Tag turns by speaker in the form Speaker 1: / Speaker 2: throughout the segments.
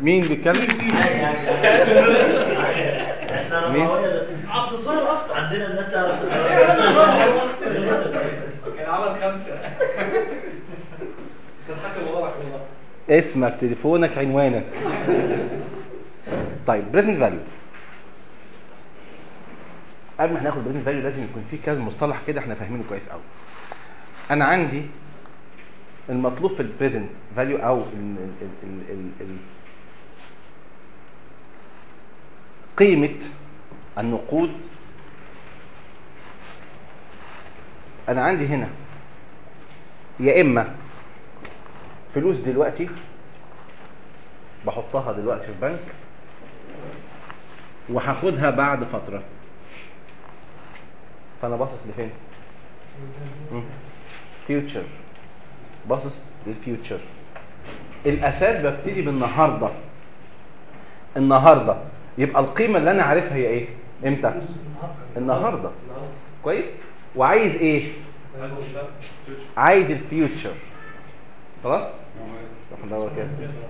Speaker 1: مين بيتكلم
Speaker 2: احنا
Speaker 1: مين؟
Speaker 2: رمضان عبد الظاهر اكتر عندنا الناس تعرف
Speaker 3: كان عمل خمسة بس الحكم وراك والله
Speaker 1: اسمك تليفونك عنوانك طيب بريزنت فاليو قبل ما هناخد بريزنت فاليو لازم يكون في كذا مصطلح كده احنا فاهمينه كويس قوي انا عندي المطلوب في البريزنت فاليو او ال ال ال ال ال قيمه النقود انا عندي هنا يا اما فلوس دلوقتي بحطها دلوقتي في البنك وهاخدها بعد فتره فانا باصص لفين فيوتشر باصص للفيوتشر الاساس ببتدي بالنهارده النهارده يبقى القيمه اللي انا عارفها هي ايه امتى النهارده كويس وعايز ايه عايز الفيوتشر خلاص روح ندور كده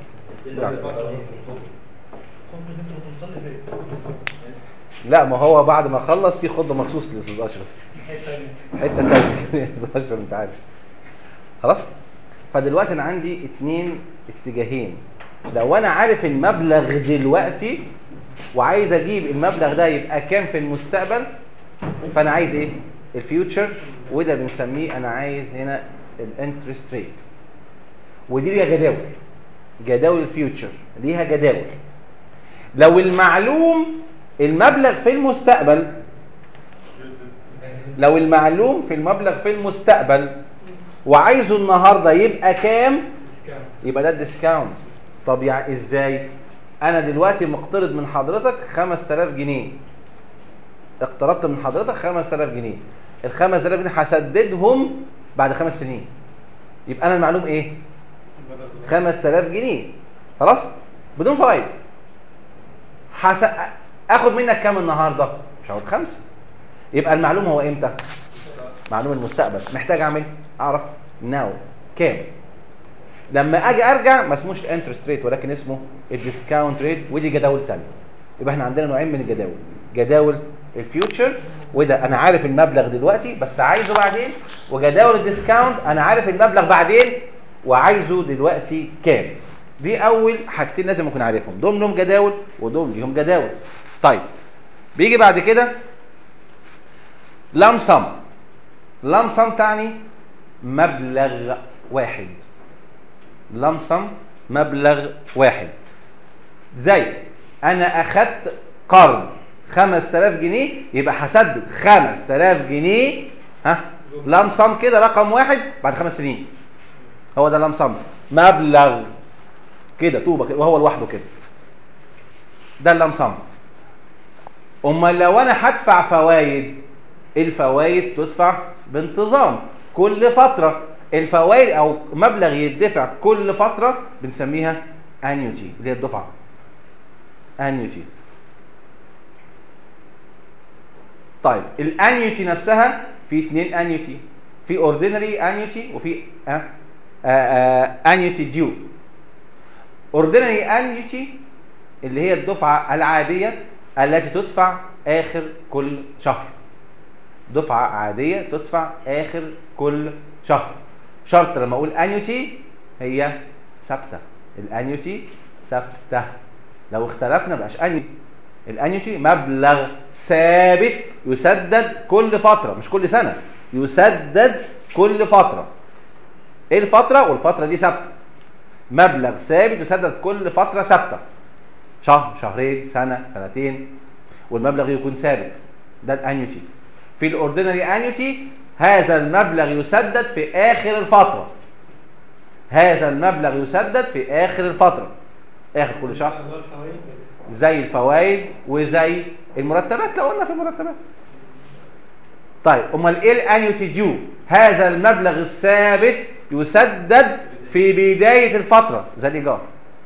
Speaker 1: لا ما هو بعد ما خلص في خطه مخصوص لاستاذ اشرف حته تانية استاذ اشرف انت عارف خلاص فدلوقتي انا عندي اتنين اتجاهين لو انا عارف المبلغ دلوقتي وعايز اجيب المبلغ ده يبقى كام في المستقبل فانا عايز ايه الفيوتشر وده بنسميه انا عايز هنا الانترست ريت ودي ليها جداول جداول الفيوتشر ليها جداول لو المعلوم المبلغ في المستقبل لو المعلوم في المبلغ في المستقبل وعايزه النهارده يبقى كام يبقى ده الديسكاونت طب يعني ازاي انا دلوقتي مقترض من حضرتك 5000 جنيه اقترضت من حضرتك 5000 جنيه ال 5000 جنيه هسددهم بعد خمس سنين يبقى انا المعلوم ايه 5000 جنيه خلاص بدون فوائد حس... اخد منك كام النهارده مش هاخد خمسه يبقى المعلوم هو امتى معلوم المستقبل محتاج اعمل اعرف ناو كام لما اجي ارجع ما اسموش انترست ريت ولكن اسمه الديسكاونت ريت ودي جداول ثانيه يبقى احنا عندنا نوعين من الجداول جداول الفيوتشر وده انا عارف المبلغ دلوقتي بس عايزه بعدين وجداول الديسكاونت انا عارف المبلغ بعدين وعايزه دلوقتي كام دي اول حاجتين لازم اكون عارفهم دول لهم جداول ودول ليهم جداول طيب بيجي بعد كده لام سم لام سم تعني مبلغ واحد لام سم مبلغ واحد زي انا اخدت قرض 5000 جنيه يبقى هسدد 5000 جنيه ها لام سم كده رقم واحد بعد خمس سنين هو ده لام سم مبلغ كده طوبه كده وهو لوحده كده ده اللام سم امال لو انا هدفع فوائد الفوائد تدفع بانتظام كل فتره الفوائد او مبلغ يدفع كل فتره بنسميها انيوتي اللي هي الدفعه انيوتي طيب الانيوتي نفسها في اثنين انيوتي في اوردينري انيوتي وفي انيوتي ديو اوردينري انيوتي اللي هي الدفعه العاديه التي تدفع اخر كل شهر دفعه عاديه تدفع اخر كل شهر شرط لما اقول انيوتي هي ثابته الانيوتي ثابته لو اختلفنا مبقاش انيوتي الانيوتي مبلغ ثابت يسدد كل فتره مش كل سنه يسدد كل فتره ايه الفتره والفتره دي ثابته مبلغ ثابت يسدد كل فتره ثابته شهر شهرين سنه سنتين والمبلغ يكون ثابت ده الانيوتي في الاوردينري انيوتي هذا المبلغ يسدد في اخر الفتره هذا المبلغ يسدد في اخر الفتره اخر كل شهر زي الفوائد وزي المرتبات لو قلنا في المرتبات طيب امال ايه الانيوتي ديو هذا المبلغ الثابت يسدد في بدايه الفتره زي الايجار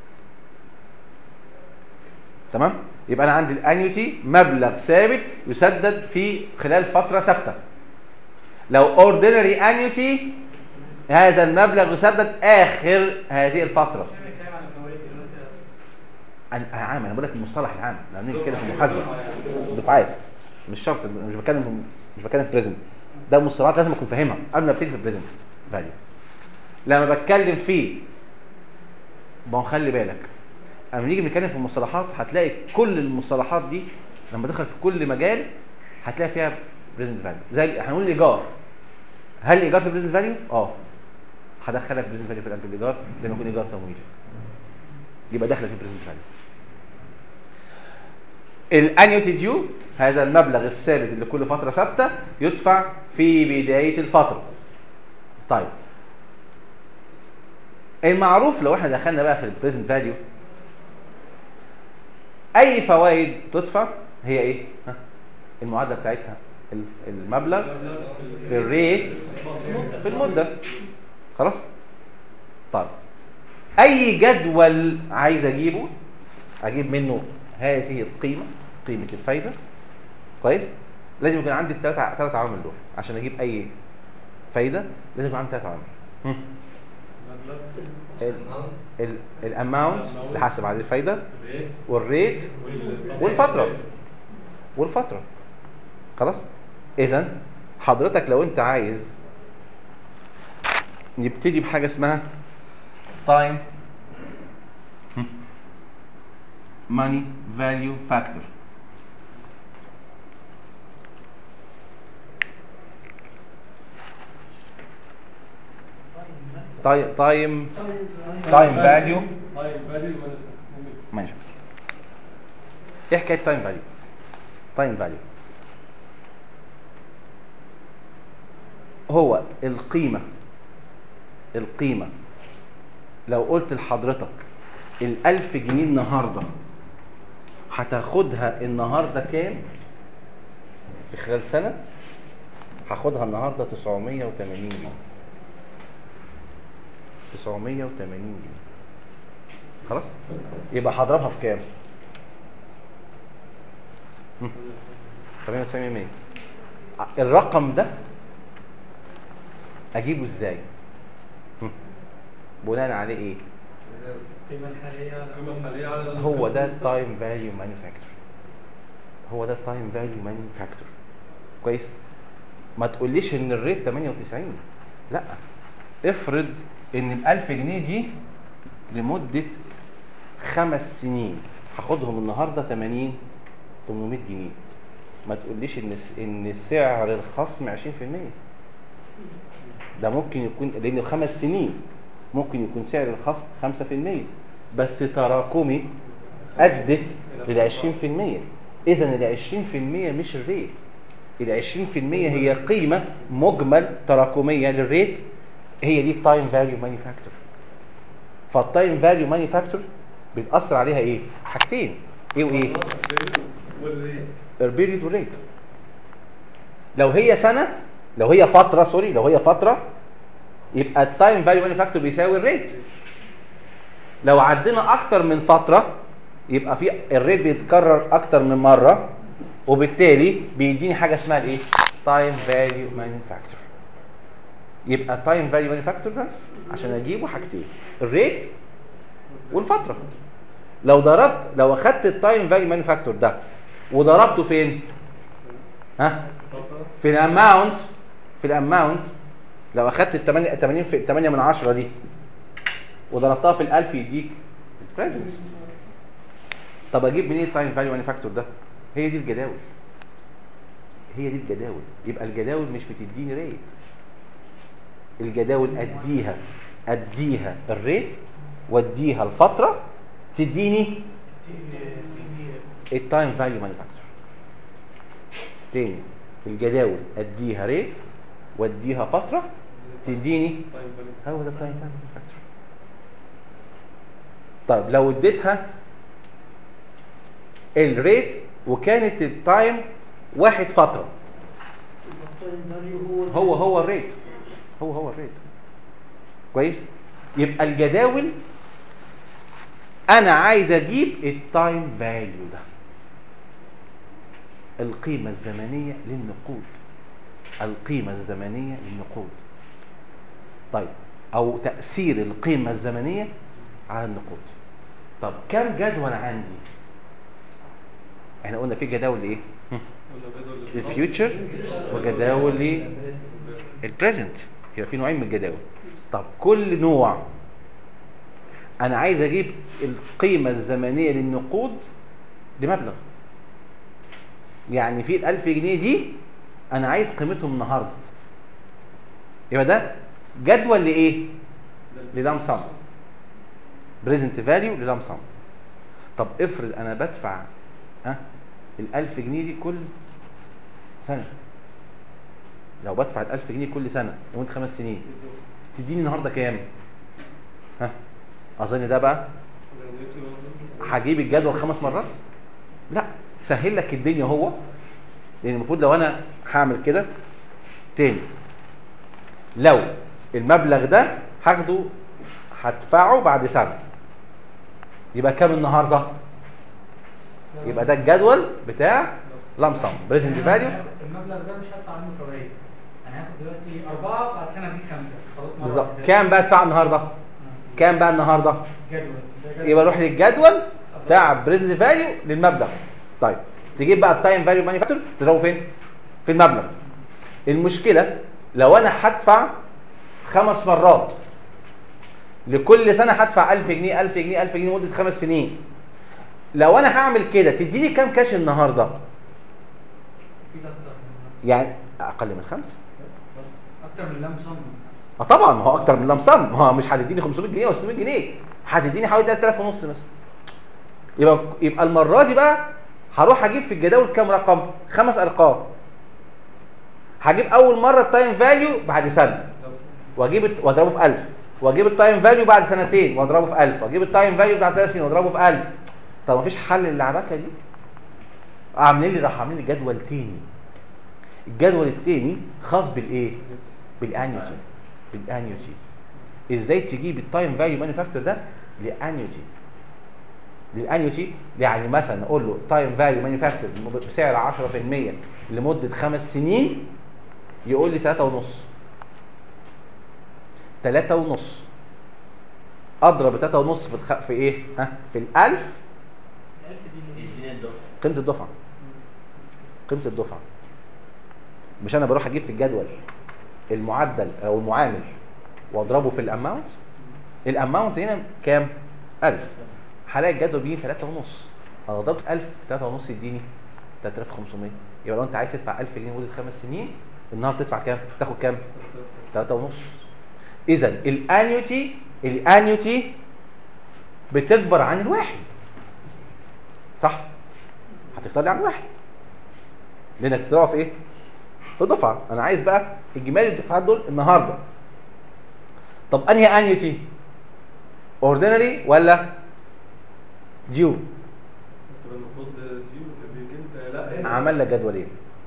Speaker 1: تمام يبقى انا عندي الانيوتي مبلغ ثابت يسدد في خلال فتره ثابته لو اوردينري انيوتي هذا المبلغ يسدد اخر هذه الفتره انا أنا عام انا بقول لك المصطلح العام لما بنيجي نتكلم في المحاسبه دفعات مش شرط مش بتكلم في مش بتكلم في بريزنت ده مصطلحات لازم اكون فاهمها قبل ما ابتدي في البريزنت فاليو لما بتكلم فيه ما هو خلي بالك اما نيجي نتكلم في المصطلحات هتلاقي كل المصطلحات دي لما تدخل في كل مجال هتلاقي فيها بريزنت فاليو زي هنقول الايجار هل الايجار في بريزنت فاليو؟ اه هدخلك بريزنت فاليو في قلب الايجار لما يكون ايجار تمويلي يبقى داخله في بريزنت فاليو الانيوتي ديو هذا المبلغ الثابت اللي كل فتره ثابته يدفع في بدايه الفتره طيب المعروف لو احنا دخلنا بقى في البريزنت فاليو اي فوائد تدفع هي ايه ها؟ المعادله بتاعتها ال- المبلغ في الريت في المده خلاص طيب اي جدول عايز اجيبه اجيب منه هذه القيمه قيمه الفايده كويس لازم يكون عندي الثلاث ثلاث عوامل دول عشان اجيب اي فايده لازم يكون عندي ثلاث عوامل هم. الاماونت اللي حاسب عليه الفايده والريت والفتره والفتره خلاص اذا حضرتك لو انت عايز نبتدي بحاجه اسمها تايم money value factor تايم تايم تايم فاليو
Speaker 3: طيب فاليو
Speaker 1: ماشي ايه حكايه تايم فاليو تايم فاليو هو القيمه القيمه لو قلت لحضرتك الألف جنيه النهارده هتاخدها النهارده كام في خلال سنه هاخدها النهارده 980 جنيه 980 جنيه خلاص يبقى هضربها في كام 98 100 الرقم ده اجيبه ازاي هم. بناء عليه ايه
Speaker 3: القيمة الحالية القيمة الحالية على
Speaker 1: هو ده التايم فاليو مانيفاكتور هو ده التايم فاليو مانيفاكتور كويس ما تقوليش ان الريت 98 لا افرض ان ال 1000 جنيه دي لمده خمس سنين هاخدهم النهارده 80 800 جنيه ما تقوليش ان ان سعر الخصم 20% ده ممكن يكون لان خمس سنين ممكن يكون سعر الخصم 5% بس تراكمي ادت لل 20% اذا ال 20% مش الريت ال 20% هي قيمه مجمل تراكميه للريت هي دي التايم فاليو مانيفاكتور فالتايم فاليو مانيفاكتور بيتاثر عليها ايه حاجتين ايه وايه
Speaker 3: والريت
Speaker 1: البيريد والريت لو هي سنه لو هي فتره سوري لو هي فتره يبقى التايم فاليو مانيفاكتور بيساوي الريت لو عدينا اكتر من فتره يبقى في الريت بيتكرر اكتر من مره وبالتالي بيديني حاجه اسمها الايه تايم فاليو مانيفاكتور يبقى التايم فاليو مانيفاكتور ده عشان اجيبه حاجتين الريت والفتره لو ضربت لو اخدت التايم فاليو مانيفاكتور ده وضربته فين ها في الاماونت في الاماونت لو اخدت ال 8 80 في 8 من 10 دي وضربتها في ال 1000 يديك البريزنت طب اجيب منين التايم فاليو مانيفاكتور ده هي دي الجداول هي دي الجداول يبقى الجداول مش بتديني ريت الجداول اديها اديها الريت واديها الفتره تديني التايم فاليو مانيفاكتور تاني الجداول اديها ريت واديها فتره تديني هو ده التايم فاليو مانيفاكتور طيب لو اديتها الريت وكانت التايم واحد فتره هو هو الريت هو هو الريت كويس يبقى الجداول انا عايز اجيب التايم فاليو ده القيمة الزمنية للنقود القيمة الزمنية للنقود طيب او تأثير القيمة الزمنية على النقود طب كم جدول عندي احنا قلنا في جداول ايه هم.
Speaker 3: ولا جدول
Speaker 1: الفيوتشر وجداول البريزنت يبقى في نوعين من الجداول طب كل نوع انا عايز اجيب القيمه الزمنيه للنقود بمبلغ يعني في ال1000 جنيه دي انا عايز قيمتهم النهارده يبقى ده جدول لايه للام سم بريزنت فاليو للام سم طب افرض انا بدفع ها ال1000 جنيه دي كل سنه لو بدفع ال1000 جنيه كل سنه لمده خمس سنين تديني النهارده كام ها اظن ده بقى هجيب الجدول خمس مرات لا سهل لك الدنيا هو لان المفروض لو انا هعمل كده تاني لو المبلغ ده هاخده هدفعه بعد سنه يبقى كام النهارده يبقى ده الجدول بتاع لمسم بريزنت فاليو
Speaker 4: المبلغ ده مش هدفع عنه فوائد انا هاخد دلوقتي اربعه بعد سنه اديك خمسه خلاص مرة
Speaker 1: بالظبط
Speaker 4: واحدة.
Speaker 1: كام بقى ادفع النهارده
Speaker 4: آه.
Speaker 1: كام بقى النهارده
Speaker 4: جدول ده جدول.
Speaker 1: يبقى روح للجدول بتاع بريزنت فاليو للمبلغ طيب تجيب بقى التايم فاليو مانيفاكتور تضربه فين في المبلغ المشكله لو انا هدفع خمس مرات لكل سنه هدفع 1000 جنيه 1000 جنيه 1000 جنيه مده خمس سنين لو انا هعمل كده تديني كام كاش النهارده
Speaker 4: في ده اكتر من
Speaker 1: يعني اقل من خمسه
Speaker 4: اكتر من لم صم
Speaker 1: اه طبعا ما هو اكتر من لمسم ما هو مش هتديني 500 جنيه او 600 جنيه هتديني حوالي 3000 ونص مثلا يبقى يبقى المره دي بقى هروح اجيب في الجداول كام رقم خمس ارقام هجيب اول مره التايم فاليو بعد سنه واجيب الت- واضربه في 1000 واجيب التايم فاليو بعد سنتين واضربه في 1000 واجيب التايم فاليو بعد ثلاث سنين واضربه في 1000 طب مفيش حل للعبكه دي عاملين لي راح عاملين لي جدول تاني الجدول التاني خاص بالايه بالانيوتي بالانيوتي ازاي تجيب التايم فاليو مانيفاكتور ده لانيوتي للانيوتي يعني مثلا اقول له تايم فاليو مانيفاكتور بسعر 10% لمده خمس سنين يقول لي 3 ونص 3 ونص اضرب 3 ونص في الخ... في ايه ها في ال1000
Speaker 4: 1000 دي
Speaker 2: يديني الدكتور
Speaker 1: قيمه الدفعه قيمه الدفعه مش انا بروح اجيب في الجدول المعدل او المعامل واضربه في الاماونت الاماونت هنا كام 1000 هلاقي الجدول بيجي 3 ونص انا ضربت 1000 3 ونص يديني 3500 يبقى لو انت عايز تدفع 1000 جنيه لمده خمس سنين النهارده تدفع كام تاخد كام 3 ونص اذا الانيوتي الانيوتي بتكبر عن الواحد صح هتختار لي عن واحد لانك تدفع في ايه في دفعه انا عايز بقى اجمالي الدفعات دول النهارده طب انهي انيوتي اوردينري ولا ديو
Speaker 3: تبقى المفروض دي بيجي لا هنا
Speaker 1: عمل لك جدولين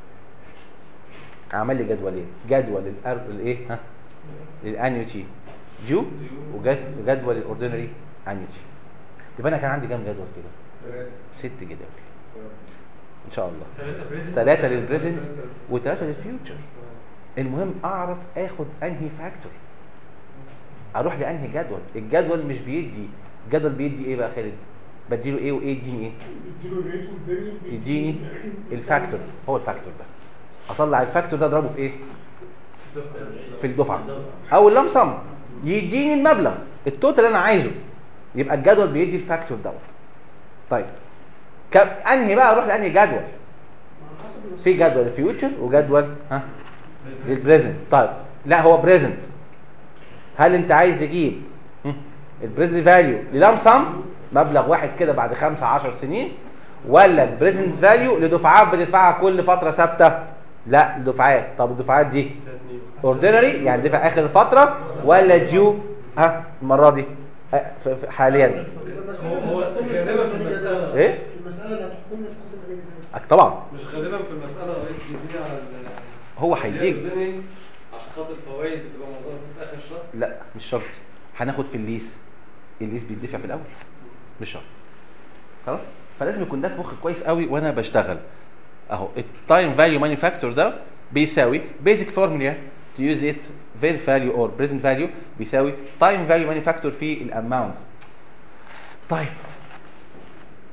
Speaker 1: عمل لي جدولين جدول الأر... الايه ها للانيوتي ديو وجد- وجدول الاوردينري انيوتي يبقى انا كان عندي كام جدول كده ست جداول ان شاء الله
Speaker 4: ثلاثة بريزنت
Speaker 1: ثلاثه للبريزنت وثلاثه للفيوتشر المهم اعرف اخد انهي فاكتور اروح لانهي جدول الجدول مش بيدي الجدول بيدي ايه بقى يا خالد بديله ايه وايه يديني ايه يديني الفاكتور هو الفاكتور ده اطلع الفاكتور ده اضربه في ايه في الدفعه او اللمسم يديني المبلغ التوتال اللي انا عايزه يبقى الجدول بيدي الفاكتور دوت طيب كم انهي بقى اروح لانهي جدول في جدول فيوتشر وجدول ها للبريزنت طيب لا هو بريزنت هل انت عايز تجيب البريزنت فاليو للام سم مبلغ واحد كده بعد 5 10 سنين ولا البريزنت فاليو لدفعات بتدفعها كل فتره ثابته لا دفعات طب الدفعات دي اوردينري يعني دفع اخر الفتره ولا ديو ها المره دي آه، ف- ف- حاليا
Speaker 3: هو هو غالبا في المسألة
Speaker 1: ايه
Speaker 5: المسألة اللي هتحكمنا استخدم عليه ده
Speaker 1: أك- طبعا
Speaker 3: مش غالبا في المسألة الرئيس بيديني على ال
Speaker 1: هو هيديك
Speaker 3: الدنيا عشان خاطر الفوائد بتبقى معظمها في آخر الشهر
Speaker 1: لا مش شرط هناخد في الليس الليس بيدفع في الاول مش شرط خلاص فلازم يكون ده في مخك كويس قوي وانا بشتغل اهو التايم فاليو مانيفاكتور ده بيساوي بيزك فورمولا تو يوز ات فير فاليو اور بريزنت فاليو بيساوي تايم فاليو مانيفاكتور في الاماونت طيب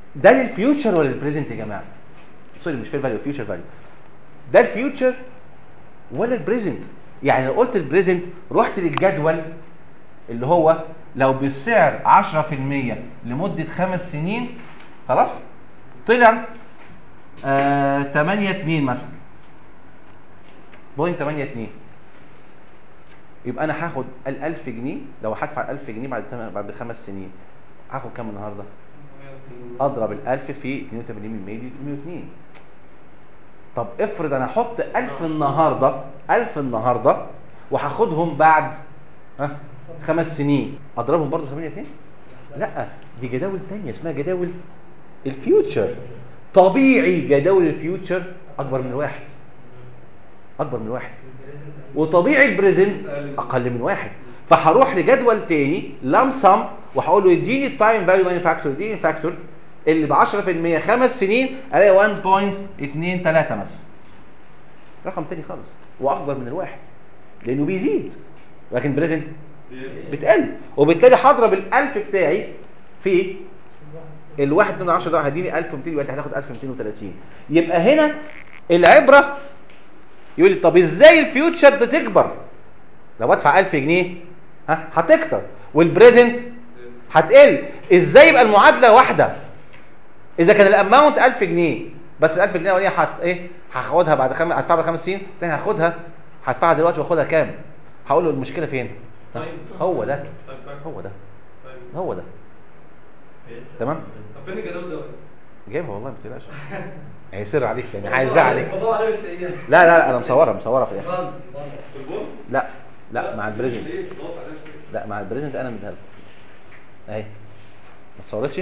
Speaker 1: ده للفيوتشر ولا للبريزنت يا جماعه سوري مش فير فاليو فيوتشر فاليو ده الفيوتشر ولا البريزنت يعني لو قلت البريزنت رحت للجدول اللي هو لو بالسعر 10% لمده خمس سنين خلاص طلع آه 8 2 مثلا بوينت 8 2 يبقى انا هاخد ال 1000 جنيه لو هدفع 1000 جنيه بعد تم- بعد خمس سنين هاخد كام النهارده؟ اضرب ال 1000 في 82 من 100 دي 102 طب افرض انا احط 1000 النهارده 1000 النهارده وهاخدهم بعد ها خمس سنين اضربهم برضه 8 2 لا دي جداول تانية اسمها جداول الفيوتشر طبيعي جداول الفيوتشر اكبر من واحد اكبر من واحد وطبيعي البريزنت اقل من واحد فهروح لجدول تاني لام سم وهقول له اديني التايم فاليو مانيفاكتشر اديني الفاكتور اللي ب 10% خمس سنين الاقي 1.23 مثلا رقم تاني خالص واكبر من الواحد لانه بيزيد لكن بريزنت بتقل وبالتالي هضرب ال1000 بتاعي في الواحد من 10 ده هيديني 1200 يبقى انت هتاخد 1230 يبقى هنا العبره يقول لي طب ازاي الفيوتشر ده تكبر لو بدفع 1000 جنيه ها هتكتر والبريزنت هتقل ازاي يبقى المعادله واحده اذا كان الاماونت 1000 جنيه بس ال 1000 جنيه الاولانيه هت ايه هاخدها بعد خمس هدفعها بعد خمس سنين تاني هاخدها هدفعها دلوقتي واخدها كام هقول له المشكله فين هو ده هو ده هو ده تمام
Speaker 3: طب فين الجدول ده بس؟
Speaker 1: جايبها والله ما تقلقش هي سر عليك يعني عايزها عليك
Speaker 3: الموضوع عليه مش لاقيها
Speaker 1: لا لا انا مصورها مصورها في الاخر
Speaker 4: اتفضل اتفضل
Speaker 3: في البونت
Speaker 1: لا لا مع البريزنت
Speaker 3: ليه؟ ضغط عليه مش لاقيها
Speaker 1: لا مع البريزنت انا مديها لك اهي ما اتصورتش
Speaker 3: بس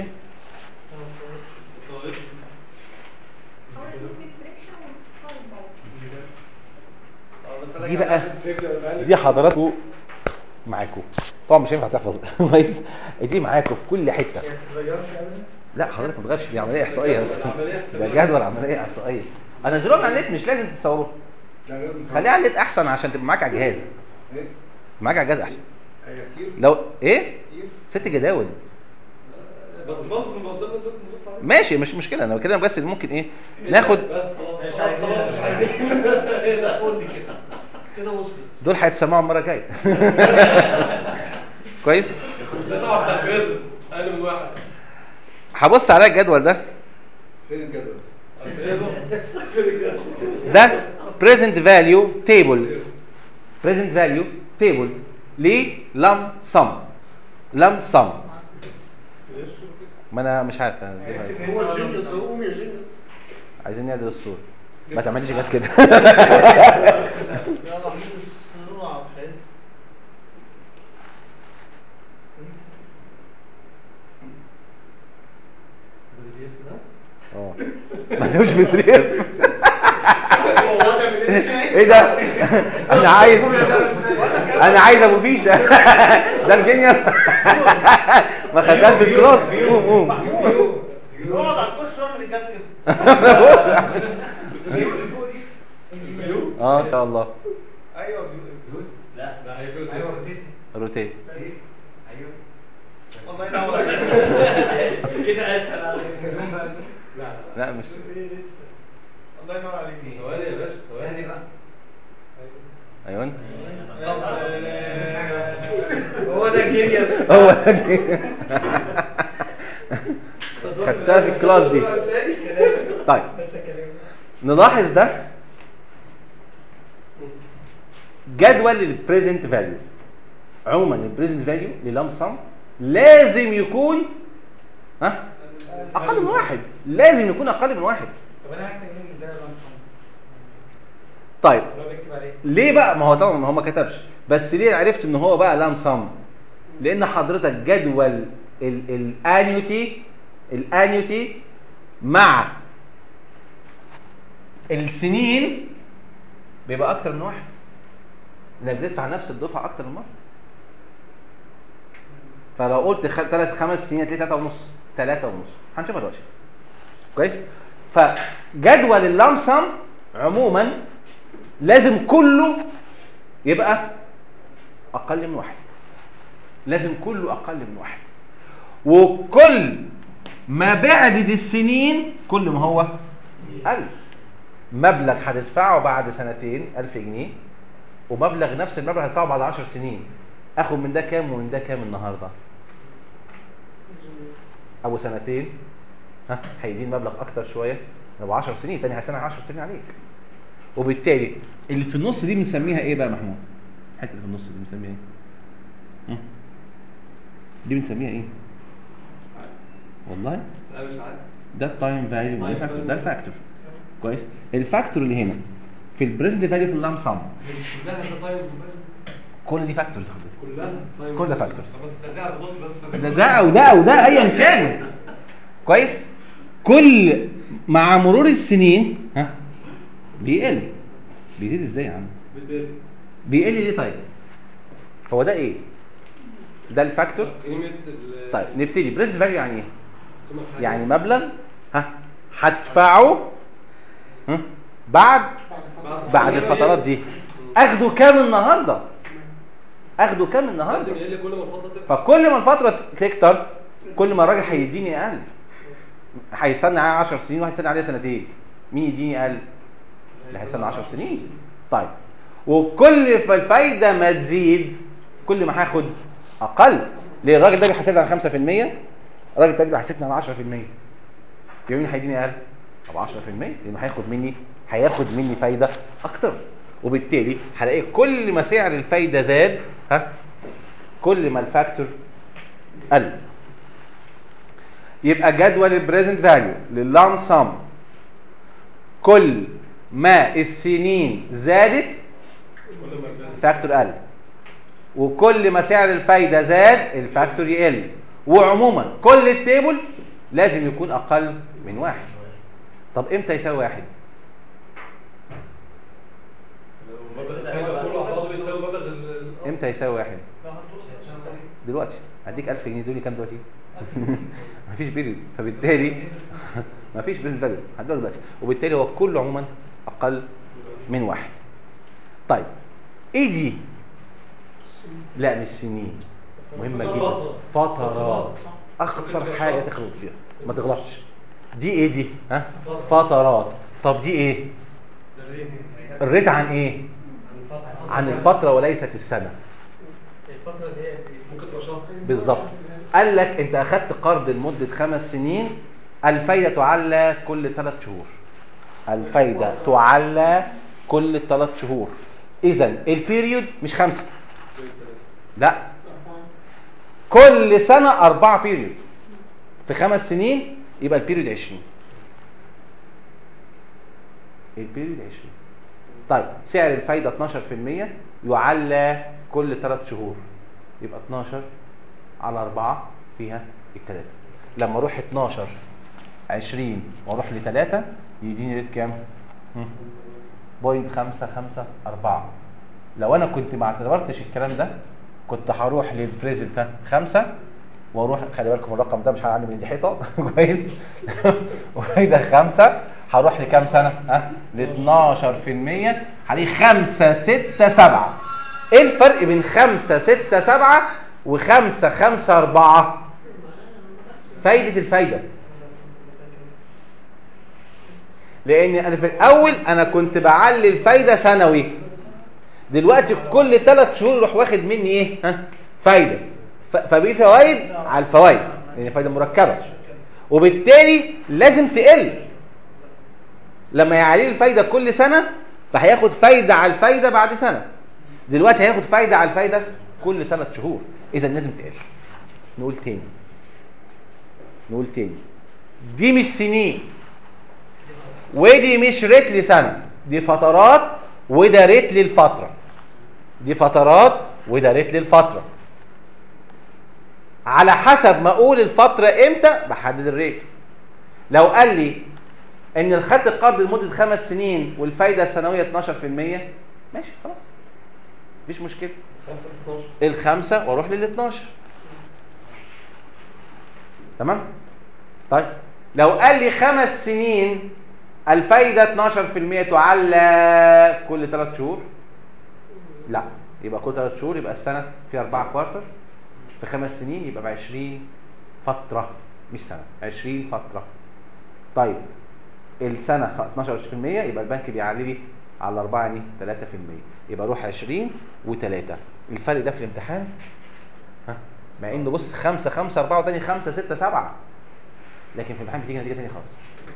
Speaker 3: هو ايه؟ اه بس انا
Speaker 1: دي
Speaker 3: كان
Speaker 1: بقى-
Speaker 3: عشان شكلي أنا بقلب.
Speaker 1: دي حضراتكم معاكم طبعا مش هينفع تحفظ كويس دي معاكم في كل حته لا حضرتك ما تغيرش دي عمليه احصائيه بس
Speaker 3: العملية
Speaker 1: ده
Speaker 3: حسابية.
Speaker 1: جدول عمليه احصائيه انا نزلوها على النت مش لازم تصوروها خليها على النت احسن عشان تبقى معاك على الجهاز
Speaker 5: ايه
Speaker 1: معاك على الجهاز احسن
Speaker 5: هي كتير
Speaker 1: لو ايه
Speaker 5: كتير
Speaker 1: ست جداول
Speaker 3: بس برضه في الموضوع ده دلوقتي نبص عليه
Speaker 1: ماشي مش مشكله انا بكلمك بس ممكن ايه ناخد
Speaker 3: بس خلاص
Speaker 2: مش
Speaker 3: خلاص
Speaker 2: عايزين
Speaker 3: خلاص مش عايزين ايه ده
Speaker 2: قول لي كده كده وصلت
Speaker 1: دول هيتسمعوا المره الجايه كويس
Speaker 3: ده طبعا بتاع البريزنت اقل من واحد
Speaker 1: هبص على الجدول ده
Speaker 5: فين الجدول؟
Speaker 3: البريزنت فين الجدول؟
Speaker 1: ده present value table present value table ليه لم sum لم sum ما انا مش عارف أنا دي-
Speaker 5: هو جينيوس هو قوم يا جينيوس
Speaker 1: عايزين نعدل الصوره ما تعملش جت كده
Speaker 2: يلا عميد الصنوع بحيث
Speaker 1: اه ملوش بالريف ايه ده انا عايز انا عايز ابو فيشه ده الجنيا ما خدهاش في الكلاس قوم قوم
Speaker 2: اقعد على الكرسي واعمل الجاز كده
Speaker 1: اه ان شاء الله
Speaker 5: ايوه
Speaker 2: لا
Speaker 3: لا هي فيه
Speaker 4: ايوه روتيت
Speaker 1: روتيت
Speaker 4: ايوه
Speaker 2: الله ينور عليك كده اسهل عليك
Speaker 4: زوم بقى زوم
Speaker 3: لا
Speaker 1: لا مش
Speaker 2: الله ينور عليك
Speaker 3: ثواني يا باشا ثواني
Speaker 4: تاني بقى
Speaker 1: ايوه
Speaker 2: هو ده الجينيوس
Speaker 1: هو خدتها في الكلاس دي طيب نلاحظ ده جدول للبريزنت فاليو عموما البريزنت فاليو للام سم لازم يكون ها اقل من واحد لازم يكون اقل من واحد
Speaker 4: طب انا هكتب مين ده لمسه
Speaker 1: طيب
Speaker 4: لو بكتب عليه
Speaker 1: ليه بقى ما هو طبعا ما هو ما كتبش بس ليه عرفت ان هو بقى لام سم لان حضرتك جدول الانيوتي الانيوتي مع السنين بيبقى اكتر من واحد انك بتدفع نفس الدفعه اكتر من مره فلو قلت ثلاث خمس سنين هتلاقي ثلاثة ونص ثلاثة ونص هنشوفها دلوقتي كويس فجدول اللمسم عموما لازم كله يبقى اقل من واحد لازم كله اقل من واحد وكل ما بعدد السنين كل ما هو قل مبلغ هتدفعه بعد سنتين 1000 جنيه ومبلغ نفس المبلغ هتدفعه بعد 10 سنين اخد من ده كام ومن ده كام النهارده ابو سنتين ها هيدين مبلغ اكتر شويه ابو 10 سنين تاني هيستنى 10 سنين عليك وبالتالي اللي في النص دي بنسميها ايه بقى يا محمود الحته اللي في النص دي بنسميها ايه هم؟ دي بنسميها ايه والله
Speaker 3: لا مش عارف
Speaker 1: ده التايم فاليو وده
Speaker 3: Time
Speaker 1: فاكتور
Speaker 3: value.
Speaker 1: ده الفاكتور كويس الفاكتور اللي هنا في البريزنت فاليو في اللام سم
Speaker 3: مش كلها ده طيب
Speaker 1: كل دي فاكتورز
Speaker 3: كلها طيب
Speaker 1: كل ده factors.
Speaker 3: طب تصدقها في النص بس فاهم
Speaker 1: ده ده او ده او ده ايا كان كويس كل مع مرور السنين ها بيقل بيزيد ازاي يا عم
Speaker 3: بتقل
Speaker 1: بيقل ليه طيب هو ده ايه ده الفاكتور
Speaker 3: قيمة ال
Speaker 1: طيب نبتدي بريزنت فاليو يعني ايه
Speaker 3: قيمة الحاجة.
Speaker 1: يعني مبلغ ها هدفعه ها بعد بعد الفترات دي اخده كام النهارده اخده كام
Speaker 3: لازم
Speaker 1: النهارده
Speaker 3: يقل كل ما الفترة تكتر
Speaker 1: فكل ما الفتره تكتر كل ما الراجل هيديني اقل هيستنى عليا 10 سنين واحد يستنى عليا سنتين مين يديني اقل اللي هيستنى 10 سنين طيب وكل ما الفايده ما تزيد كل ما هاخد اقل ليه الراجل ده بيحاسبني على 5% الراجل التاني بيحاسبني على 10% يبقى مين هيديني اقل طب 10% لانه هياخد مني هياخد مني فايده اكتر وبالتالي هلاقي كل ما سعر الفايده زاد ها كل ما الفاكتور قل يبقى جدول البريزنت فاليو لللام سم كل ما السنين زادت
Speaker 3: كل ما كان
Speaker 1: الفاكتور قل وكل ما سعر الفايده زاد الفاكتور يقل وعموما كل التيبل لازم يكون اقل من واحد طب امتى يساوي واحد
Speaker 3: لو مبلغ الفايدة كله على بعضه يساوي مبلغ ال- الأصل.
Speaker 1: امتى يساوي واحد دلوقتي هديك 1000 جنيه دول كام دلوقتي مفيش بيريد فبالتالي مفيش بيريد فاليو هدول دلوقتي وبالتالي هو كله عموما اقل من واحد طيب ايه دي لا مش سنين مهمه جدا فترات اخطر حاجه تخلط فيها ما تغلطش دي ايه دي ها فترات طب دي ايه الريت عن ايه عن الفتره وليست السنه
Speaker 4: الفترة اللي هي
Speaker 3: ممكن تبقى شهر
Speaker 1: بالظبط قال لك انت اخدت قرض لمده خمس سنين الفايده تعلى كل ثلاث شهور الفايده تعلى كل ثلاث شهور اذا البيريود مش خمسه لا كل سنه اربعه بيريود في خمس سنين يبقى البيريود 20 البيريود 20 طيب سعر الفايده 12% يعلى كل ثلاث شهور يبقى 12 على 4 فيها الثلاثة لما اروح 12 20 واروح لثلاثة يديني ريت كام؟ هم؟ بوينت 5 5 4 لو انا كنت ما اعتبرتش الكلام ده كنت هروح للبريزنت ده 5 واروح خلي بالكم الرقم ده مش هعلم من الحيطه كويس وده 5 هروح لكام سنه؟ ها؟ ل 12% هلاقي 5 6 7 ايه الفرق بين 5 6 7 و5 5 4 فايده الفايده لان انا في الاول انا كنت بعلي الفايده سنوي دلوقتي كل ثلاث شهور يروح واخد مني ايه ها فايده ف- فبيه فوائد على الفوائد لان فايده مركبه وبالتالي لازم تقل لما يعلي الفايده كل سنه فهياخد فايده على الفايده بعد سنه دلوقتي هياخد فايده على الفايده كل ثلاث شهور اذا لازم تقل نقول تاني نقول تاني دي مش سنين ودي مش ريت لسنه دي فترات وده ريت للفتره دي فترات وده ريت للفتره على حسب ما اقول الفتره امتى بحدد الريت لو قال لي ان خدت القرض لمده خمس سنين والفايده السنويه 12% ماشي خلاص مفيش مشكله
Speaker 3: 5 12
Speaker 1: الخمسه واروح لل 12 تمام طيب لو قال لي خمس سنين الفايده 12% تعلى كل ثلاث شهور لا يبقى كل ثلاث شهور يبقى السنه في اربعه كوارتر في خمس سنين يبقى ب 20 فتره مش سنه 20 فتره طيب السنه خ- 12% يبقى البنك بيعلي لي على الاربعه يعني 3% يبقى اروح 20 و3 الفرق ده في الامتحان ها مع انه بص 5 5 4 وتاني 5 6 7 لكن في الامتحان بتيجي نتيجه ثانيه خالص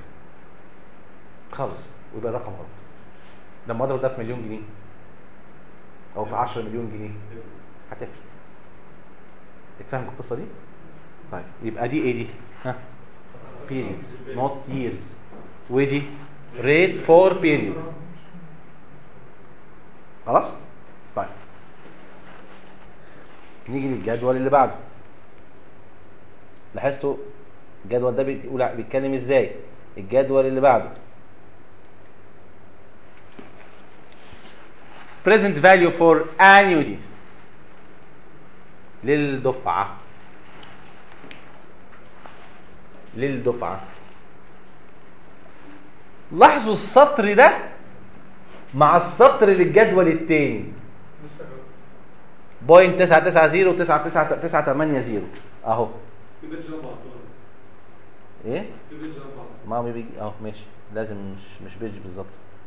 Speaker 1: خالص ويبقى الرقم غلط لما اضرب ده في مليون جنيه او في 10 مليون جنيه هتفرق اتفهم القصه دي طيب يبقى دي ايه دي ها periods not years ودي rate for period خلاص طيب نيجي للجدول اللي بعده لاحظتوا الجدول ده بيقول بيتكلم ازاي الجدول اللي بعده present value for annuity للدفعة للدفعة لاحظوا السطر ده مع السطر للجدول التاني بوينت تسعة تسعة زيرو تسعة تسعة تسعة تمانية زيرو اهو
Speaker 3: في بيت جنب بعض بس
Speaker 1: ايه
Speaker 3: في بيت جنب بعض
Speaker 1: ما بيجي اهو ماشي لازم مش مش بيج بالظبط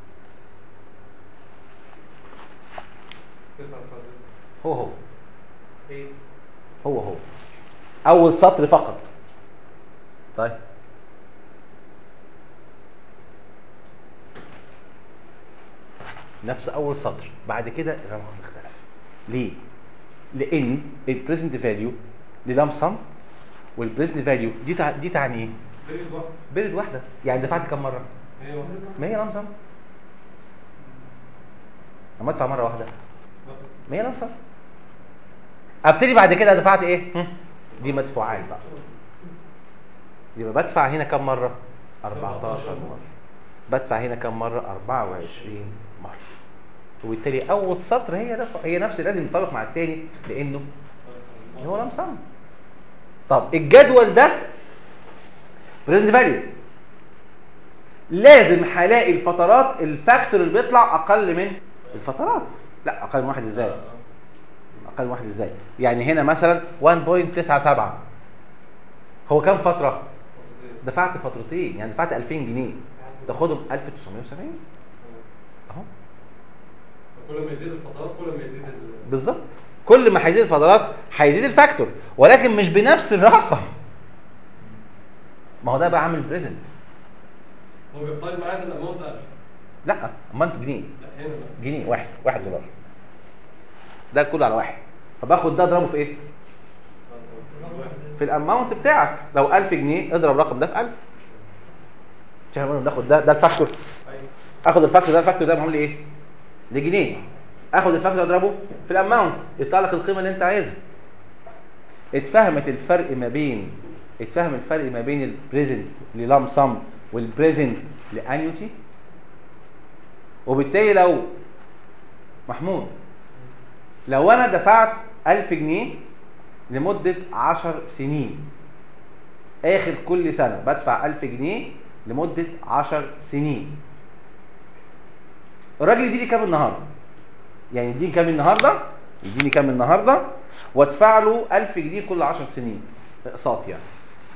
Speaker 3: تسعة تسعة
Speaker 1: هو هو
Speaker 4: ايه
Speaker 1: هو هو اول سطر فقط طيب نفس اول سطر بعد كده الرقم اختلف ليه لان البريزنت فاليو للام سم والبريزنت فاليو دي تع... دي تعني ايه
Speaker 3: بيت واحد
Speaker 1: بيرد واحده يعني دفعت كم مره
Speaker 3: هي واحدة
Speaker 1: ما هي لام سم اما ادفع مره واحده
Speaker 3: نفس
Speaker 1: ما هي لام سم ابتدي بعد كده دفعت ايه هم؟ دي مدفوعات بقى يبقى بدفع هنا كم مره 14 مره بدفع هنا كم مره 24 مره وبالتالي اول سطر هي دفع هي نفس لازم ينطبق مع الثاني لانه
Speaker 3: نفس
Speaker 1: هو لم سم طب الجدول ده بريزنت فاليو لازم هلاقي الفترات الفاكتور اللي بيطلع اقل من الفترات لا اقل من واحد ازاي اقل من واحد ازاي يعني هنا مثلا 1.97 هو كام فتره دفعت فترتين يعني دفعت 2000 جنيه تاخدهم 1970 اهو
Speaker 3: كل ما يزيد الفترات كل ما يزيد ال...
Speaker 1: بالظبط كل ما هيزيد الفضلات هيزيد الفاكتور ولكن مش بنفس الرقم ما هو ده بقى عامل بريزنت
Speaker 3: هو بيفترض معايا ان الاماونت 1000
Speaker 1: لا اما انتوا جنيه
Speaker 3: لا هنا بس
Speaker 1: جنيه واحد واحد دولار ده كله على واحد فباخد ده اضربه في ايه في الاماونت بتاعك لو 1000 جنيه اضرب الرقم ده في 1000 مش احنا قلنا بناخد ده ده الفاكتور
Speaker 3: ايوه
Speaker 1: اخد الفاكتور ده الفاكتور ده معمول لي ايه لجنيه اخد الفاكتور اضربه في الاماونت يطلع لك القيمه اللي انت عايزها اتفهمت الفرق ما بين اتفهم الفرق ما بين البريزنت للام سم والبريزنت لانيوتي وبالتالي لو محمود لو انا دفعت 1000 جنيه لمده 10 سنين اخر كل سنه بدفع 1000 جنيه لمده 10 سنين الراجل يديني كام النهارده يعني يديني كام النهارده يديني كام النهارده وادفع له 1000 جنيه كل 10 سنين اقساط يعني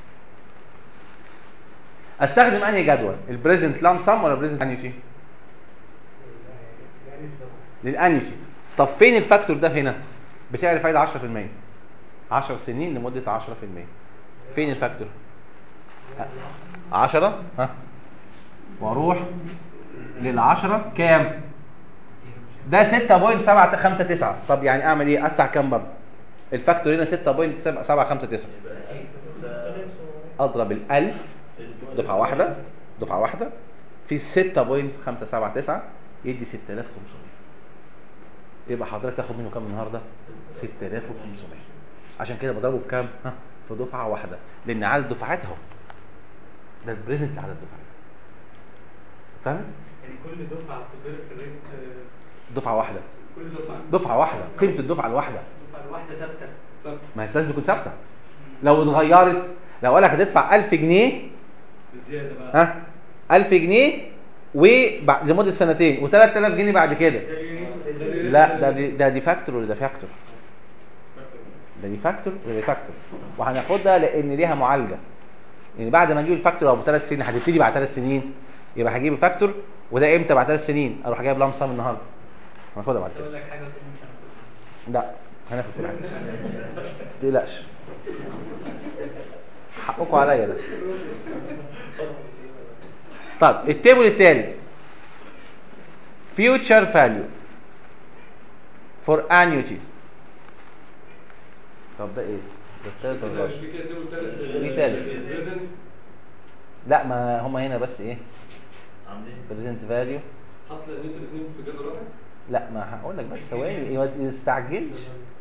Speaker 1: استخدم انهي جدول البريزنت لام سم ولا البريزنت انيوتي للانيوتي طب فين الفاكتور ده هنا بسعر الفايده 10% 10 سنين لمده 10% فين الفاكتور 10 ها واروح للعشرة كام ده 6.759 طب يعني اعمل ايه ادفع كام برضه الفاكتور هنا 6.759 اضرب الألف دفعه واحده دفعه واحده في 6.579 يدي 6500 يبقى حضرتك تاخد منه كام النهارده 6500 عشان كده بضربه في كام ها في دفعه واحده لان عدد الدفعات اهو ده البريزنت عدد الدفعات فهمت
Speaker 4: يعني كل دفعه بتضرب في الريت آه،
Speaker 1: دفعه واحده
Speaker 4: كل دفعه
Speaker 1: دفعه واحده قيمه الدفعه الواحده
Speaker 4: الدفعه الواحده ثابته
Speaker 3: ثابت
Speaker 1: ما هي لازم تكون ثابته لو اتغيرت لو قال لك هتدفع 1000 جنيه
Speaker 3: بزياده بقى
Speaker 1: ها 1000 جنيه وبعد لمده سنتين و3000 جنيه بعد كده لا ده دي ده دي فاكتور ولا ده فاكتور ده دي فاكتور ولا دي فاكتور وهناخدها لان ليها معالجه يعني بعد ما اجيب الفاكتور ابو ثلاث سنين هتبتدي بعد ثلاث سنين يبقى هجيب الفاكتور وده امتى بعد ثلاث سنين اروح جايب لام سم النهارده هناخدها بعد كده
Speaker 4: اقول لك حاجه وتقول مش هناخدها
Speaker 1: لا هناخد كل حاجه ما تقلقش حقكم عليا ده طب التيبل الثالث future value for annuity طب ده ايه؟ ده الثالث ولا
Speaker 3: كده مش
Speaker 1: الرابع؟
Speaker 3: في كده تيبل تالت
Speaker 1: في تالت.
Speaker 3: بريزنت
Speaker 1: لا ما هما هنا بس ايه؟
Speaker 2: عاملين
Speaker 1: present value
Speaker 3: حط النيوتن الاثنين في جدول واحد
Speaker 1: لا ما هقول لك بس ثواني ما تستعجلش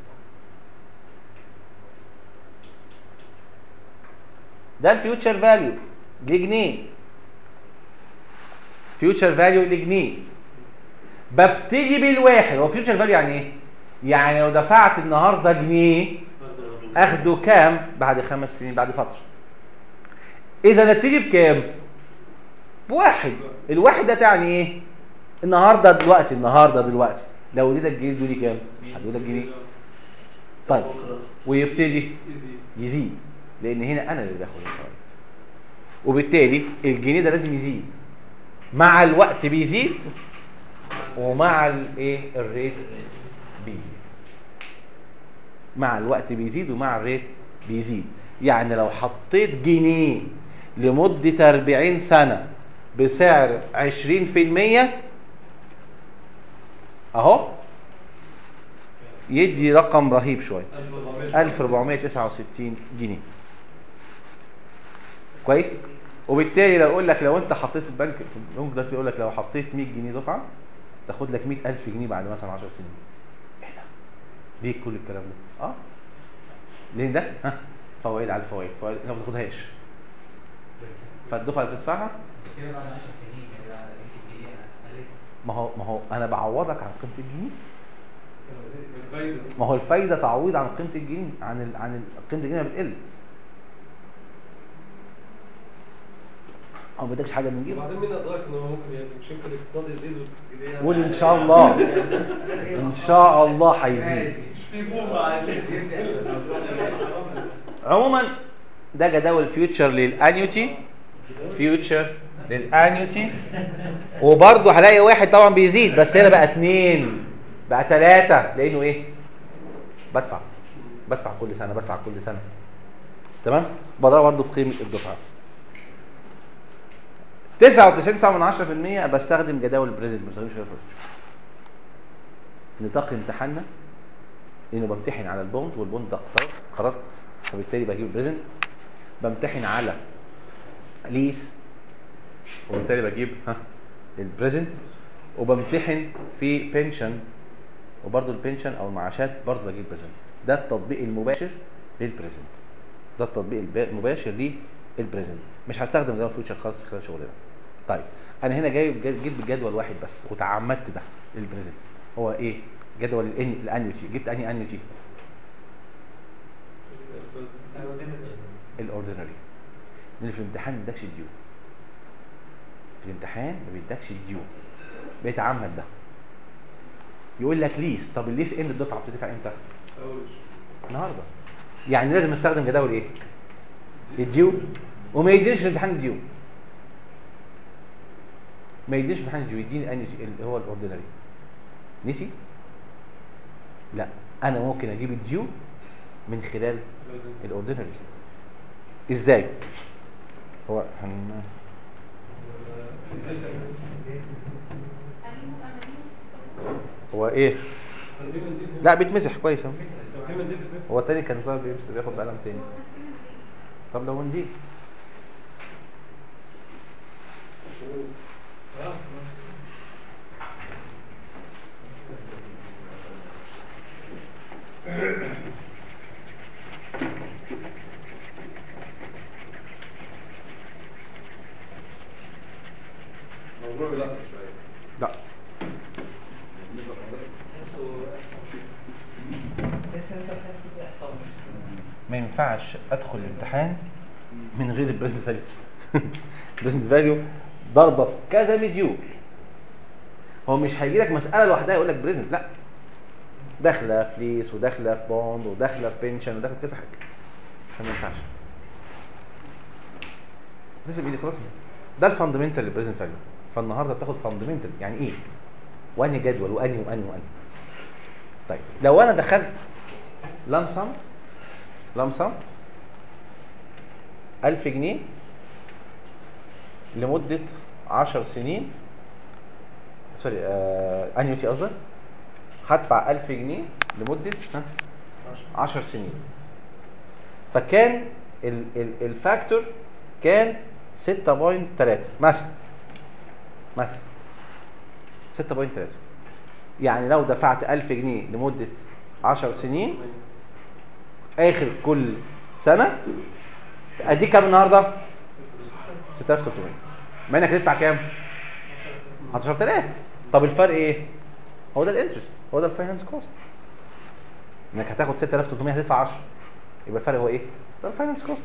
Speaker 1: ده الفيوتشر فاليو لجنيه فيوتشر فاليو لجنيه ببتدي بالواحد هو فيوتشر فاليو يعني ايه؟ يعني لو دفعت النهارده جنيه اخده كام بعد خمس سنين بعد فتره اذا نبتدي بكام بواحد الواحد ده تعني ايه النهارده دلوقتي النهارده دلوقتي لو اديتك جنيه تقول لي كام هتقول لك جنيه طيب ويبتدي
Speaker 3: ايزي
Speaker 1: يزيد لان هنا انا اللي باخد الفوائد وبالتالي الجنيه ده لازم يزيد مع الوقت بيزيد ومع الايه الريت بيزيد مع الوقت بيزيد ومع الريت بيزيد يعني لو حطيت جنيه لمدة 40 سنة بسعر 20% اهو يدي رقم رهيب شوية 1469 جنيه كويس وبالتالي لو اقول لك لو انت حطيت في البنك في البنك ده يقول لك لو حطيت 100 جنيه دفعه تاخد لك 100000 جنيه بعد مثلا 10 سنين ايه ده ليه كل الكلام ده اه ليه ده ها فوائد على الفوائد فوائد انت ما بتاخدهاش فالدفعه اللي بتدفعها
Speaker 4: كده بعد 10 سنين يعني بعد 100 جنيه قلت
Speaker 1: ما هو ما هو انا بعوضك عن قيمه الجنيه
Speaker 3: الفايده
Speaker 1: ما هو الفايده تعويض عن قيمه الجنيه عن ال... عن ال- قيمه الجنيه ما بتقل هو ما بيدكش حاجه من جيبه
Speaker 3: وبعدين مين ادراك ان هو ممكن يعني مش يمكن الاقتصاد يزيد والجنيه
Speaker 1: قول ان شاء الله ان شاء الله هيزيد
Speaker 2: في بوم على
Speaker 1: عموما ده جداول فيوتشر للانيوتي فيوتشر للانيوتي وبرضه هلاقي واحد طبعا بيزيد بس هنا بقى اتنين بقى تلاتة لانه ايه بدفع بدفع كل سنه بدفع كل سنه تمام بضرب برضه في قيمه الدفعه 99.10% بستخدم جداول البريزنت ما بستخدمش غير فيوتشر نطاق امتحاننا انه بمتحن على البوند والبوند ده قرار قرار فبالتالي بجيب البريزنت بمتحن على ليس وبالتالي بجيب ها البريزنت وبمتحن في بنشن وبرضه البنشن او المعاشات برضه بجيب بريزنت ده التطبيق المباشر للبريزنت ده التطبيق الب- المباشر للبريزنت مش هستخدم جدول فيوتشر خالص في خلال شغلنا طيب انا هنا جايب جيت بجدول واحد بس وتعمدت ده البريزنت هو ايه جدول الان الانيوتي جبت انهي انيوتي الاوردينري لان في الامتحان ما بيدكش الديو في الامتحان ما بيدكش الديو بيتعمد ده يقول لك ليس طب الليس ان الدفعه بتدفع امتى النهارده يعني لازم استخدم جداول ايه الديو وما يدينيش في الامتحان الديو ما يدينيش في الامتحان الديو يديني انهي اللي هو الاوردينري نسي لا انا ممكن اجيب الديو من خلال الاوردينري ازاي هو هن... هو ايه لا بيتمسح كويس اهو
Speaker 3: في منديل بتمسك
Speaker 1: هو التاني كان ظاهر بيمسح بياخد بقلم تاني طب لو منديل
Speaker 5: موضوع لا شويه
Speaker 1: لا
Speaker 5: بالنسبه لحضرتك
Speaker 1: ما ينفعش ادخل الامتحان من غير البريزنت فاليو البريزنت فاليو ضربه في كذا مديول هو مش هيجي لك مساله لوحدها يقول لك بريزنت لا داخله في ليس وداخله في بوند وداخله في بنشن وداخله في كذا حاجه فما ينفعش لسه بايدي خلاص ده الفاندمنتال للبريزنت فاليو فالنهارده بتاخد فاندمنتال يعني ايه وانهي جدول وانهي وانهي وانهي طيب لو انا دخلت لمسم لمسم 1000 جنيه لمدة 10 سنين سوري آه انيوتي قصدي هدفع 1000 جنيه لمدة ها 10 سنين فكان ال- ال- الفاكتور كان 6.3 مثلا مثلا 6.3 يعني لو دفعت 1000 جنيه لمدة 10 سنين اخر كل سنة اديك كام النهارده 6300 ما انك هتدفع كام 10000 طب الفرق ايه هو ده الانترست هو ده الفاينانس كوست انك هتاخد 6300 هتدفع 10 يبقى الفرق هو ايه ده الفاينانس كوست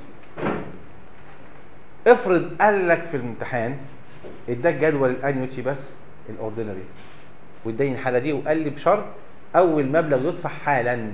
Speaker 1: افرض قال لك في الامتحان اداك جدول الانيوتي بس الاوردينري واداني الحاله دي وقال لي بشرط اول مبلغ يدفع حالا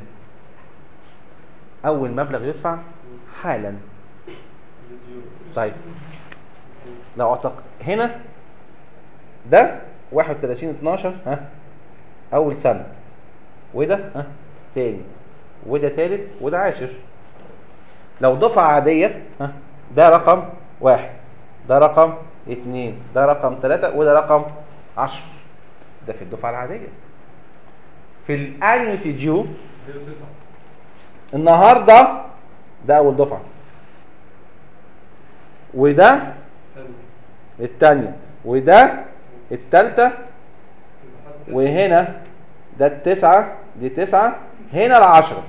Speaker 1: اول مبلغ يدفع حالا طيب لو اعتقد هنا ده 31 12 ها اول سنه وده ها تاني وده تالت وده عاشر لو دفعه عاديه ها ده رقم واحد ده رقم اتنين ده رقم تلاتة وده رقم عشر ده في الدفعه العاديه في الانيوتي ديو
Speaker 3: زيرو تسعة
Speaker 1: النهارده ده اول دفعه وده
Speaker 3: تاني
Speaker 1: التانية وده التالتة
Speaker 3: يبقى حد تسعة.
Speaker 1: وهنا ده التسعة دي تسعة هنا العشرة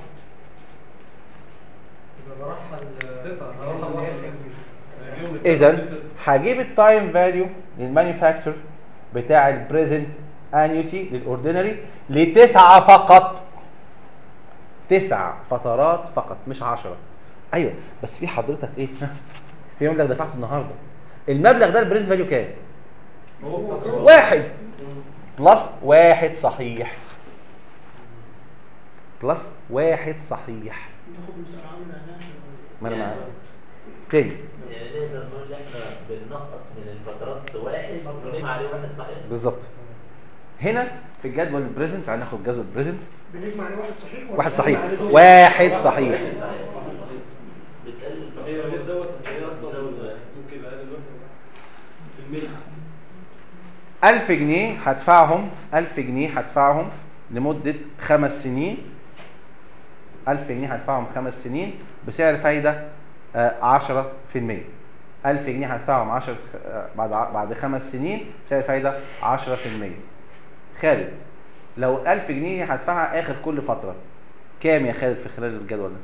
Speaker 4: يبقى برحل
Speaker 3: تسعة.
Speaker 4: برحل اللي هي الاسم.
Speaker 3: اليوم التاني
Speaker 1: اذا
Speaker 3: تسعة.
Speaker 1: هجيب التايم فاليو للمانيفاكتشر بتاع البريزنت انيوتي للاوردينري لتسعة فقط تسع فترات فقط مش عشرة ايوه بس في حضرتك ايه ها؟ في مبلغ دفعته النهارده المبلغ ده البريزنت فاليو كام
Speaker 3: هو بتاع-
Speaker 1: واحد بلس واحد صحيح بلس واحد صحيح ما انا معاك تاني
Speaker 6: يعني نقدر نقول ان احنا بننقص من الفترات واحد ونقيم عليه واحد صحيح
Speaker 1: بالظبط هنا في الجدول البريزنت هناخد جدول البريزنت
Speaker 7: بنجمع عليه واحد صحيح ولا
Speaker 1: واحد صحيح
Speaker 7: بنجمع عليه دول؟
Speaker 1: واحد صحيح
Speaker 6: بتقلل
Speaker 3: هي
Speaker 6: الفترات.
Speaker 3: غير دوت هي اصلا ممكن يبقى اقل واحد في المية
Speaker 1: ألف جنيه هدفعهم ألف جنيه هدفعهم لمدة خمس سنين ألف جنيه هدفعهم خمس سنين بسعر فايدة عشرة في المية ألف جنيه هدفعهم عشر آه، بعد ع- بعد خمس سنين بسعر فايدة عشرة في المية خالد لو ألف جنيه هدفعها آخر كل فترة كام يا خالد في خلال الجدول ده؟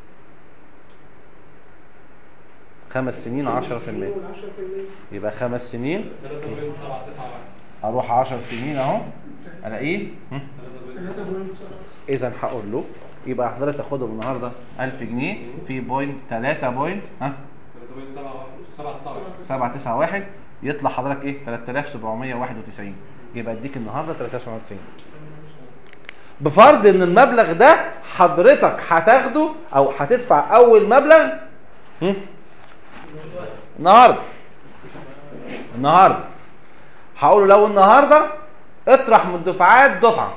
Speaker 1: خمس سنين عشرة في المية
Speaker 7: وال 10%
Speaker 1: يبقى خمس سنين
Speaker 3: 3.791
Speaker 1: اروح 10 سنين اهو الاقيه هم؟
Speaker 7: 3.7
Speaker 1: اذا هقول له يبقى حضرتك تاخدهم النهارده 1000 جنيه في بوينت 3 بوينت ها
Speaker 3: 3.791
Speaker 1: 791 يطلع حضرتك ايه 3791 يبقى اديك النهارده 390 بفرض ان المبلغ ده حضرتك هتاخده او هتدفع اول مبلغ هم؟ النهارده النهارده هقول له لو النهارده اطرح من الدفعات دفعه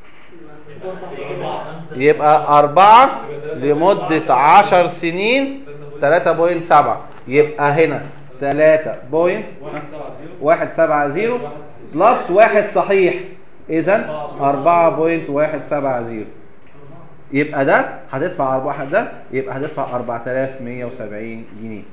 Speaker 1: يبقى أربعة لمدة عشر سنين تلاتة بوينت سبعة يبقى هنا تلاتة بوينت
Speaker 3: 170
Speaker 1: واحد سبعة زيرو بلس واحد صحيح إذا أربعة بوينت واحد سبعة زيرو يبقى ده هتدفع أربعة ده يبقى هتدفع أربعة آلاف مية وسبعين جنيه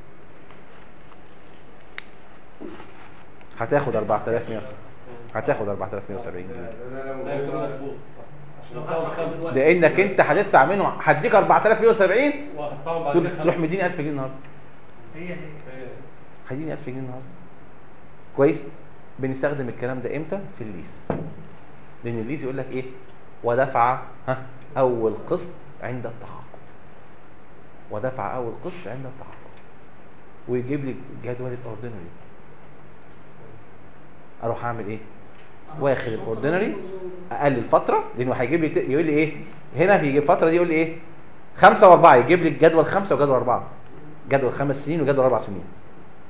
Speaker 1: هتاخد أربعة آلاف مية هتاخد أربعة آلاف مية وسبعين جنيه
Speaker 3: ده يكون مظبوط عشان نقاوم خمس
Speaker 1: لانك انت هتدفع منه هديك 4070
Speaker 3: وهدفعهم بعد
Speaker 1: تروح
Speaker 3: كده
Speaker 1: تروح
Speaker 3: خمس.
Speaker 1: مديني 1000 جنيه النهارده
Speaker 4: هي هي
Speaker 3: هي-
Speaker 1: هيديني 1000 جنيه النهارده كويس بنستخدم الكلام ده امتى في الليز لان الليز يقول لك ايه ودفع ها اول قسط عند التحقق ودفع اول قسط عند التحقق ويجيب لي جدول الاوردينري اروح اعمل ايه واخد الاوردينري اقلل فتره لانه هيجيب لي يقول لي ايه هنا في الفتره دي يقول لي ايه خمسه واربعه يجيب لي الجدول خمسه وجدول اربعه جدول خمس سنين وجدول اربع سنين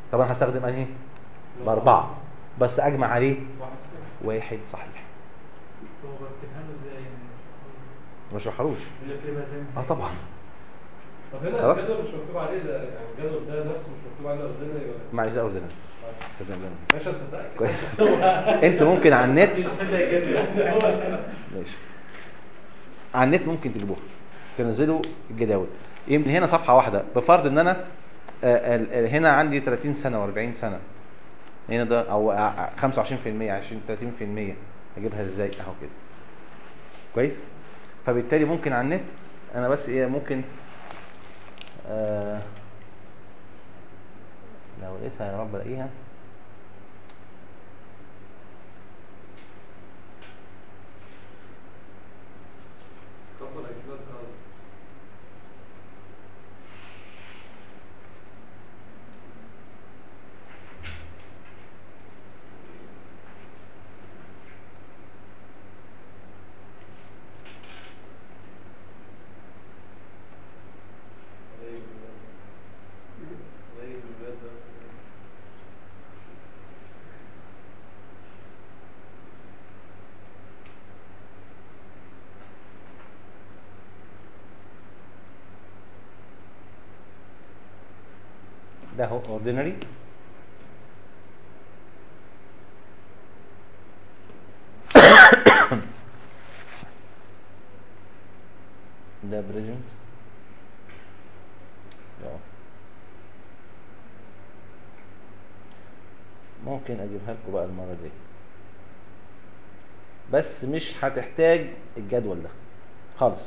Speaker 1: طب انا هستخدم انهي باربعه بس اجمع عليه
Speaker 3: واحد صفر.
Speaker 1: واحد صحيح
Speaker 4: هو بكتبها له ازاي يعني
Speaker 1: ما شرحلوش
Speaker 3: هي كلمة تاني.
Speaker 1: اه طبعا
Speaker 3: طب هنا
Speaker 1: خلاص.
Speaker 3: الجدول مش مكتوب عليه ده يعني الجدول ده نفسه مش مكتوب عليه اوردينري ولا
Speaker 1: ما عايز اوردينال صدق بالله.
Speaker 3: ماشي هصدقك
Speaker 1: كويس انتوا ممكن على النت
Speaker 2: تصدق الجدول
Speaker 1: ماشي على النت ممكن تجيبوها تنزلوا الجداول يمكن هنا صفحه واحده بفرض ان انا آه، ال- ال- هنا عندي 30 سنه و40 سنه هنا ده او ع- 25% 20 30% اجيبها ازاي اهو كده كويس فبالتالي ممكن على النت انا بس ايه ممكن آه لو لقيتها يا رب الاقيها
Speaker 3: كفر اجداد اه قريب من الولاد بس. قريب من الولاد بس.
Speaker 1: ده هو اوردينري ده بريزنت ممكن اجيبها لكم بقى المره دي بس مش هتحتاج الجدول ده خالص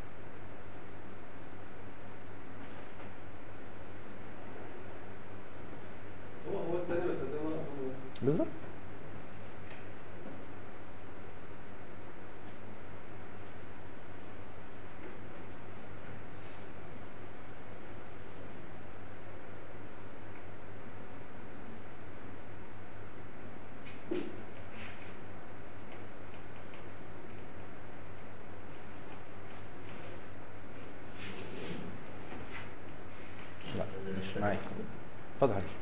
Speaker 3: هو هو التاني بس ده ناقص منه
Speaker 1: بالظبط لا مش معايا اتفضل حضرتك.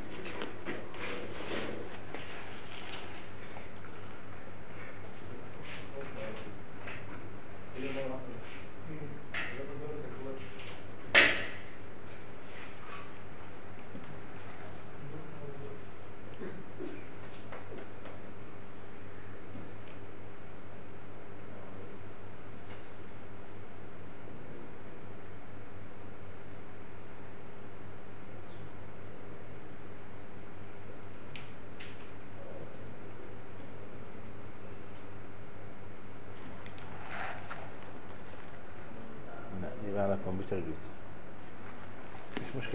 Speaker 1: لا يبقى على الكمبيوتر الجديد مش مشكلة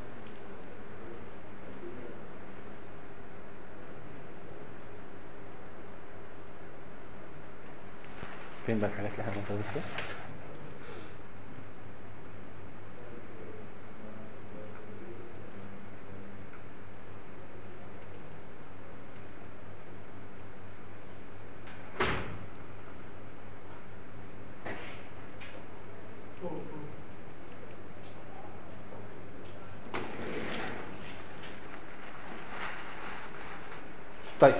Speaker 1: فين بقى الحاجات اللي احنا بنطلبها طيب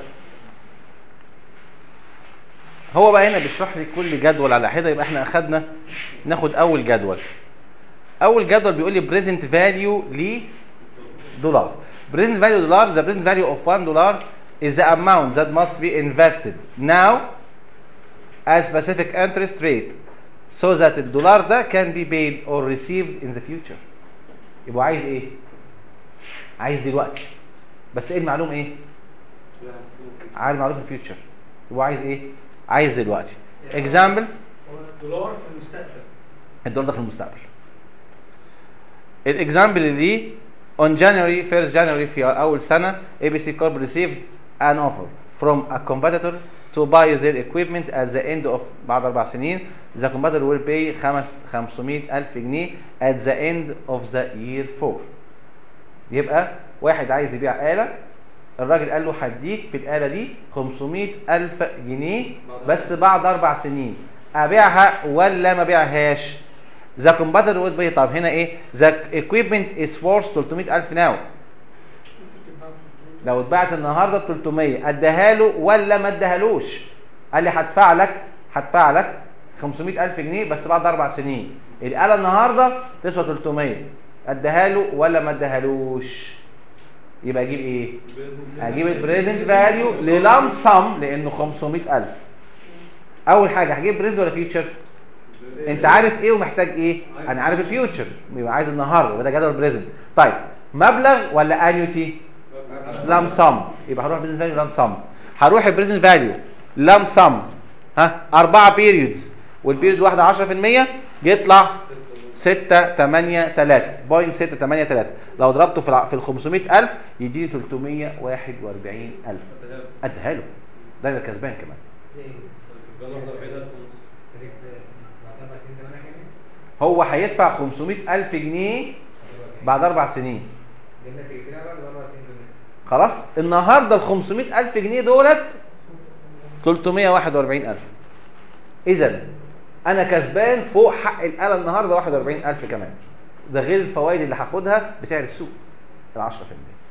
Speaker 1: هو بقى هنا بيشرح لي كل جدول على حده يبقى احنا اخدنا ناخد اول جدول اول جدول بيقول لي بريزنت فاليو ل دولار بريزنت فاليو دولار the present value of 1 dollar is the amount that must be invested now at specific interest rate so that الدولار ده can be paid or received in the future يبقى عايز ايه عايز دلوقتي بس ايه المعلوم ايه
Speaker 3: لا هستنى.
Speaker 1: عايز معلوم في الفيوتشر يبقى عايز ايه عايز دلوقتي اكزامبل
Speaker 2: هو الدولار في المستقبل
Speaker 1: الدولار ده في المستقبل الاكزامبل اللي on January 1st January في اول سنه ABC Corp received an offer from a competitor to buy their equipment at the end of بعد اربع سنين the competitor will pay خمس 500 الف جنيه at the end of the year 4 يبقى واحد عايز يبيع آلة الراجل قال له هديك في الآلة دي 500 ألف جنيه بس بعد أربع سنين أبيعها ولا ما بيعهاش؟ ذا كومباتر would be طب هنا إيه؟ ذا equipment is worth 300 ألف now لو اتباعت النهارده ب 300 اديها له ولا ما اديهالوش قال لي هدفع لك هدفع لك 500000 جنيه بس بعد اربع سنين الاله النهارده تسوى 300 اديها له ولا ما اديهالوش يبقى اجيب ايه هجيب البريزنت فاليو للام سم لانه 500000 اول حاجه هجيب بريزنت ولا فيوتشر انت عارف ايه ومحتاج ايه انا عارف الفيوتشر يبقى عايز النهارده يبقى ده جدول بريزنت طيب مبلغ ولا انيوتي لام سم يبقى هروح بريزنت فاليو لام سم هروح البريزنت فاليو لام سم ها أربعة بيريودز والبيريود الواحدة 10% يطلع 6 8 3 بوينت 6 8 3 لو ضربته في الع- في ال 500000 يديني 341000 اديها له ده يبقى كسبان كمان
Speaker 3: كسبان 41000 ونص
Speaker 1: هو هيدفع 500000 جنيه بعد اربع سنين خلاص النهارده ال 500000 جنيه دولت 341000 اذا انا كسبان فوق حق الاله النهارده 41000 كمان ده غير الفوائد اللي هاخدها بسعر السوق ال 10%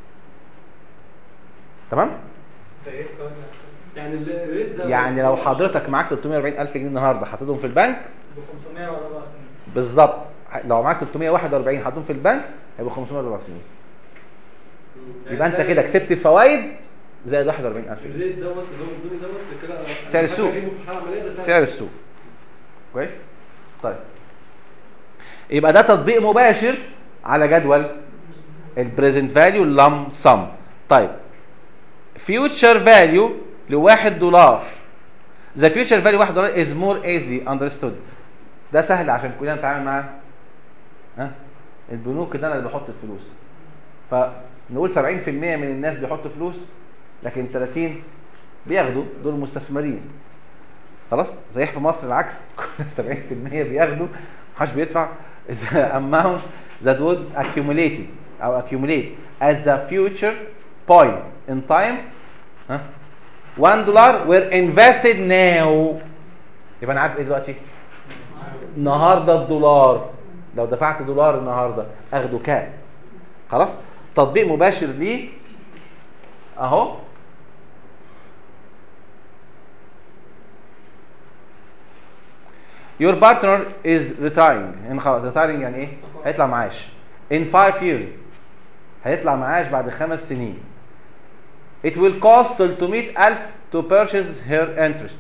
Speaker 1: تمام
Speaker 3: يعني الريت ده
Speaker 1: يعني لو حضرتك معاك 340000 جنيه النهارده حاططهم في البنك
Speaker 4: ب 500 ولا 4 سنين
Speaker 1: بالظبط لو معاك 341 حاططهم في البنك هيبقوا 504 سنين يبقى انت كده كسبت الفوائد زائد 41000 جنيه
Speaker 3: الريت دوت اللي هو مدوني دوت كده أنا
Speaker 1: سعر
Speaker 3: محتاج
Speaker 1: السوق.
Speaker 3: اجيبه في الحاله العمليه ده
Speaker 1: سعر السوق كويس طيب يبقى ده تطبيق مباشر على جدول البريزنت فاليو لام سم طيب فيوتشر فاليو لواحد دولار ذا فيوتشر فاليو 1 دولار از مور ايزلي اندرستود ده سهل عشان كلنا نتعامل معاه ها البنوك ده انا اللي بحط الفلوس فنقول 70% من الناس بيحطوا فلوس لكن 30 بياخدوا دول مستثمرين خلاص صحيح في مصر العكس 70% بياخدوا محدش بيدفع the amount that would accumulate او accumulate as the future point in time ها 1 دولار were invested now يبقى انا عارف ايه دلوقتي النهارده الدولار لو دفعت دولار النهارده اخده كام خلاص تطبيق مباشر ليه اهو Your partner is retiring هنا خلاص retiring يعني ايه؟ هيطلع معاش in 5 years هيطلع معاش بعد خمس سنين It will cost 300000 to purchase her interest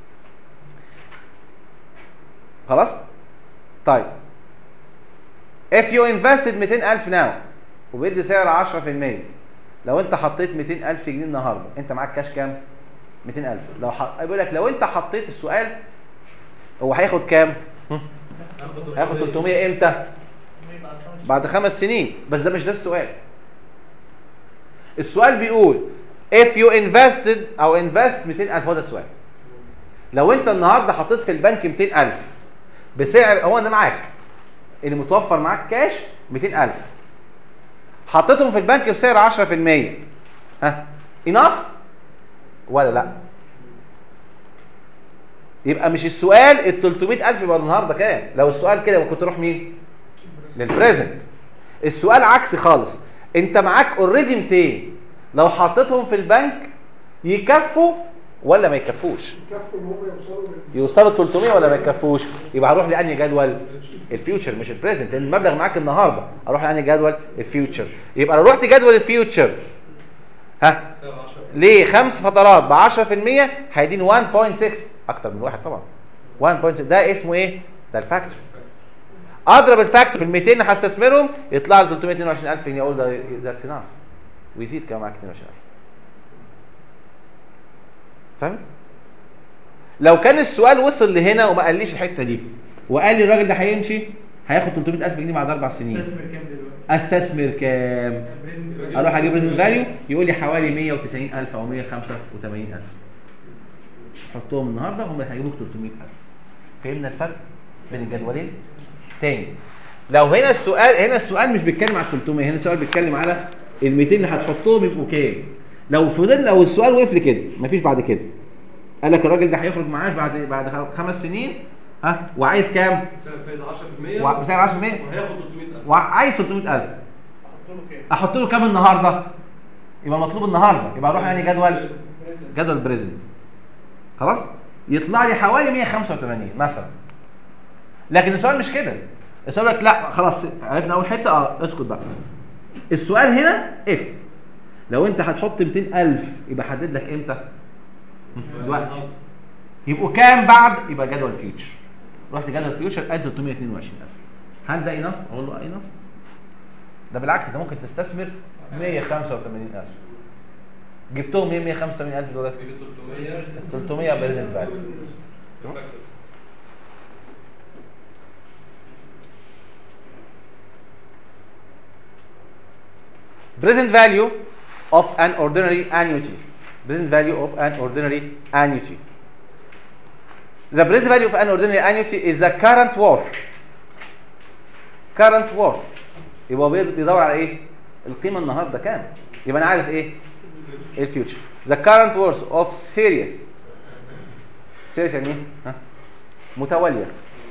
Speaker 1: خلاص؟ طيب If you invested 200000 now وبيدي سعر 10% لو انت حطيت 200000 جنيه النهارده انت معاك كاش كام؟ 200000 لو ح... بيقول لك لو انت حطيت السؤال هو هياخد كام؟ هم؟ هياخد 300 امتى؟ بعد خمس سنين بس ده مش ده السؤال السؤال بيقول if you invested او invest 200000 هو ده السؤال لو انت النهارده حطيت في البنك 200000 بسعر هو انا معاك اللي متوفر معاك كاش 200000 حطيتهم في البنك بسعر 10% ها enough ولا لا يبقى مش السؤال ال 300000 يبقى النهارده كام لو السؤال كده كنت تروح مين للبريزنت السؤال عكسي خالص انت معاك اوريدي 200 لو حطيتهم في البنك يكفوا ولا ما يكفوش
Speaker 7: يكفوا ان هم يوصلوا لل-
Speaker 1: يوصلوا 300 ولا ما يكفوش يبقى هروح لانهي جدول الفيوتشر مش البريزنت لان المبلغ معاك النهارده اروح لانهي جدول الفيوتشر يبقى لو رحت جدول الفيوتشر ها
Speaker 3: سعر 10
Speaker 1: ليه خمس فترات ب 10% هيديني 1.6 اكتر من واحد طبعا 1.6 ده اسمه ايه ده الفاكتور اضرب الفاكتور في ال 200 اللي هستثمرهم يطلع لي 322000 جنيه اقول ده ذاتس انف ويزيد كمان معاك 22000 فهمت لو كان السؤال وصل لهنا وما قاليش الحته دي وقال لي الراجل ده هيمشي هياخد 300000 جنيه بعد اربع سنين
Speaker 4: استثمر كام دلوقتي؟
Speaker 1: استثمر كام
Speaker 4: بريزنت
Speaker 1: اروح اجيب ريزن فاليو يقول لي حوالي 190000 او 185000 حطهم النهارده هم اللي هيجيبوك 300000 فهمنا الفرق بين الجدولين تاني لو هنا السؤال هنا السؤال مش بيتكلم على 300 هنا السؤال بيتكلم على ال 200 اللي هتحطهم يبقوا كام لو فضل لو السؤال وقف لي كده مفيش بعد كده قال لك الراجل ده هيخرج معاش بعد بعد خمس سنين ها وعايز كام
Speaker 3: سعر فين 10%
Speaker 1: وع- بسعر 10%
Speaker 3: وهياخد 300000
Speaker 1: وعايز 300000 احط له كام النهارده يبقى المطلوب النهارده يبقى اروح يعني جدول جدول بريزنت خلاص يطلع لي حوالي 185 مثلا لكن السؤال مش كده السؤال يقول لك لا خلاص عرفنا اول حته اه اسكت بقى السؤال هنا اف لو انت هتحط 200000 يبقى حدد لك امتى دلوقتي يبقوا كام بعد يبقى جدول فيوتشر رحت جدول فيوتشر قال 322000 هل ده انف اقول له انف ده بالعكس انت ممكن تستثمر 185000 جبتهم ايه 185000 دول 300 بريزنت فاليو present value of an ordinary annuity present value of an ordinary annuity the present value of an ordinary annuity is the current worth current worth يبقى هو بيد- بيدور على ايه القيمه النهارده كام يبقى انا عارف ايه الفيوتشر the current worth of series series يعني ايه ها متواليه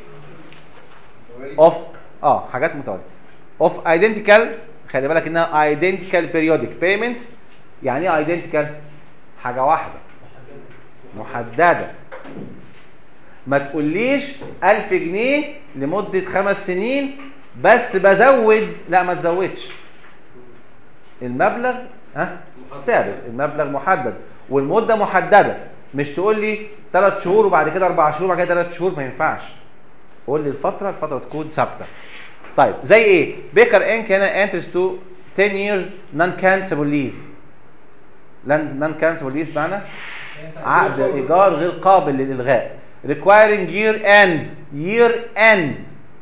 Speaker 1: of اه حاجات متواليه of identical خلي بالك انها identical periodic payments يعني ايه identical حاجه واحده محدده ما تقوليش 1000 جنيه لمده خمس سنين بس بزود لا ما تزودش المبلغ ها ثابت المبلغ محدد والمده محدده مش تقول لي 3 شهور وبعد كده 4 شهور وبعد كده 3 شهور ما ينفعش قول لي الفتره الفتره تكون ثابته طيب زي ايه بيكر انك هنا enters to 10 years non cancelable lease non cancelable lease معنى عقد ايجار غير قابل للالغاء requiring year end year end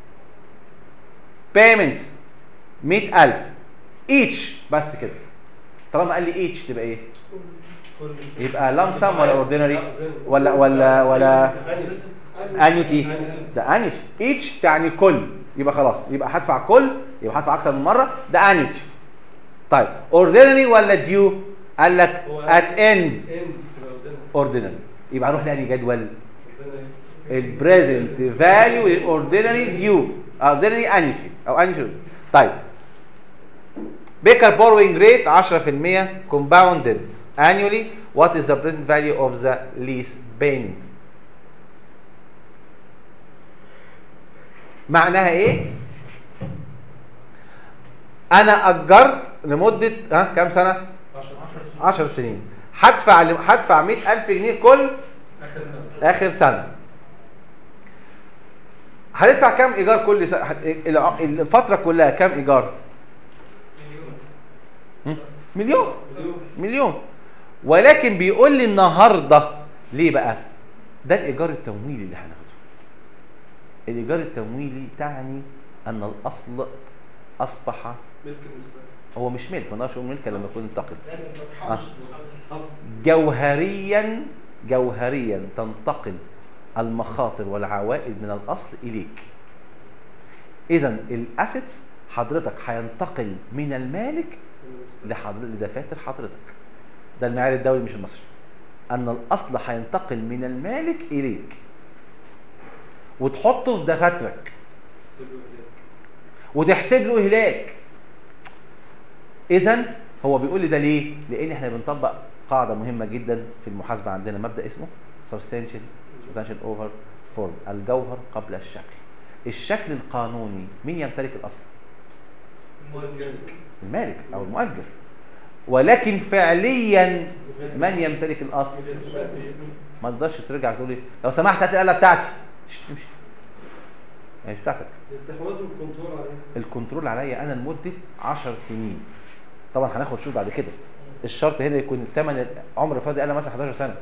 Speaker 1: payments 100000 each بس كده طالما قال لي each تبقى ايه يبقى lump sum ولا ordinary ولا ولا ولا annuity ده annuity each تعني كل يبقى خلاص يبقى هدفع كل يبقى هدفع اكتر من مره ده annuity طيب ordinary ولا due قال لك at end ordinary يبقى هنروح لأني جدول البريزنت فاليو للاوردينري ديو اوردينري انيتي او انيتي طيب بيكر بوروينج ريت 10% compounded annually what is the present value of the lease payment معناها ايه انا اجرت لمده ها كام سنه 10 سنين هدفع هدفع 100000 جنيه كل اخر سنه هندفع كام ايجار كل سنه هت- الع- الفتره كلها كام ايجار هم؟ مليون مليون ولكن بيقول لي النهارده ليه بقى ده الايجار التمويلي اللي هناخده الايجار التمويلي تعني ان الاصل اصبح
Speaker 3: ملك المستقبل
Speaker 1: هو مش ملك ما نقدرش نقول ملك لما يكون انتقد
Speaker 7: لازم
Speaker 1: آه.
Speaker 7: تتحفظ
Speaker 3: حفظ
Speaker 1: جوهريا جوهريا تنتقل المخاطر والعوائد من الاصل اليك اذا الاسيتس حضرتك هينتقل من المالك لحضرتك لدفاتر حضرتك ده المعيار الدولي مش المصري ان الاصل هينتقل من المالك اليك وتحطه في دفاترك وتحسب له هلاك اذا هو بيقول لي ده ليه لان احنا بنطبق قاعده مهمه جدا في المحاسبه عندنا مبدا اسمه substantial substantial over form الجوهر قبل الشكل الشكل القانوني مين يمتلك الاصل المالك او المؤجر ولكن فعليا من يمتلك الاصل ما تقدرش ترجع تقول لي لو سمحت هات الاله بتاعتي شت، امشي هي مش بتاعتك
Speaker 3: الاستحواذ والكنترول عليه
Speaker 1: الكنترول عليا انا لمده 10 سنين طبعا هناخد شروط بعد كده الشرط هنا يكون الثمن عمر فاضي انا مثلا 11 سنه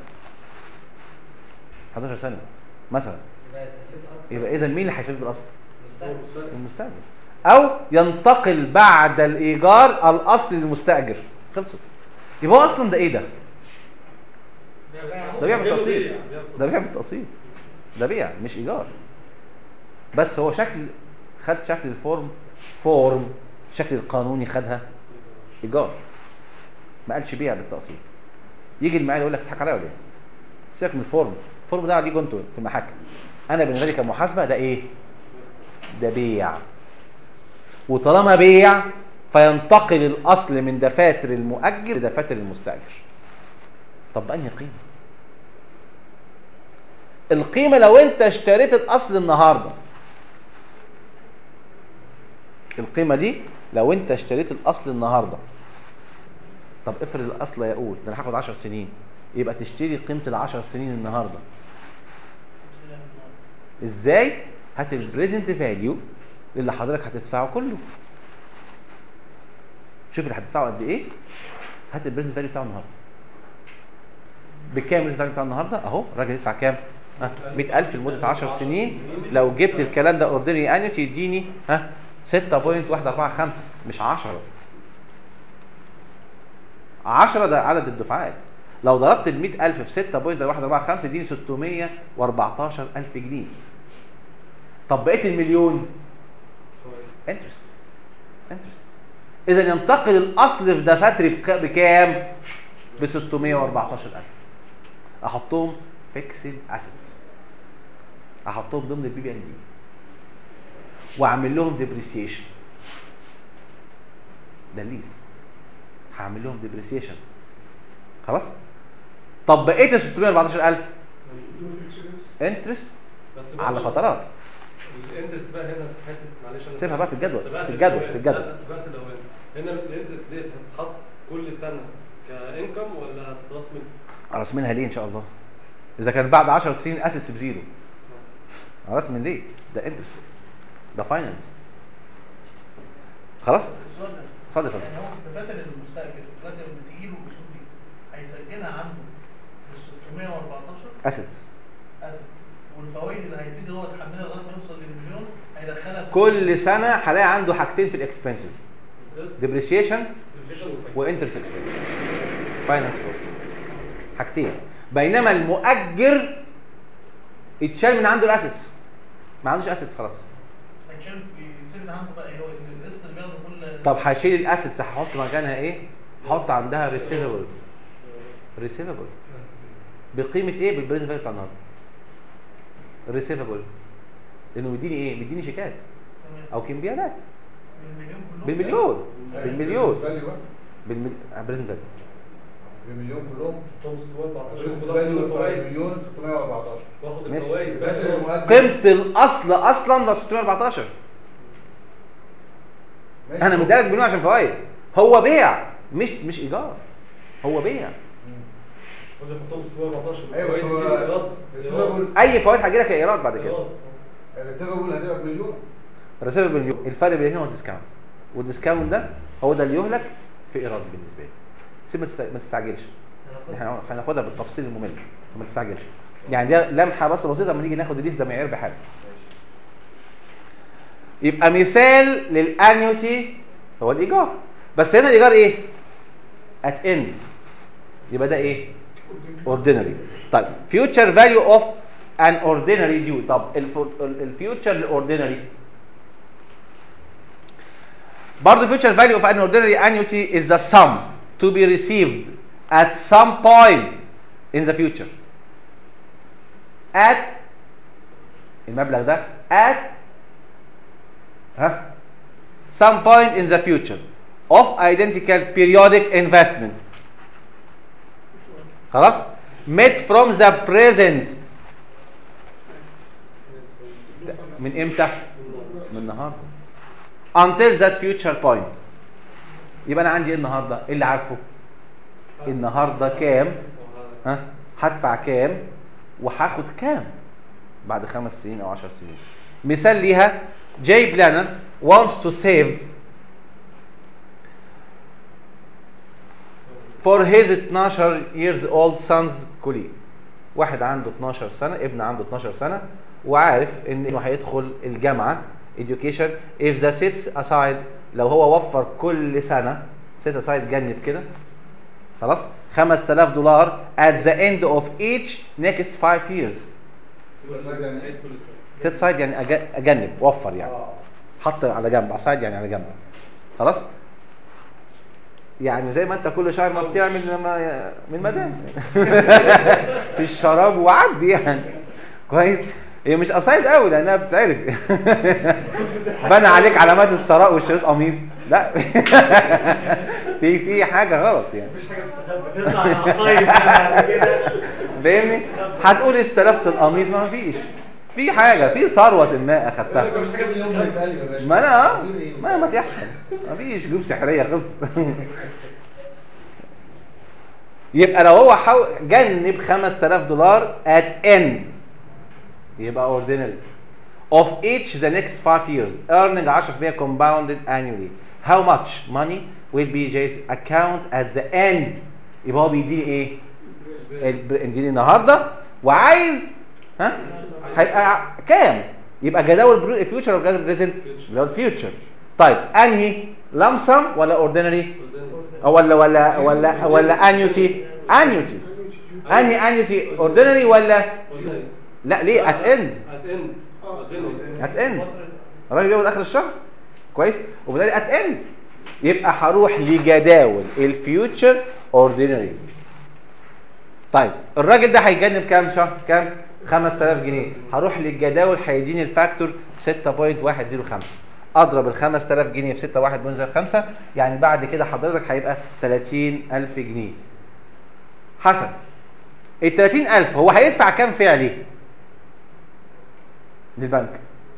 Speaker 1: 11 سنه مثلا
Speaker 7: يبقى يستفيد اكتر
Speaker 1: يبقى اذا مين اللي هيستفيد بالاصل
Speaker 7: مستقبل
Speaker 1: المستاجر او ينتقل بعد الايجار الاصل للمستاجر خلصت يبقى هو اصلا ده ايه ده ده بيع بالتقسيط ده بيع بالتقسيط ده بيع مش ايجار بس هو شكل خد شكل الفورم فورم الشكل القانوني خدها ايجار ما قالش بيع بالتقسيط يجي المعيار يقول لك تضحك عليا ولا ايه سيبك من الفورم الفورم ده عليكم انتوا في المحاكم انا بالنسبه لي كمحاسبه ده ايه ده بيع وطالما بيع فينتقل الاصل من دفاتر المؤجر لدفاتر المستاجر طب بأنهي قيمه القيمه لو انت اشتريت الاصل النهارده القيمه دي لو انت اشتريت الاصل النهارده طب افرض الاصل يقول ده انا هاخد 10 سنين يبقى تشتري قيمه ال 10 سنين النهارده ازاي هات البريزنت فاليو اللي حضرتك هتدفعه كله شوف اللي هتدفعه قد ايه هات البريزنت فاليو بتاعه النهارده بكام البريزنت فاليو بتاعه النهارده اهو الراجل يدفع كام ها 100000 لمده 10 سنين لو جبت الكلام ده اوردينري انيوتي يديني ها 6.145 مش 10 10 ده عدد الدفعات لو ضربت ال 100000 في 6.145 يديني 614000 جنيه طب بقيه المليون انترست انترست اذا ينتقل الاصل في دفاتري بك- بكام ب 614000 احطهم فيكسد اسيتس احطهم ضمن البي بي ان دي واعمل لهم ديبريسيشن ده الليز هعمل لهم ديبريسيشن خلاص طب بقيه ال 614000 انترست
Speaker 3: بس
Speaker 1: على
Speaker 3: برضه
Speaker 1: فترات
Speaker 3: الانترست بقى هنا في حته معلش انا
Speaker 1: سيبها بقى في الجدول،
Speaker 3: سبقت
Speaker 1: في الجدول،
Speaker 3: الأوان.
Speaker 1: في الجدول.
Speaker 3: لا، سبقت الاوان هنا الانترست ديت هتتحط كل سنه كانكم ولا هتتراس من
Speaker 1: راس منها ليه ان شاء الله اذا كان بعد 10 سنين اسيتس بزيرو راس من ليه ده انترست ده فاينانس خلاص
Speaker 8: السؤال ده
Speaker 1: اتفضل اتفضل
Speaker 8: يعني هو في دفاتر المستاجر دلوقتي لما تيجي له الاصول دي هيسجلها عنده ب 614
Speaker 1: اسيتس
Speaker 8: اسد والفوائد اللي هيبتدي هو يتحملها لغايه ما يوصل للمليون هيدخلها في
Speaker 1: كل سنه هلاقي عنده حاجتين في الاكسبنسز
Speaker 3: انترست
Speaker 1: ديبريشيشن
Speaker 3: ديبريشن وفايدة.
Speaker 1: وانترست اكسبنس فاينانس كوست حاجتين بينما المؤجر اتشال من عنده الاسيتس ما عندوش اسيتس خلاص
Speaker 8: هيتشال بيسيب عنده بقى هو القسط اللي بياخده كل
Speaker 1: طب هشيل الاسيتس هحط مكانها ايه هحط عندها ريسيفبل ريسيفبل بقيمه ايه بالبريزنت فاليو بتاع النهارده ريسيفبل لانه بيديني ايه بيديني شيكات او كمبيالات
Speaker 8: بالمليون كلهم
Speaker 1: بالمليون بالمليون
Speaker 5: فاليو بقى
Speaker 1: بالمليون بريزنت فاليو
Speaker 5: بالمليون كلهم
Speaker 3: توم 614
Speaker 5: الريسك
Speaker 3: وآخد
Speaker 5: فاليو بتاع
Speaker 3: الفوائد.
Speaker 5: المليون 614
Speaker 3: واخد
Speaker 1: ماشي.
Speaker 3: الفوائد بقى
Speaker 5: فاكر المؤجر
Speaker 1: قيمه الاصل اصلا ب 614
Speaker 5: ماشي.
Speaker 1: انا مديلك بمليون عشان فوائد هو بيع مش مش ايجار هو بيع
Speaker 3: خد يحطهم 614
Speaker 5: ايوه بس
Speaker 3: الفوائد
Speaker 5: هو
Speaker 3: دي إيراد. إيراد.
Speaker 5: الريسيفبل
Speaker 1: اي فوائد هتجي لك ايراد بعد كده
Speaker 3: إيراد.
Speaker 5: الريسيفبل هتبقى بمليون
Speaker 1: رسالة بالمليون الفرق بين هنا والديسكاونت والديسكاونت ده هو ده اللي يهلك في ايراد بالنسبه لي سيب ما تست- ما تستعجلش احنا هناخدها بالتفصيل الممل ما تستعجلش يعني ده لمحه بس بسيطه لما نيجي ناخد الليست ده معيار بحاجه يبقى مثال للانيوتي هو الايجار بس هنا الايجار ايه ات اند يبقى ده ايه اوردينري طيب future value of an ordinary due طب الفيوتشر الاوردينري برضه future value of an ordinary annuity is the sum to be received at some point in the future at المبلغ ده at ها some point in the future of identical periodic investment خلاص made from the present من امتى من النهارده until that future point يبقى انا عندي ايه النهارده ايه اللي عارفه النهارده كام ها هدفع كام وهاخد كام بعد خمس سنين او عشر سنين مثال ليها جاي بلانر wants to save for his 12 years old son's colleague واحد عنده 12 سنة ابن عنده 12 سنة وعارف ان انه هيدخل الجامعة education if the sets aside لو هو وفر كل سنة set aside جنب كده خلاص 5000 دولار at the end of each next 5 years
Speaker 5: يبقى سايد يعني
Speaker 3: عيد
Speaker 5: ايه؟
Speaker 3: كل سنه
Speaker 1: set aside يعني أج- اجنب وفر يعني
Speaker 5: اه
Speaker 1: حط على جنب aside يعني على جنب خلاص يعني زي ما انت كل شهر ما بتعمل لما من مدام في الشراب وعدي يعني كويس هي مش قصايد قوي لانها بتعرف بنى عليك علامات الثراء والشريط قميص لا في في حاجه غلط يعني
Speaker 3: مفيش حاجه مستخبى
Speaker 4: تطلع العصاية بعد كده
Speaker 1: فاهمني هتقول استلفت القميص ما فيش في حاجه في ثروه ما اخدتها
Speaker 3: مفيش حاجه
Speaker 5: كل يوم
Speaker 3: مستخبى
Speaker 5: هيتقلب يا باشا
Speaker 1: ما انا اه
Speaker 5: بتقول إيه؟
Speaker 1: ما ما تحصل ما فيش جيوب سحريه خلص يبقى لو هو حاول جنب 5000 دولار at n يبقى ordinary of each the next 5 years earning 10% compounded annually how much money will be Jay's account at the end يبقى هو بيديني ايه الب- اديني النهارده وعايز ها هيبقى كام يبقى جداول الفيوتشر ولا جداول بريزنت اللي هو الفيوتشر طيب انهي لمسم ولا اوردينري أو ولا ولا ولا ولا انيوتي انيوتي انهي انيوتي اوردينري ولا لا ليه ات اند
Speaker 3: هتند
Speaker 1: ات اند الراجل بيقبض اخر الشهر كويس وبالتالي ات اند يبقى هروح لجداول الفيوتشر اوردينري طيب الراجل ده هيجنب كام شهر كام 5000 جنيه هروح للجداول هيديني الفاكتور 6.105 اضرب ال 5000 جنيه في 6.105 يعني بعد كده حضرتك هيبقى 30000 جنيه حسن ال 30000 هو هيدفع كام فعلي للبنك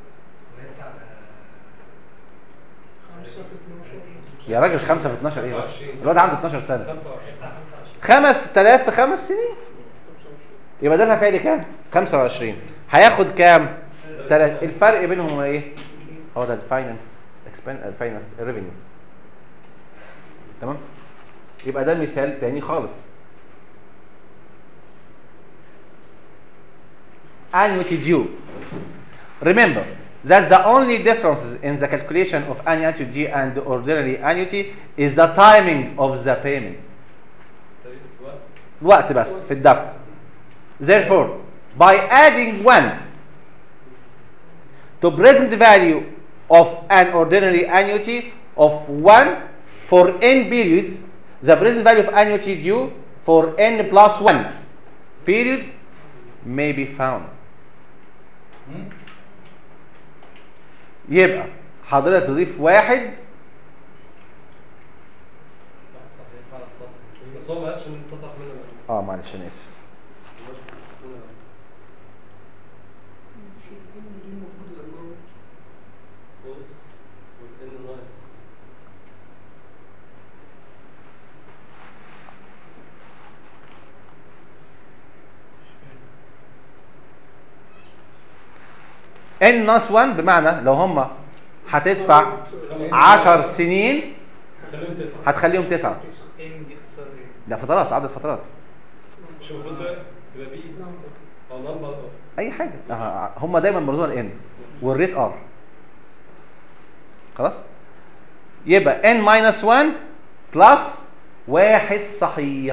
Speaker 1: يا راجل 5 في 12 ايه بس الواد عنده 12 سنه
Speaker 3: 25
Speaker 1: 5000 في خمس سنين يبقى دفع فعلي كام 25 هياخد كام تلات الفرق بينهم هو ايه هو ده الفاينانس الفاينانس ريفينيو تمام يبقى ده مثال تاني خالص annuity due remember that the only differences in the calculation of annuity due and the ordinary annuity is the timing of the payment الوقت بس في الدفع therefore by adding one to present value of an ordinary annuity of 1 for n periods the present value of annuity due for n plus 1 period may be found يبقى حضرتك تضيف واحد
Speaker 3: بس هو ما قالش ان تطلع منه
Speaker 1: اه معلش انا اسف
Speaker 3: بص والان ناقص
Speaker 1: n ناقص 1 بمعنى لو هم هتدفع 10 سنين
Speaker 3: خليهم تسعه
Speaker 1: هتخليهم تسعة
Speaker 4: ان دي اختصار ايه؟
Speaker 1: ده فترات عدد فترات
Speaker 3: مش المفروض تبقى تبقى بي او نمبر اوف
Speaker 1: اي حاجه آه، هم دايما مرضون الان والريت ار خلاص يبقى n minus 1 بلس واحد صحيح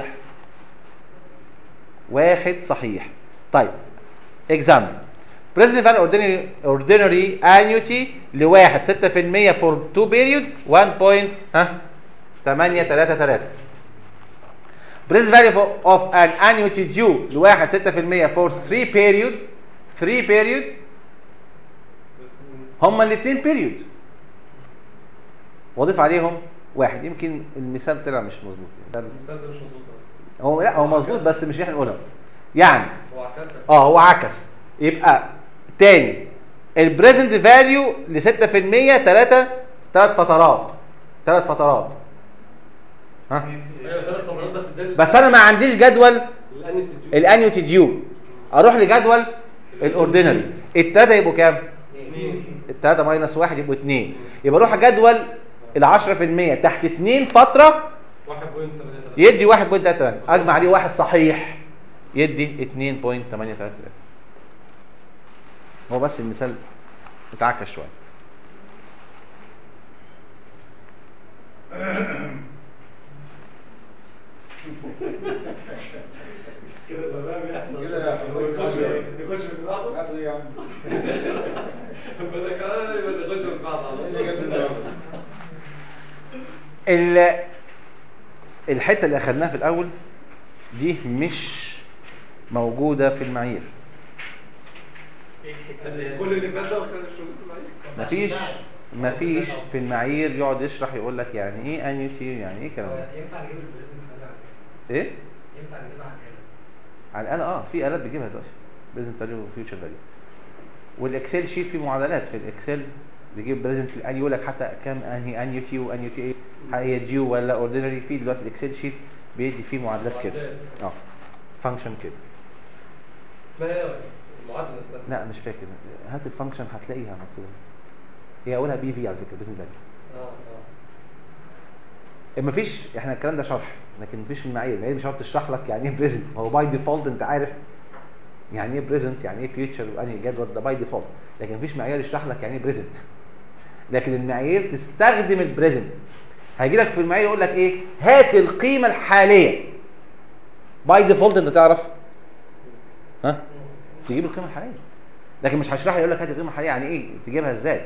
Speaker 1: واحد صحيح طيب example present value ordinary ordinary annuity لواحد 6% for two periods 1 point ها 8 3 3 present value for- of an annuity due لواحد 6% for 3 period 3 period هما الاثنين period واضيف عليهم واحد يمكن المثال طلع مش مظبوط ده-
Speaker 3: المثال ده مش مظبوط خالص
Speaker 1: هو لا هو مظبوط بس مش احنا نقولها يعني
Speaker 3: هو عكسك
Speaker 1: اه هو عكس يبقى تاني البريزنت فاليو ل 6% ثلاثة ثلاث فترات ثلاث فترات ها
Speaker 3: ايوه ثلاث فترات بس ده
Speaker 1: بس انا ما عنديش جدول
Speaker 3: الانيتي
Speaker 1: الانيوتي ديو اروح لجدول الاوردينري الثلاثه يبقوا كام الثلاثه ماينس واحد يبقوا اثنين يبقى اروح جدول ال 10% تحت اثنين فتره
Speaker 3: 1.83
Speaker 1: يدي 1.3 اجمع عليه واحد صحيح يدي 2.833 هو بس المثال اتعكس شويه
Speaker 5: كده يا
Speaker 3: نخش في بعض
Speaker 5: هاتوا يا عم
Speaker 3: بدك اه يبقى نخش في بعض على
Speaker 5: اللي جاب
Speaker 3: طول.
Speaker 5: النهارده
Speaker 1: ال- الحته اللي اخدناها في الاول دي مش موجوده في المعايير
Speaker 3: كل اللي فات ده وكان الشغل معايا
Speaker 1: مفيش مفيش في المعايير يقعد يشرح يقول لك يعني ايه انيوتي يعني ايه كلام ده
Speaker 7: ينفع نجيب البريزنت فاليو على الجهاز
Speaker 1: ايه
Speaker 7: ينفع نجيبها على الجهاز
Speaker 1: على الاقل اه في الات بتجيبها دلوقتي بريزنت فاليو وفيوتشر فاليو والاكسل شيت فيه معادلات في الاكسل بيجيب بريزنت الان يقول لك حتى كام انهي ان يو تي وان يو تي ايه هي جيو ولا اوردينري في دلوقتي الاكسل شيت بيدي فيه معادلات كده اه فانكشن كده
Speaker 3: اسمها ايه يا ريس؟ المعادله نفسها اسمها
Speaker 1: لا مش فاكر هات الفانكشن هتلاقيها مكتوبه هي اولها بي في على فكره بريزنت فاليو
Speaker 3: اه اه
Speaker 1: مفيش احنا الكلام ده شرح لكن مفيش المعايير المعايير مش هتقعد تشرح لك يعني ايه بريزنت هو باي ديفولت انت عارف يعني ايه بريزنت يعني ايه فيوتشر وانهي جدول ده باي ديفولت لكن مفيش معيار يشرح لك يعني ايه بريزنت لكن المعايير تستخدم البريزنت هيجي لك في المعايير يقول لك ايه هات القيمه الحاليه باي ديفولت انت تعرف ها تجيب القيمه الحاليه لكن مش هشرح لي يقول لك هات القيمه الحاليه يعني ايه تجيبها ازاي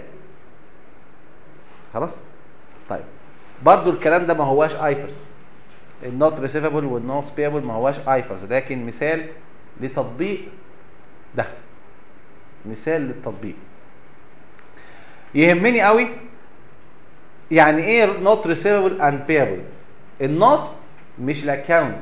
Speaker 1: خلاص طيب برضو الكلام ده ما هواش ايفرس النوت ريسيفبل والنوت بيبل ما هواش ايفرس لكن مثال لتطبيق ده مثال للتطبيق يهمني قوي يعني ايه نوت ريسيفبل اند بيبل النوت مش الاكونت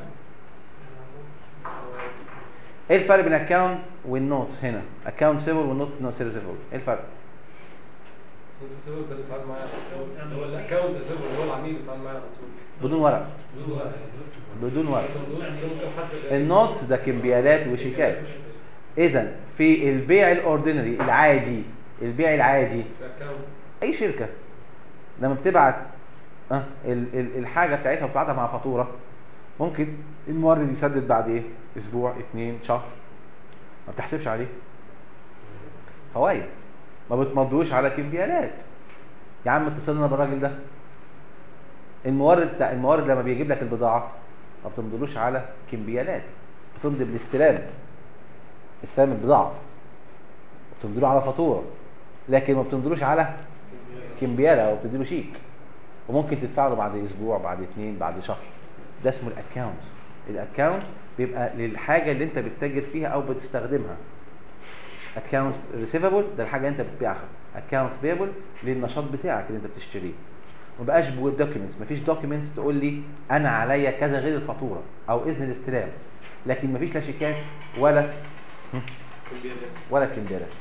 Speaker 1: ايه الفرق بين الاكونت والنوت هنا اكونت سيبل والنوت نوت ريسيفبل ايه الفرق
Speaker 3: انت سيبه ده اللي اتعامل معايا اللي هو الاكونت سيبه اللي هو العميل اللي اتعامل معايا على طول
Speaker 1: بدون ورق
Speaker 3: بدون ورق.
Speaker 1: بدون ورق
Speaker 3: ممكن حد
Speaker 1: النوتس ده كمبيالات وشيكات اذا في البيع الاوردينري العادي البيع العادي
Speaker 3: الاكونت
Speaker 1: اي شركه لما بتبعت اه ال- ال- الحاجه بتاعتها وبتبعتها مع فاتوره ممكن المورد يسدد بعد ايه اسبوع اتنين شهر ما بتحسبش عليه فوائد ما بتمضوش على كمبيالات يا عم اتصل لنا بالراجل ده المورد بتاع المورد لما بيجيب لك البضاعه ما بتمضلوش على كمبيالات بتمضي بالاستلام استلام البضاعه بتمضي له على فاتوره لكن ما بتمضلوش على كمبياله او بتديله شيك وممكن تدفع له بعد اسبوع بعد اتنين بعد شهر ده اسمه الاكونت الاكونت بيبقى للحاجه اللي انت بتتاجر فيها او بتستخدمها اكونت ريسيفبل ده الحاجه اللي انت بتبيعها اكونت بيبل للنشاط بتاعك اللي انت بتشتريه ما بقاش دوكيومنتس مفيش دوكيومنتس تقول لي انا عليا كذا غير الفاتوره او اذن الاستلام لكن مفيش لا شيكات ولا ولا كمبيالات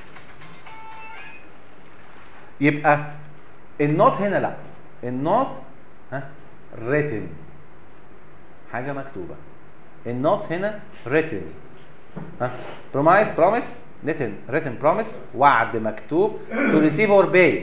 Speaker 1: يبقى النوت هنا لا النوت ها written حاجه مكتوبه النوت هنا written ها promise promise written written promise وعد مكتوب to receive or pay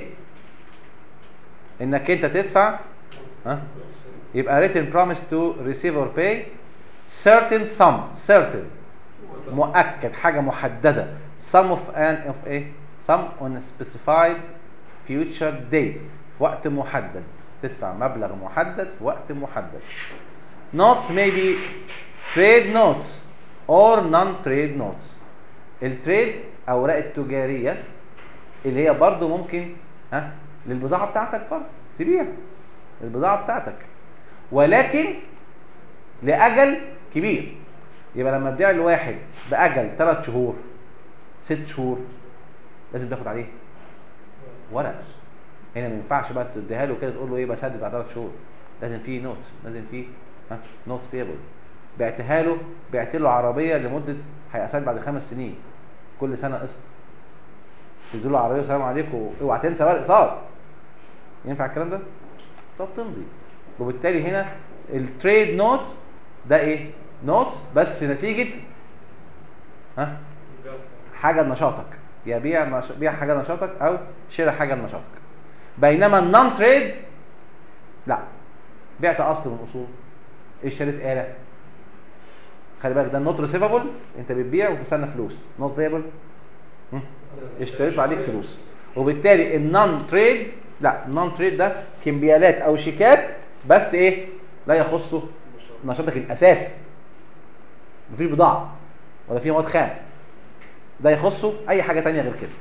Speaker 1: انك انت تدفع ها يبقى written promise to receive or pay certain sum certain مؤكد حاجه محدده sum of an of a sum on a specified future date في وقت محدد تدفع مبلغ محدد في وقت محدد notes may be trade notes or non-trade notes التريد اوراق التجاريه اللي هي برضو ممكن ها للبضاعه بتاعتك برضو تبيع البضاعه بتاعتك ولكن لاجل كبير يبقى لما تبيع لواحد باجل 3 شهور 6 شهور لازم تاخد عليه ورق هنا ما ينفعش بقى تديها له كده تقول له ايه بسدد بعد 3 شهور لازم فيه نوت لازم فيه ها نوت بيبل بعتها له بعت له عربيه لمده هيقسط بعد خمس سنين كل سنه قسط تدي له عربيه والسلام عليكم اوعى تنسى بقى الاقساط ينفع الكلام ده؟ طب تمضي وبالتالي هنا التريد نوت ده ايه؟ نوت بس نتيجه ها حاجه لنشاطك يا بيع نش... بيع حاجه لنشاطك او شراء حاجه لنشاطك بينما النون تريد لا بعت اصل من اصول اشتريت اله خلي بالك ده النوت ريسيفبل انت بتبيع وتستنى فلوس نوت بيبل اشتريت عليك فلوس وبالتالي النون تريد لا النون تريد ده كمبيالات او شيكات بس ايه لا يخص نشاطك الاساسي مفيش بضاعه ولا في مواد خام ده يخصه اي حاجه تانية غير كده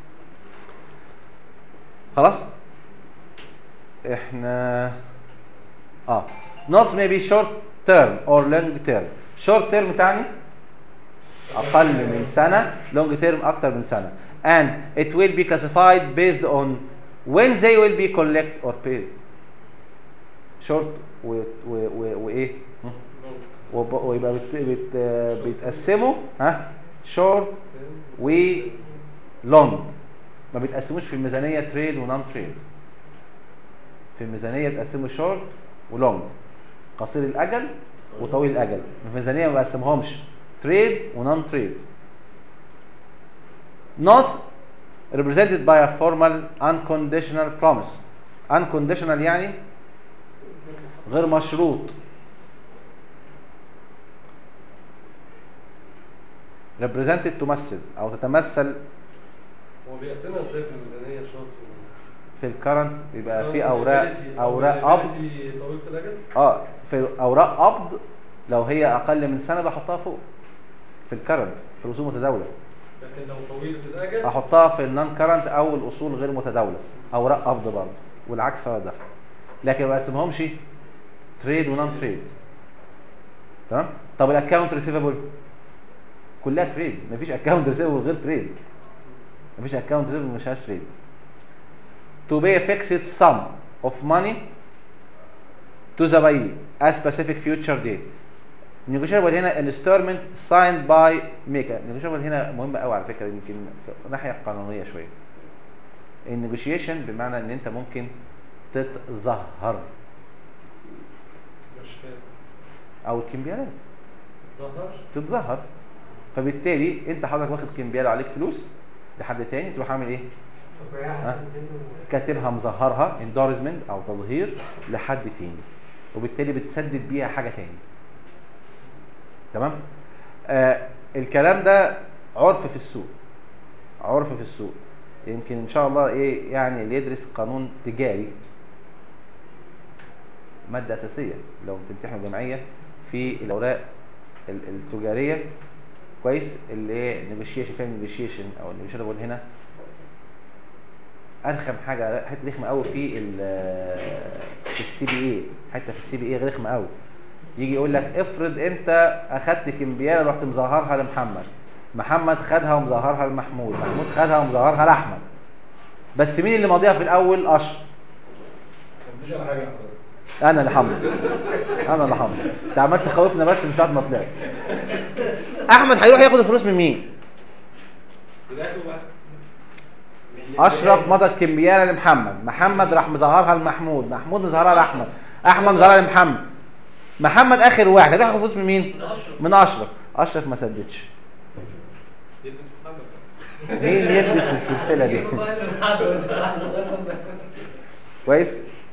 Speaker 1: خلاص احنا اه notes may be short term or long term short term تعني اقل من سنه لونج تيرم اكتر من سنه and it will be classified based on when they will be collect or paid short و- و- و- وايه وب- ويبقى بت... بت... بيتقسموا ها شورت و لونج ما بيتقسموش في الميزانيه تريد ونون تريد في الميزانيه تقسموا شورت ولونج قصير الاجل وطويل الاجل في الميزانيه ما بقسمهمش تريد ونون تريد not represented by a formal unconditional promise unconditional يعني غير مشروط represented تمثل او تتمثل
Speaker 3: هو بيقسمها ازاي في الميزانيه شرط
Speaker 1: في الكرنت بيبقى في اوراق اوراق قبض
Speaker 3: طويله الاجل
Speaker 1: اه في اوراق قبض لو هي اقل من سنه بحطها فوق في الكرنت في الاصول المتداوله
Speaker 3: لكن لو طويله الاجل
Speaker 1: احطها في النون كرنت او الاصول غير متداوله اوراق قبض برضه والعكس فهو دفع لكن ما بقسمهمش تريد ونون تريد تمام طب الاكونت ريسيفبل كلها تريد مفيش اكونت ريسيفبل غير تريد مفيش اكونت ريسيفبل مش هاش تريد to pay a fixed sum of money to the buyer at specific future date negotiable هنا instrument signed by maker negotiable هنا مهم قوي على فكره يمكن في ناحيه قانونيه شويه النيجوشيشن بمعنى ان انت ممكن تتظهر
Speaker 3: مش فاهم
Speaker 1: او الكمبيالات
Speaker 3: ظهر
Speaker 1: تتظهر فبالتالي انت حضرتك واخد كمبيال عليك فلوس لحد تاني تروح عامل ايه ها؟ كاتبها مظهرها اندورزمنت او تظهير لحد تاني وبالتالي بتسدد بيها حاجه تاني تمام آه الكلام ده عرف في السوق عرف في السوق يمكن ان شاء الله ايه يعني اللي يدرس قانون تجاري ماده اساسيه لو بتمتحنوا جمعيه في الاوراق ال- التجاريه كويس اللي هي نيجوشيشن فاهم نيجوشيشن او النيجوشيشن هنا ارخم حاجه حته رخمه قوي في ال- في السي بي اي حته في السي بي اي رخمه قوي يجي يقول لك افرض انت اخدت كمبياله رحت مظهرها لمحمد محمد خدها ومظهرها لمحمود محمود خدها ومظهرها لاحمد بس مين اللي ماضيها في الاول اشرف
Speaker 5: مفيش على حاجه يا حضرتك
Speaker 1: انا اللي حمد انا اللي حمد انت عمال تخوفنا بس من ساعه ما طلعت احمد هيروح ياخد الفلوس من مين
Speaker 3: في الاخر واحد
Speaker 1: اشرف مضى الكمبياله لمحمد محمد راح مظهرها لمحمود محمود مظهرها لاحمد احمد مظهرها لمحمد محمد اخر واحد هيروح ياخد فلوس من مين من اشرف اشرف ما سددش
Speaker 3: يلبس محمد
Speaker 1: مين اللي يلبس في السلسله دي كويس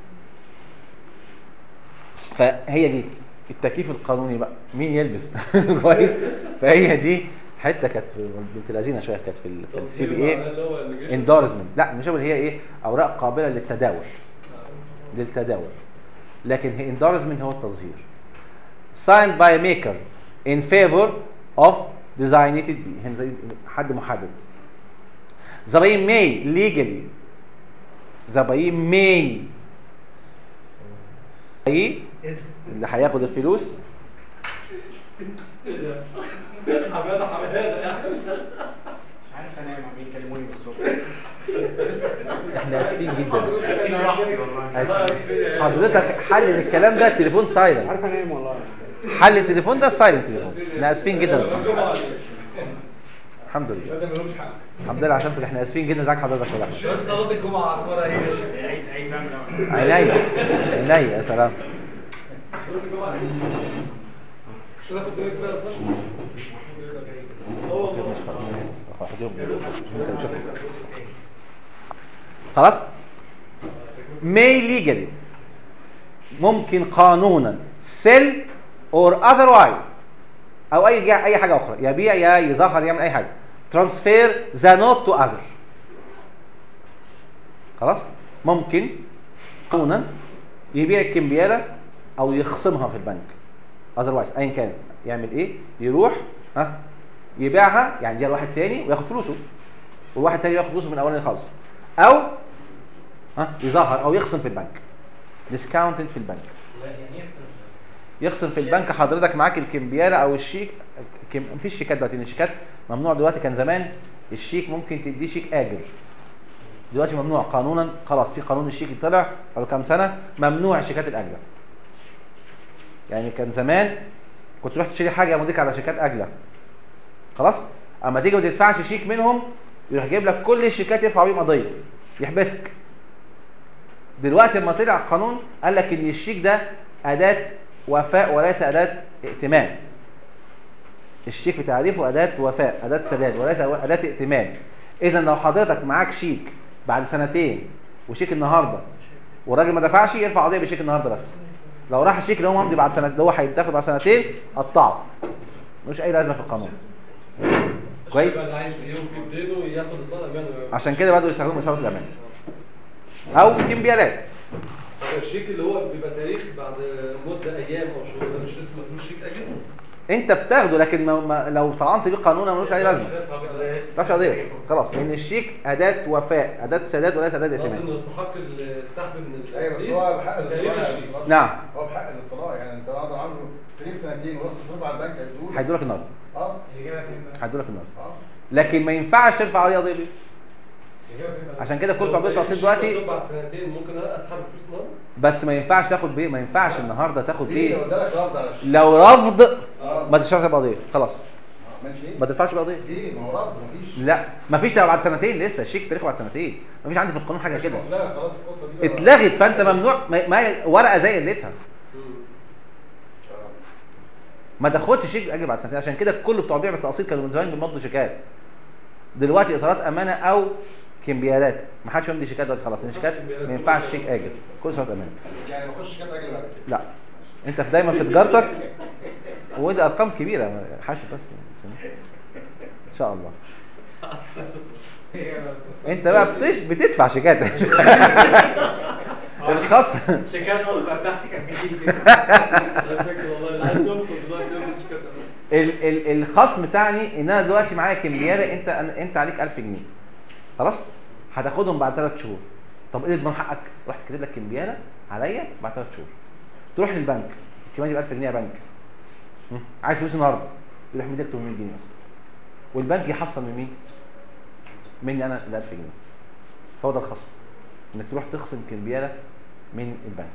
Speaker 1: فهي دي التكييف القانوني بقى مين يلبس كويس فهي دي حته كانت في- بنت لذينه شويه كانت في السي بي
Speaker 3: معناه
Speaker 1: اي
Speaker 3: اللي هو النيجوشيشن.
Speaker 1: اندورزمنت لا مش هي ايه اوراق قابله للتداول للتداول لكن هي endorsement هو التظهير signed by a maker in favor of designated be هنا زي حد محدد the buyer may legally the buyer may buyer اللي هياخد الفلوس
Speaker 3: حماده حماده يعني
Speaker 2: مش عارف انام عمالين يكلموني بالصبح
Speaker 1: احنا اسفين جدا
Speaker 2: انا راحتي والله
Speaker 1: آسفين. حضرتك حل الكلام ده التليفون سايلنت
Speaker 2: عارف انام والله
Speaker 1: حل التليفون ده سايلنت تليفون احنا اسفين جدا الحمد لله
Speaker 5: ده ملوش حق
Speaker 1: الحمد لله عشان احنا اسفين جدا ازيك حضرتك يا باشا
Speaker 2: شويه صلاه الجمعه على الكوره هي عيد عيد فاهم
Speaker 1: عينيا عينيا يا سلام
Speaker 3: مش هتاخد بالك بقى يا صاحبي
Speaker 1: خلاص may legally ممكن قانونا sell or otherwise او اي اي حاجه اخرى يبيع يا يظهر يعمل اي حاجه transfer the note to other خلاص ممكن قانونا يبيع الكمبياله او يخصمها في البنك otherwise ايا كان يعمل ايه يروح ها يبيعها يعني يديها لواحد تاني وياخد فلوسه والواحد تاني ياخد فلوسه من الاولاني خالص او ها يظهر او يخصم في البنك ديسكاونتد في البنك يخصم في البنك حضرتك معاك الكمبياله او الشيك كم... مفيش شيكات دلوقتي لأن الشيكات ممنوع دلوقتي كان زمان الشيك ممكن تديه شيك اجل دلوقتي ممنوع قانونا خلاص في قانون الشيك طلع بقاله كام سنه ممنوع الشيكات الاجله يعني كان زمان كنت تروح تشتري حاجه يمضيك على شيكات اجله خلاص اما تيجي ما تدفعش شيك منهم يروح جايب لك كل الشيكات يرفع بيهم قضيه يحبسك دلوقتي لما طلع قانون قال لك ان الشيك ده اداه وفاء وليس اداه ائتمان الشيك في تعريفه اداه وفاء اداه سداد وليس اداه ائتمان اذا لو حضرتك معاك شيك بعد سنتين وشيك النهارده والراجل ما دفعش يرفع قضيه بشيك النهارده بس لو راح الشيك اللي هو ممضي بعد سنه اللي هو هيتاخد بعد سنتين قطعه ملوش اي لازمه في القانون كويس
Speaker 3: الشباب اللي عايز يوفي بدينه ياخد اصاله امان ويوفي.
Speaker 1: عشان كده بدأوا يستخدموا إشارة الأمان أو كمبيالات
Speaker 3: طب الشيك اللي هو بيبقى تاريخ بعد مده ايام او شهور ده مش اسمه مسموش شيك اجل؟
Speaker 1: أنت بتاخده لكن ما ما لو طعنت بيه قانونا ملوش أي لازمة ما فيش قضية خلاص لأن الشيك أداة وفاء أداة سداد وليس أداة
Speaker 3: قصدي
Speaker 1: ائتمان
Speaker 3: انه يستحق السحب من
Speaker 5: ايوه بس
Speaker 3: الرصيد
Speaker 5: هو بحق
Speaker 3: تاريخ
Speaker 5: الاطلاع
Speaker 3: الشيك
Speaker 5: يعني.
Speaker 1: نعم
Speaker 5: هو بحق الاطلاع يعني انت قادر عامله تاريخ سنتين ورحت تصرف على البنك هيدوه
Speaker 1: هيدولك النهارده
Speaker 5: اه
Speaker 4: الإجابة فين بقى؟
Speaker 1: هيدولك النهارده
Speaker 5: اه
Speaker 1: لكن ما ينفعش ترفع عليه قضية بيه
Speaker 4: الإجابة فين بقى؟
Speaker 1: عشان كده كل
Speaker 3: لو
Speaker 1: قضية
Speaker 3: تاريخ
Speaker 1: تقسيط
Speaker 3: الشيك
Speaker 1: دلوقتي
Speaker 3: مكتوب بعد سنتين ممكن اسحب الفلوس النهارده؟
Speaker 1: بس ما ينفعش تاخد بيه ما ينفعش النهارده تاخد
Speaker 5: ليه
Speaker 1: بيه
Speaker 5: لو ادالك رفض على الشيك
Speaker 1: لو رفض
Speaker 5: اه
Speaker 1: ما تشتغلش بقضية خلاص
Speaker 5: آه، ماشي
Speaker 1: ما تدفعش بقضية
Speaker 5: ليه ما هو رفض مفيش
Speaker 1: لا مفيش لو بعد سنتين لسه الشيك تاريخه بعد سنتين مفيش عندي في القانون حاجة كده
Speaker 5: لا خلاص القصه دي بقى-
Speaker 1: اتلغت فانت ممنوع ما ما- ورقه زي قلتها
Speaker 5: آه.
Speaker 1: ما تاخدش شيك اجل بعد سنتين عشان كده كل بتوع بيع بالتقسيط كانوا من زمان بيمضوا شيكات دلوقتي اصالات امانه او كمبيالات ما حدش يمضي شيكات دلوقتي خلاص لان الشيكات ما ينفعش شيك اجل كل اصالات امانه
Speaker 5: يعني ما اخش شيكات اجل بعد كده
Speaker 1: لا انت في دايما في تجارتك وده ارقام كبيره حاسب بس ان شاء الله
Speaker 4: الإجابة
Speaker 1: انت بقى بتش... بتدفع شيكات الخصم
Speaker 4: شيكات نص تحت كان كتير
Speaker 3: انا فاكر والله اللي عايز يوصل دلوقتي يوصل شيكات
Speaker 1: ال ال الخصم تعني ان انا دلوقتي معايا كمبياله انت انت عليك 1000 جنيه خلاص هتاخدهم بعد 3 شهور طب ايه يضمن حقك رحت كاتب لك كمبياله عليا بعد 3 شهور تروح للبنك الكمبياله ب 1000 جنيه يا بنك هم، عايز فلوس النهارده يروح مديك 800 جنيه مثلا والبنك يحصل من مين مني انا ال 1000 جنيه هو ده الخصم انك تروح تخصم كمبياله من البنك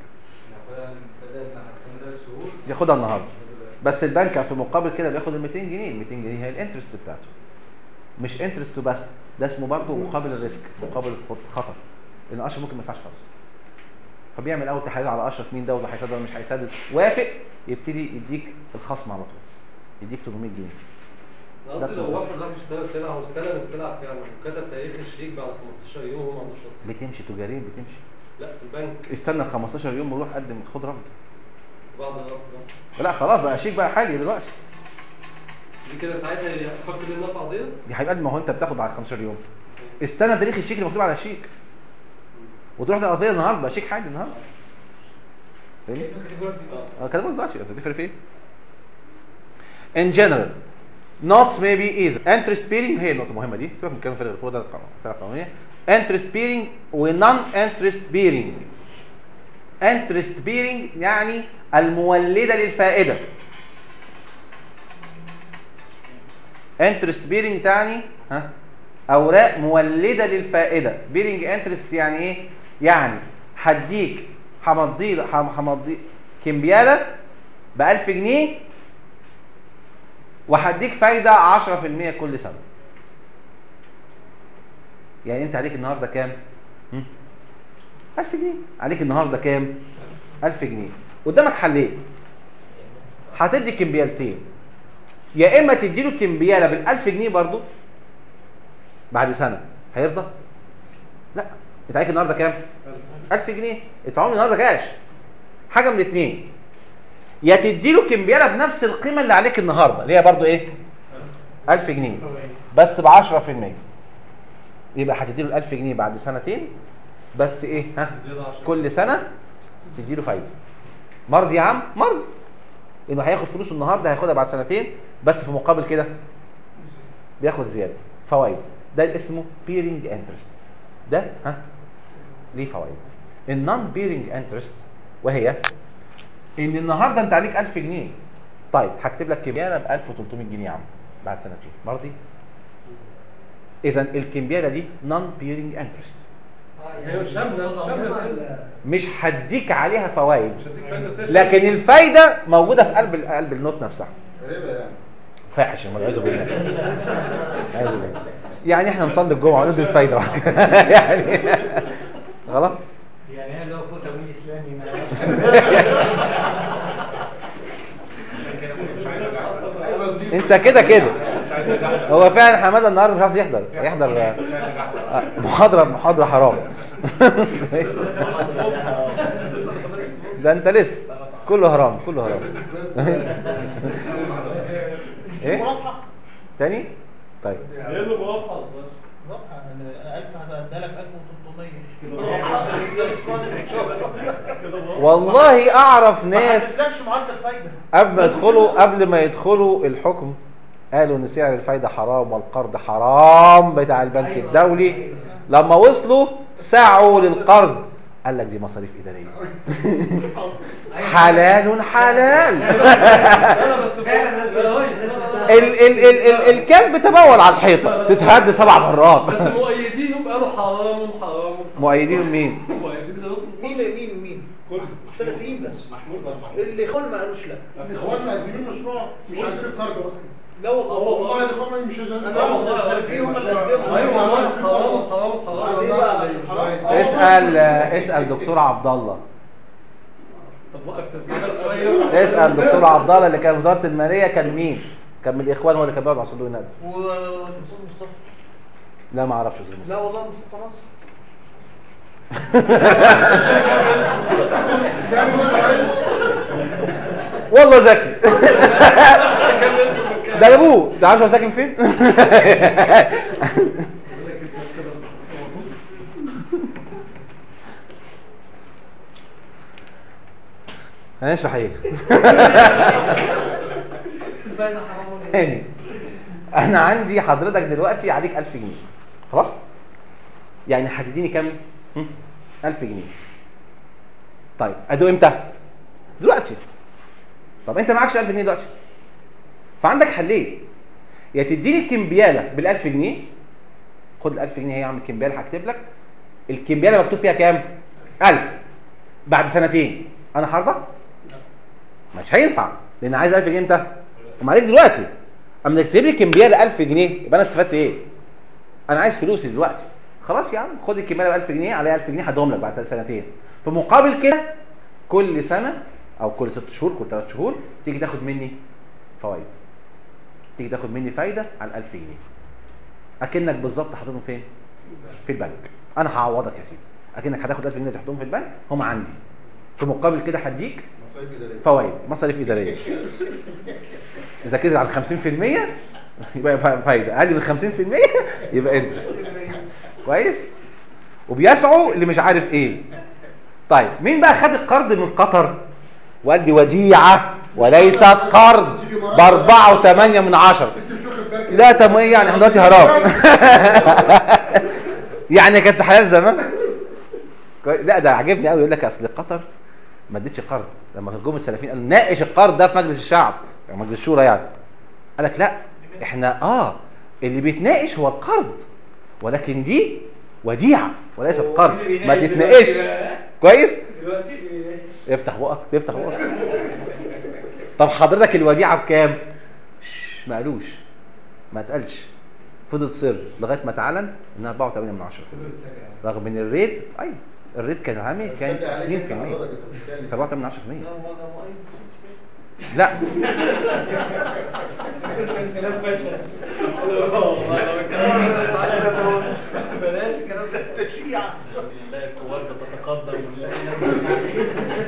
Speaker 1: ياخدها النهارده بس البنك في مقابل كده بياخد ال 200 جنيه ال 200 جنيه هي الانترست بتاعته مش انترست بس ده اسمه برضه مقابل الريسك مقابل الخطر لان اشرف ممكن ما يدفعش خالص فبيعمل اول تحليل على اشرف مين ده وده هيسدد ولا مش هيسدد وافق يبتدي يديك الخصم على طول يديك 800 جنيه
Speaker 3: أنا قصدي لو واحد راح يشتري سلعه واستلم السلعه فعلا وكتب تاريخ الشيك بعد 15 يوم وهو ما عندوش رصيد
Speaker 1: بتمشي تجاريا بتمشي
Speaker 3: لا في البنك
Speaker 1: استنى ال 15 يوم وروح قدم خد رفض
Speaker 3: بعد الربط بقى
Speaker 1: لا خلاص بقى شيك بقى حالي دلوقتي
Speaker 3: دي كده ساعتها يحط لي النفع قضيه
Speaker 1: دي هيبقى ما هو انت بتاخد بعد 15 يوم استنى تاريخ الشيك اللي مكتوب على الشيك وتروح للقضيه النهارده بقى شيك حالي النهارده فاهمني؟ اه كده برضه دلوقتي تفرق في ايه؟ In general notes may be either interest bearing هي النقطة المهمة دي سيبك من الكلام الفارغ اللي فوق ده القانون- السلعة القانونية interest bearing و non interest bearing interest bearing يعني المولدة للفائدة interest bearing تعني ها أوراق مولدة للفائدة bearing interest يعني إيه؟ يعني هديك همضي همضي كمبيالة ب 1000 جنيه وهديك فايدة 10% كل سنة يعني انت عليك النهاردة كام هم؟ 1000 جنيه عليك النهاردة كام 1000 جنيه قدامك حلين هتدي كمبيالتين يا اما تدي له كمبياله بال 1000 جنيه برضو بعد سنه هيرضى لا انت عليك النهارده كام 1000 جنيه ادفعهم النهارده كاش حاجه من الاثنين يا تدي له كمبياله بنفس القيمه اللي عليك النهارده اللي هي برضو ايه 1000 جنيه بس ب 10% يبقى هتدي له ال 1000 جنيه بعد سنتين بس ايه ها
Speaker 3: زياده 10
Speaker 1: كل سنه تدي له فايده مرضي يا عم مرضي انه هياخد فلوسه النهارده هياخدها بعد سنتين بس في مقابل كده بياخد زياده فوائد ده اللي اسمه بيرنج انترست ده ها ليه فوائد النون بيرنج انترست وهي ان النهارده انت عليك 1000 جنيه طيب هكتب لك كمبياله ب 1300 جنيه يا عم بعد سنتين مرضي اذا الكمبياله دي نون بيرنج انترست
Speaker 3: هي شاملة- شاملة
Speaker 7: ال-
Speaker 1: مش هديك عليها فوائد
Speaker 3: مش هديك فايدة بس هي
Speaker 1: لكن الفايده موجوده في قلب قلب النوت نفسها
Speaker 5: ربا يعني
Speaker 1: فاحش والعياذ بالله والعياذ بالله يعني احنا نصلي الجمعه وندرس فايده يعني غلط
Speaker 4: يعني انا لو فوق تمويل اسلامي ما
Speaker 5: ايوه دي
Speaker 1: انت كده كده هو فعلا حماده النهارده مش عايز يحضر يحضر آه، محاضره محاضره حرام ده انت لسه كله حرام كله حرام ايه
Speaker 8: مرابحه
Speaker 1: تاني طيب
Speaker 2: ايه اللي مرابحه
Speaker 8: مرابحه انا 1000 هديها لك 1300
Speaker 1: والله اعرف ناس
Speaker 8: ما تنزلش معدل فايده
Speaker 1: قبل ما يدخلوا قبل ما يدخلوا الحكم قالوا ان سعر الفايده حرام والقرض حرام بتاع البنك
Speaker 7: أيوة.
Speaker 1: الدولي
Speaker 7: أيوة.
Speaker 1: لما وصلوا سعوا للقرض قال لك دي مصاريف اداريه حلال حلال
Speaker 3: لا بس
Speaker 7: فعلا
Speaker 3: لا لا
Speaker 7: الناس بتاعت-
Speaker 1: ال ال ال ال الكلب تبول على الحيطه تتهد سبع مرات
Speaker 3: بس مؤيدينهم قالوا حرام حرام
Speaker 1: مؤيدين مين؟
Speaker 3: مؤيدين لرسم
Speaker 8: مين مين ومين؟ السلفيين بس اللي اخوان ما قالوش لا
Speaker 5: الاخوان مقدمين مشروع مش عايزين القرض اصلا
Speaker 8: لا والله
Speaker 5: والله الاخوان مش عايزين
Speaker 8: لا والله السلفيين هم اللي قدموا
Speaker 3: ايوه والله حرام حرام حرام
Speaker 8: ليه بقى عشان حرام؟
Speaker 1: اسال اسال دكتور عبد الله
Speaker 3: طب وقف تسجيلها شويه
Speaker 1: اسال دكتور عبد الله اللي كان في وزاره الماليه كان مين؟ كان من الاخوان هو اللي كان بيقعد مع صندوق النقد
Speaker 8: وتمثال مصطفى
Speaker 1: لا ما اعرفش اسمه
Speaker 8: لا والله مصطفى نصر
Speaker 1: والله ذكي ده ابوه انت عارف هو ساكن فين؟ هنشرح ايه؟
Speaker 7: الفايدة حرام ولا إيه؟
Speaker 1: تاني انا عندي حضرتك دلوقتي عليك 1000 جنيه خلاص؟ يعني هتديني كام؟ هم؟ 1000 جنيه طيب ادوا امتى؟ دلوقتي طب انت معكش 1000 جنيه دلوقتي فعندك حلين يا تديني الكمبياله بال 1000 جنيه خد ال 1000 جنيه هي يا عم الكمبياله هكتب لك الكمبياله مكتوب فيها كام؟ 1000 بعد سنتين انا هرضى؟ مش هينفع لان عايز 1000 جنيه امتى؟ هم عليك دلوقتي اما تكتب لي كمبياله 1000 جنيه يبقى انا استفدت ايه؟ انا عايز فلوسي دلوقتي خلاص يا عم خد الكمبياله ب 1000 جنيه عليها 1000 جنيه هديهم لك بعد سنتين في مقابل كده كل سنه او كل ست شهور كل ثلاث شهور تيجي تاخد مني فوائد تيجي تاخد مني فايده على ال 1000 جنيه اكنك بالظبط حاططهم فين؟ في البنك انا هعوضك يا سيدي اكنك هتاخد 1000 جنيه تحطهم في البنك هم عندي في مقابل كده هديك
Speaker 5: مصاريف اداريه
Speaker 1: فوائد مصاريف اداريه اذا كده على 50% يبقى فا- فايده اقل من 50% يبقى انترست كويس وبيسعوا اللي مش عارف ايه طيب مين بقى خد القرض من قطر وقال دي وديعه وليست قرض باربعة وثمانية من عشرة
Speaker 5: انت مش واخد بالك
Speaker 1: لا طب ايه يعني احنا دلوقتي هرام يعني كانت في حلال زمان كويس؟ لا ده عجبني قوي يقول لك اصل قطر ما ادتش قرض لما جم السلفيين قالوا ناقش القرض ده في مجلس الشعب أو مجلس الشورى يعني قال لك لا احنا اه اللي بيتناقش هو القرض ولكن دي وديعه وليست قرض ما تتناقش كويس
Speaker 2: دلوقتي اللي بيناقش.
Speaker 1: افتح بقك تفتح بقك طب حضرتك الوديعه بكام شش، ما قالوش ما اتقالش فضل سر لغايه ما اتعلن انها 84 من 10% رغم ان الريت ايوه الريت كان عامل كان 2% كان 84 من 10%
Speaker 8: لا هو ده مؤيد
Speaker 1: لا
Speaker 2: كلام فشل والله لو الكلام ده صح بلاش الكلام ده
Speaker 8: تشييع
Speaker 2: لا القوات بتتقدم ونلاقي ناس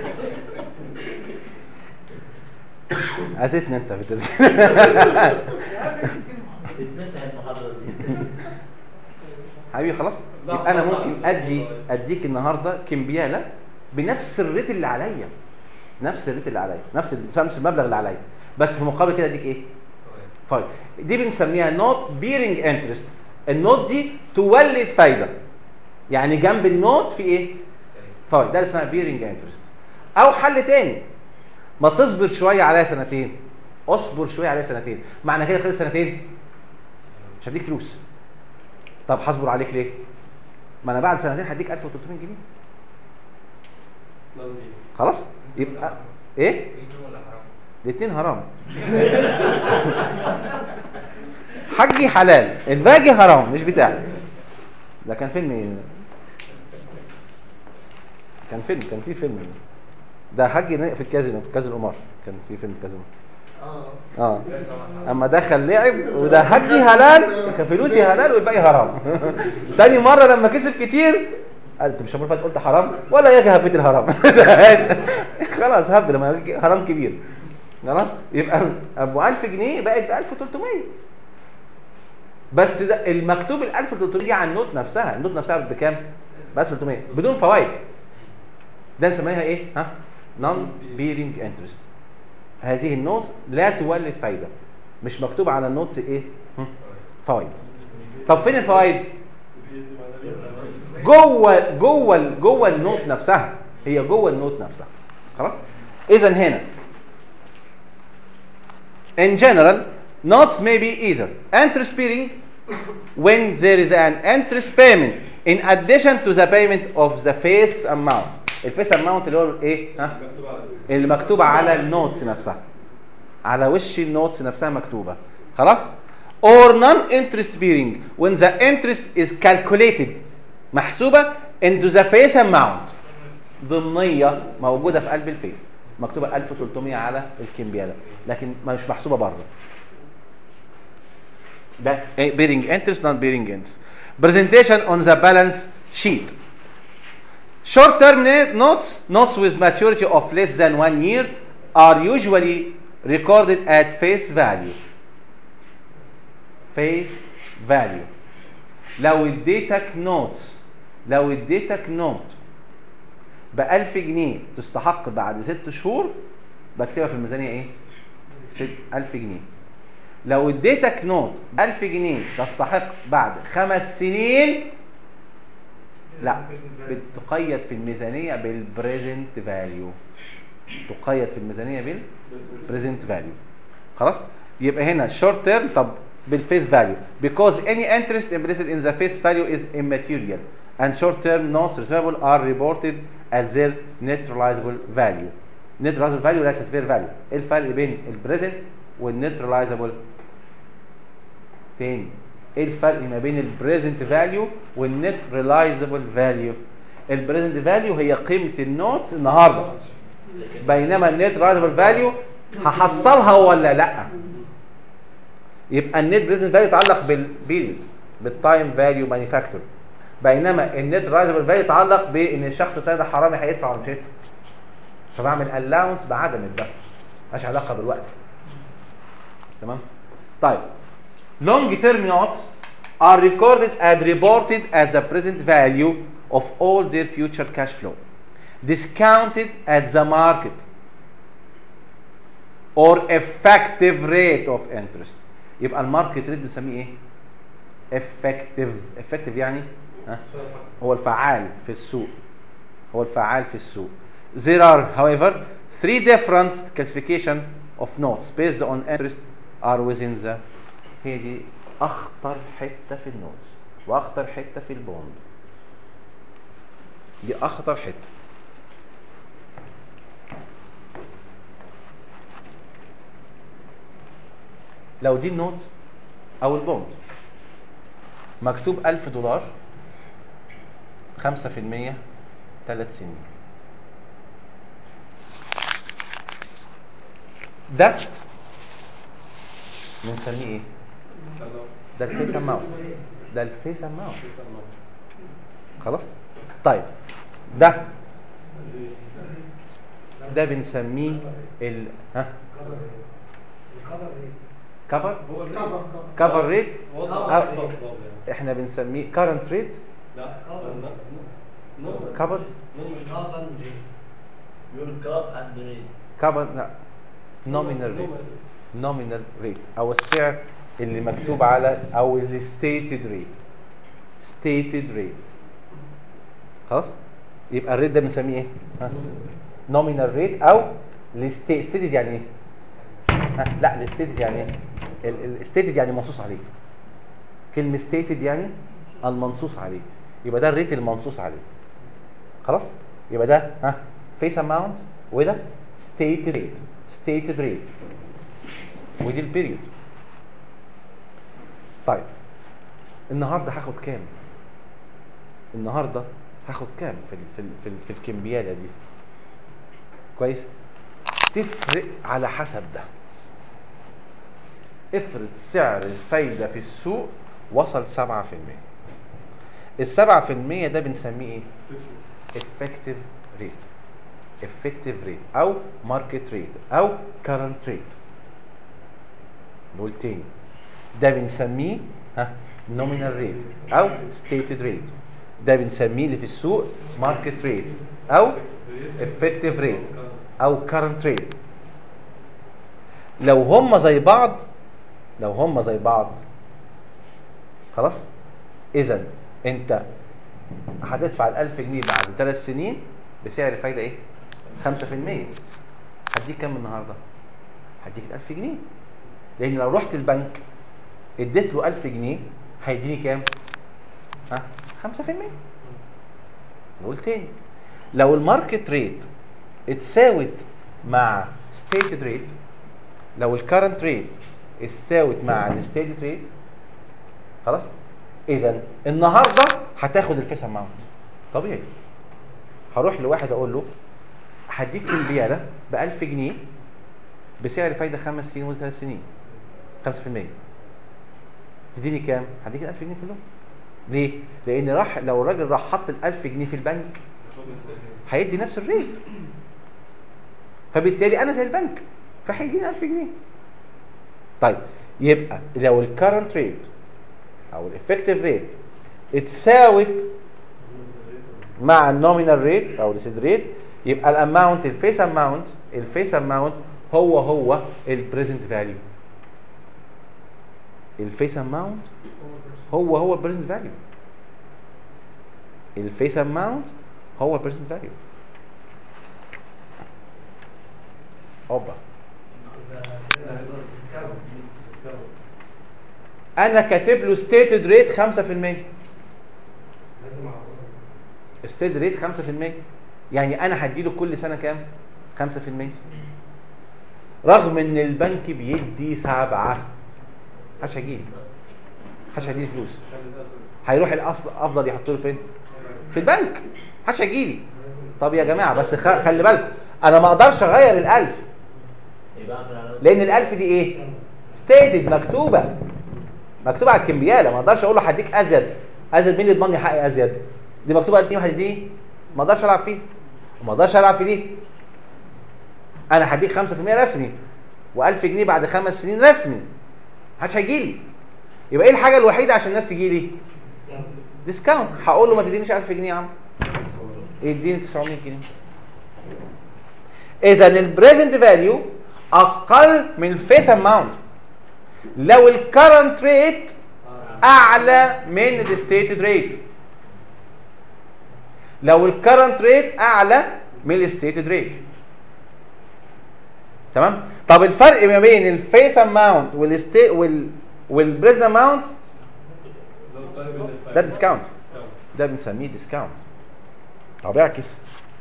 Speaker 1: اذيتني انت في التسجيل
Speaker 6: اتمسح المحاضرة دي
Speaker 1: حبيبي خلاص
Speaker 3: لا،
Speaker 1: يبقى انا
Speaker 3: لا،
Speaker 1: ممكن
Speaker 3: لا،
Speaker 1: ادي
Speaker 3: لا.
Speaker 1: اديك النهارده كمبياله بنفس الريت اللي عليا نفس الريت اللي عليا نفس نفس المبلغ اللي عليا بس في مقابل كده اديك ايه؟ فايده دي بنسميها نوت بيرنج انترست النوت دي تولد فايده يعني جنب النوت في ايه؟ فايده ده اللي اسمها بيرنج انترست او حل تاني ما تصبر شويه عليها سنتين اصبر شويه عليها سنتين معنى كده خلال سنتين مش هديك فلوس طب هصبر عليك ليه ما انا بعد سنتين هديك 1300 جنيه
Speaker 3: اسلام دي
Speaker 1: خلاص يبقى ايه الاثنين حرام حجي حلال الباقي حرام مش بتاعي ده كان فيلم ايه كان فيلم كان في فيلم ده حجي في الكازينو في كازينو القمار كان في فيلم كازينو
Speaker 5: اه
Speaker 1: اه اما دخل لعب وده حجي حلال كان فلوسي حلال والباقي حرام تاني مره لما كسب كتير قال انت مش المره اللي فاتت قلت حرام ولا يا اخي هبيت الحرام خلاص هب لما يجي حرام كبير خلاص يبقى ابو 1000 جنيه بقت ب 1300 بس ده المكتوب ال 1300 دي على النوت نفسها النوت نفسها بكام؟ ب 1300 بدون فوائد ده نسميها ايه؟ ها؟ نون بيرنج انترست هذه النوت لا تولد فايده مش مكتوب على النوتس ايه؟ هم؟ فوائد طب فين الفوائد؟ جوه جوه جوه النوت نفسها هي جوه النوت نفسها خلاص اذا هنا in general notes may be either interest bearing when there is an interest payment in addition to the payment of the face amount الفيس اماونت اللي هو ايه ها
Speaker 3: مكتوب على
Speaker 1: اللي مكتوبه على النوتس نفسها على وش النوتس نفسها مكتوبه خلاص or non interest bearing when the interest is calculated محسوبه into the face amount ضمنيه موجوده في قلب الفيس مكتوبه 1300 على الكمبياله لكن مش محسوبه بره ده إيه؟ bearing interest non bearing interest presentation on the balance sheet Short term notes, notes with maturity of less than one year, are usually recorded at face value. Face value. لو اديتك نوتس لو اديتك نوت ب 1000 جنيه تستحق بعد ست شهور بكتبها في الميزانيه ايه؟ 1000 جنيه. لو اديتك نوت 1000 جنيه تستحق بعد خمس سنين لا بتقيد في الميزانيه بالبريزنت فاليو تقيد في الميزانيه بالبريزنت فاليو خلاص يبقى هنا شورت تيرم طب بالفيس فاليو because any interest implicit in the face value is immaterial and short term notes receivable are reported as their neutralizable value neutralizable value ليست fair value ايه الفرق بين البريزنت والنيوتراليزابل تاني ايه الفرق ما بين البريزنت فاليو والنت ريلايزبل فاليو البريزنت فاليو هي قيمه النوتس النهارده بينما النت ريلايزبل فاليو هحصلها ولا لا يبقى النت بريزنت فاليو يتعلق بالبيريد بالتايم فاليو مانيفاكتور بينما النت ريلايزبل فاليو يتعلق بان الشخص الثاني ده حرامي هيدفع ولا مش هيدفع فبعمل الاونس بعدم الدفع ملهاش علاقه بالوقت تمام طيب long term notes are recorded and reported as the present value of all their future cash flow discounted at the market or effective rate of interest يبقى الماركت ريت بنسميه ايه effective effective يعني ها؟ هو الفعال في السوق هو الفعال في السوق there are however three different classification of notes based on interest are within the هي دي اخطر حته في النوتس واخطر حته في البوند دي اخطر حته لو دي النوت او البوند مكتوب ألف دولار خمسة في المية ثلاث سنين ده بنسميه ايه؟ ده الفيس اماونت ده الفيس اماونت خلاص طيب ده ده بنسميه ال ها كفر كفر ريت احنا بنسميه كارنت ريت
Speaker 3: لا
Speaker 1: كفر
Speaker 6: يقول كاب اند ريد
Speaker 1: كفر لا نومينال ريت نومينال ريت او السعر اللي مكتوب على او اللي ستيتد ريت ستيتد ريت خلاص يبقى الريت ده بنسميه ايه نومينال ريت او الستيتد يعني ايه ها لا الستيتد يعني ايه الستيتد يعني منصوص عليه كلمه ستيتد يعني المنصوص عليه يبقى ده الريت المنصوص عليه خلاص يبقى ده ها فيس اماونت وده ستيتد ريت ستيتد ريت ودي البيريود طيب النهارده هاخد كام النهارده هاخد كام في ال في ال في, ال في الكمبياله دي كويس تفرق على حسب ده افرض سعر الفايدة في السوق وصل 7% السبعة في المية ده بنسميه ايه؟ effective rate effective rate او market rate او current rate نقول تاني ده بنسميه ها nominal rate او stated rate ده بنسميه اللي في السوق market rate او effective rate او current rate لو هم زي بعض لو هم زي بعض خلاص اذا انت هتدفع ال 1000 جنيه بعد ثلاث سنين بسعر فايده ايه 5% هديك كام النهارده هديك ال 1000 جنيه لان لو رحت البنك اديت له 1000 جنيه هيديني كام ها 5% نقول تاني لو الماركت ريت اتساوت مع ستيتد ريت لو الكرنت ريت اتساوت مع الستيتد ريت خلاص اذا النهارده هتاخد الفيس اماونت طبيعي هروح لواحد اقول له هديك البياله ب 1000 جنيه بسعر فايده خمس سنين ولا ثلاث سنين 5% تديني كام؟ هديك ال 1000 جنيه كلهم ليه؟ لان راح لو الراجل راح حط ال 1000 جنيه في البنك هيدي نفس الريت فبالتالي انا زي البنك فهيديني 1000 جنيه طيب يبقى لو الكرنت ريت او الافكتيف ريت اتساوت مع النومينال ريت او السيد ريت يبقى الاماونت الفيس اماونت الفيس اماونت هو هو البريزنت فاليو الفيس اماونت هو هو البريزنت فاليو الفيس اماونت هو البريزنت فاليو اوبا انا كاتب له ستيتد ريت 5% ستيتد ريت 5% يعني انا هديله كل سنه كام 5% رغم ان البنك بيدي سبعة محدش هيجيلي محدش هيديني فلوس هيروح الاصل افضل يحط له فين في البنك محدش هيجيلي طب يا جماعه بس خ- خلي بالكم انا ما اقدرش اغير الالف
Speaker 6: يبقى اعمل على
Speaker 1: لان الالف دي ايه ستيتد مكتوبه مكتوبه على الكمبياله ما اقدرش اقول له هديك ازيد ازيد مين اللي يضمن لي حقي ازيد دي مكتوبه 1000 جنيه واحد دي ما اقدرش العب فيه وما اقدرش العب في دي انا هديك 5% رسمي و1000 جنيه بعد خمس سنين رسمي محدش هيجي لي يبقى ايه الحاجه الوحيده عشان الناس تجي لي ديسكاونت هقول له ما تدينيش 1000 جنيه يا عم يديني 900 جنيه اذا البريزنت فاليو اقل من الفيس اماونت لو الكرنت ريت اعلى من الستيتد ريت لو الكرنت ريت اعلى من الستيتد ريت تمام طب الفرق ما بين الفيس اماونت والستي وال والبريزنت اماونت ده ديسكاونت ده بنسميه ديسكاونت طب اعكس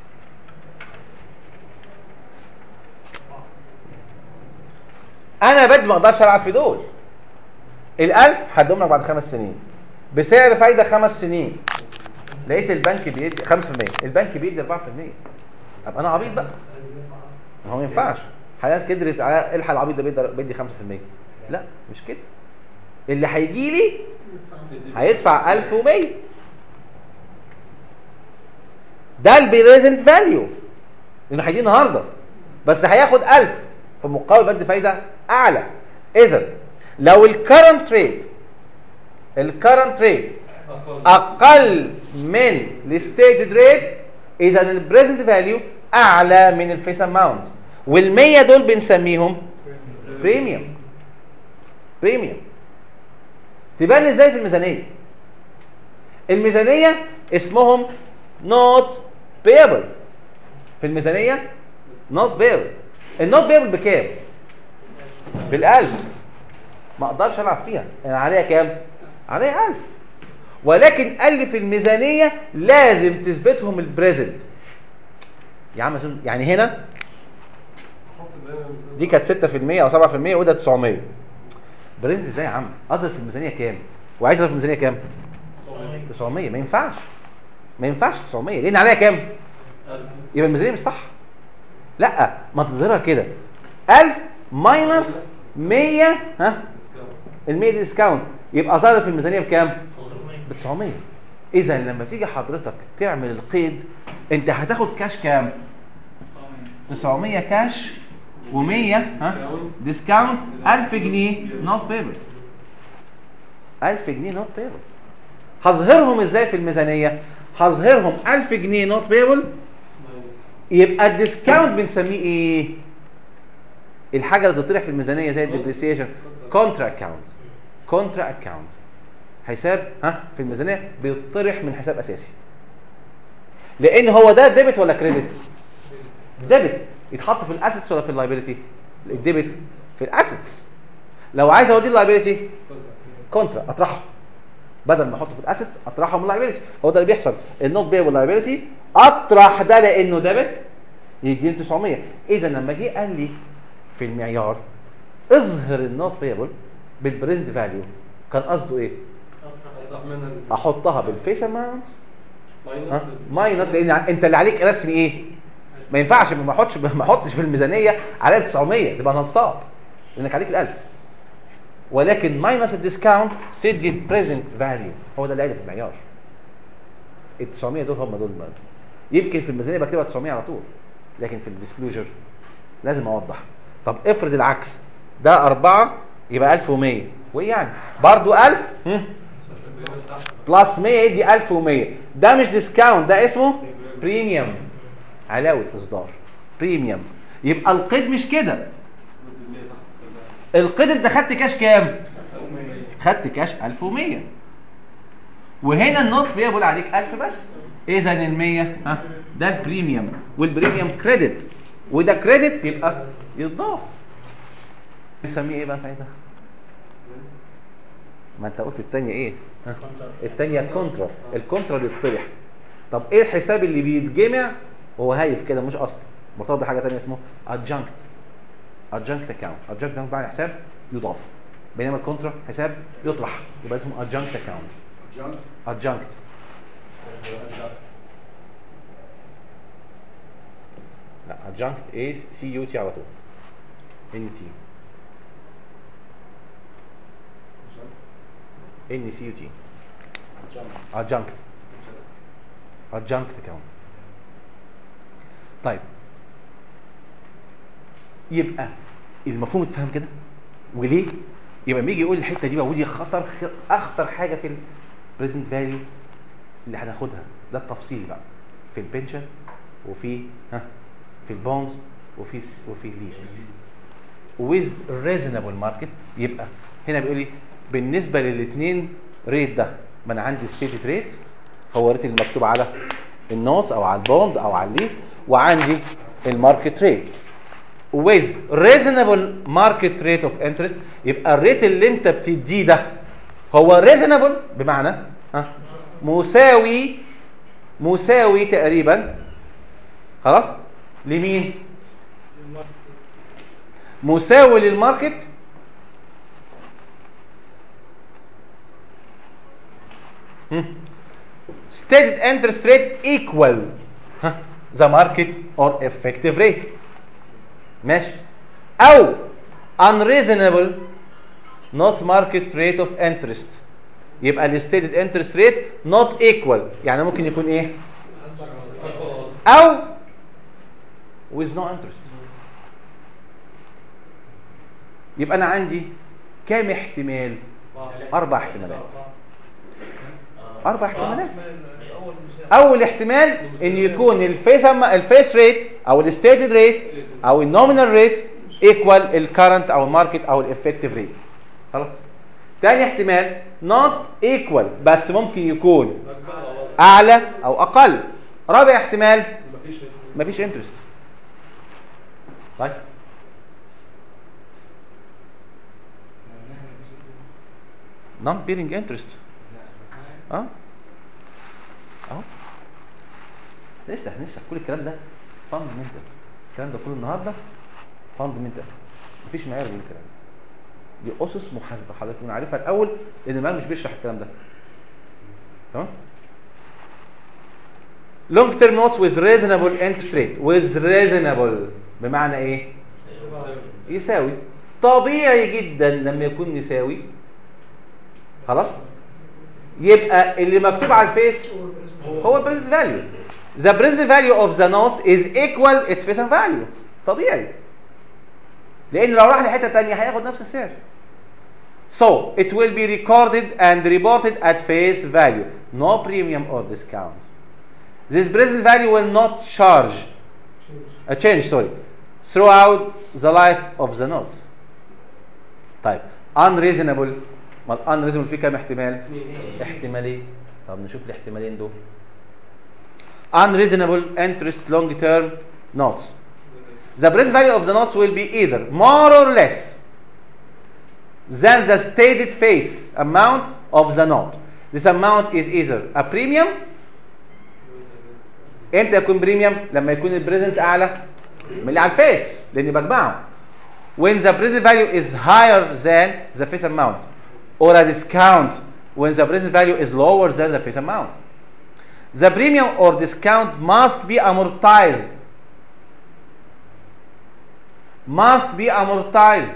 Speaker 1: انا بدي ما اقدرش العب في دول الالف هدوم لك بعد خمس سنين بسعر فايده خمس سنين لقيت البنك بيدي 5% البنك بيدي 4% طب انا عبيط بقى ما هو ما ينفعش حاجات قدرت على الحق العبيط ده بيدي بيدي 5% لا مش كده اللي هيجي لي هيدفع 1100 ده البريزنت فاليو لانه هيجي النهارده بس هياخد 1000 في مقابل بدي فايده اعلى اذا لو الكرنت ريت الكرنت ريت اقل من الستيتد ريت اذا البريزنت فاليو اعلى من الفيس اماونت وال100 دول بنسميهم بريميوم بريميوم تبان ازاي في الميزانيه الميزانيه اسمهم نوت بيبل في الميزانيه نوت بيبل النوت بيبل بكام بالالف ما اقدرش العب فيها انا عليها كام عليها 1000 ولكن قال لي في الميزانيه لازم تثبتهم البريزنت يا عم عشان- يعني هنا
Speaker 3: حط الدنيا
Speaker 1: دي كانت 6% او 7% وده 900 بريزنت ازاي يا عم اصرف في الميزانيه كام وعايز اصرف في الميزانيه كام 900 ما ينفعش ما ينفعش 900 لان عليها كام يبقى الميزانيه مش صح لا ما تظهرها كده 1000 ماينس 100 ها ال 100 ديسكاونت يبقى ظاهر في الميزانيه بكام ب 900 اذا لما تيجي حضرتك تعمل القيد انت هتاخد كاش كام 900 كاش و100 ها ديسكاونت 1000 جنيه نوت بيبل 1000 جنيه نوت بيبل هظهرهم ازاي في الميزانيه هظهرهم 1000 جنيه نوت بيبل يبقى الديسكاونت بنسميه ايه الحاجه اللي بتطرح في الميزانيه زي الديبريسيشن كونترا اكاونت كونترا اكاونت حساب ها في الميزانيه بيطرح من حساب اساسي لان هو ده ديبت ولا كريدت ديبت يتحط في الاسيتس ولا في اللايبيليتي الديبت في الاسيتس لو عايز اوديه اللايبيليتي كونترا اطرحه بدل ما احطه في الاسيتس اطرحه من اللايبيليتي هو ده اللي بيحصل النوت بيبل واللايبيليتي اطرح ده لانه ديبت يديني 900 اذا لما جه قال لي في المعيار اظهر النوت بيبل بالبريزنت فاليو كان قصده ايه
Speaker 3: هيطلع منها ال-
Speaker 1: احطها بالفيس اماونت
Speaker 3: ماينس
Speaker 1: ها ماينس لان انت اللي عليك رسم ايه ما ينفعش ما احطش ما احطش في الميزانيه على 900 تبقى نصاب لانك عليك ال1000 ولكن ماينس الديسكاونت تدي البريزنت فاليو هو ده اللي قايل في المعيار ال 900 دول هم دول بقى. يمكن في الميزانيه بكتبها 900 على طول لكن في الديسكلوجر لازم اوضح طب افرض العكس ده 4 يبقى 1100 وايه يعني برضو 1000 هم؟
Speaker 3: بس البيبل تحت
Speaker 1: بلس 100 يدي 1100 ده مش ديسكاونت ده اسمه بريميوم علاوه اصدار بريميوم يبقى القيد مش كده
Speaker 3: نزل 100 تحت كلها
Speaker 1: القيد انت خدت كاش كام
Speaker 3: 1100
Speaker 1: خدت كاش 1100 وهنا النص بيقول عليك 1000 بس اذا ال 100 ها ده البريميوم والبريميوم كريدت وده كريدت يبقى يضاف نسميه ايه بقى ساعتها ما انت قلت الثانيه ايه ها؟ الثانيه كونترا الكونترا اللي يطرح طب ايه الحساب اللي بيتجمع وهو هايف كده مش اصلا مرتبط بحاجه ثانيه اسمه adjunct adjunct account adjunct account معنى حساب يضاف بينما الكونترا حساب يطرح يبقى اسمه adjunct account
Speaker 5: جانس
Speaker 1: adjunct لا adjunct is سي يو تي على طول ان تي ان سي يو تي adjunct adjunct account طيب يبقى المفهوم اتفهم كده وليه يبقى لما يجي يقول الحته دي بقى ودي خطر اخطر حاجه في البريزنت فاليو اللي هناخدها ده التفصيل بقى في البنشن وفي ها في البونز وفي وفي الليس with reasonable market يبقى هنا بيقول لي بالنسبه للاثنين ريت ده ما انا عندي ستيتد ريت هو الريت المكتوب على النوتس او على البوند او على الليس وعندي الماركت ريت with reasonable market rate of interest يبقى الريت اللي انت بتديه ده هو reasonable بمعنى ها مساوي مساوي تقريبا خلاص لمين مساوي للماركت هم. stated interest rate equal ها the market or effective rate ماشي او unreasonable not market rate of interest يبقى ال stated interest rate not equal يعني ممكن يكون ايه او with no interest يبقى انا عندي كام احتمال اربع احتمالات اربع احتمالات
Speaker 8: اول مثال
Speaker 1: اول احتمال ان يكون الفيس الفيس ريت او الستيتد ريت او النومينال ريت ايكوال الكرنت او الماركت او الافكتيف ريت خلاص تاني احتمال نوت ايكوال بس ممكن يكون
Speaker 3: اكبر او اصغر
Speaker 1: اعلى او اقل رابع احتمال
Speaker 3: مفيش
Speaker 1: مفيش انترست طيب نون بيرنج انترست اه اهو لسه هنشرح كل الكلام ده فاندمنتال الكلام ده كله النهارده فاندمنتال مفيش معيار بين الكلام دي اسس محاسبه حضرتك تكون عارفها الاول لان المعلم مش بيشرح الكلام ده تمام لونج تيرم نوتس with reasonable interest rate with reasonable بمعنى ايه يساوي طبيعي جدا لما يكون يساوي خلاص يبقى اللي مكتوب على الفيس هو البريزنت فاليو the present value of the note is equal its face value طبيعي لان لو راح لحته ثانيه هياخد نفس السعر so it will be recorded and reported at face value no premium or discount this present value will not charge a change sorry throughout the life of the note طيب unreasonable ما unreasonable فيه كام احتمال احتمالين طب نشوف الاحتمالين دول unreasonable interest long term notes the present value of the notes will be either more or less than the stated face amount of the note this amount is either a premium امتى يكون بريميوم لما يكون البريزنت اعلى من اللي على الفيس لاني بجمعه when the present value is higher than the face amount or a discount when the present value is lower than the face amount the premium or discount must be amortized must be amortized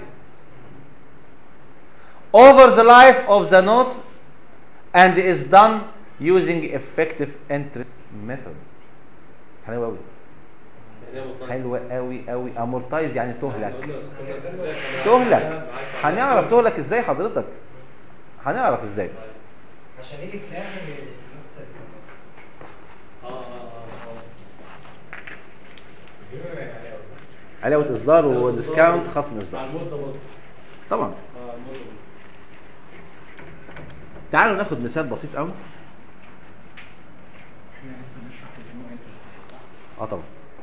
Speaker 1: over the life of the notes and is done using effective interest method حلو قوي حلوة قوي قوي امورتايز يعني تهلك تهلك هنعرف تهلك ازاي حضرتك هنعرف ازاي
Speaker 2: عشان يجي في الاخر نفس ال-
Speaker 3: اه اه اه
Speaker 1: علاوة اصدار وديسكاونت خصم اصدار
Speaker 3: على المده برضه
Speaker 1: طبعا
Speaker 3: اه المده برضه
Speaker 1: تعالوا ناخد مثال بسيط قوي
Speaker 4: احنا لسه بنشرح الجموع انترست صح؟
Speaker 1: اه طبعا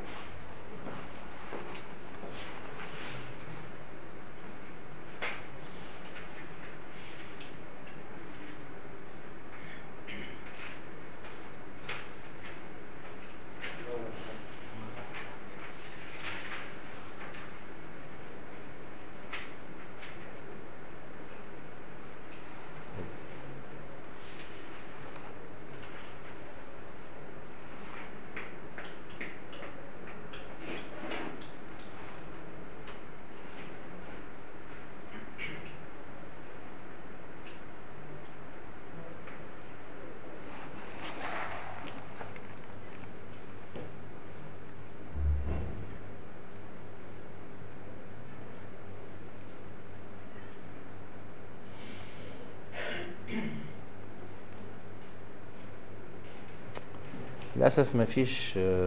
Speaker 1: للاسف مفيش آه،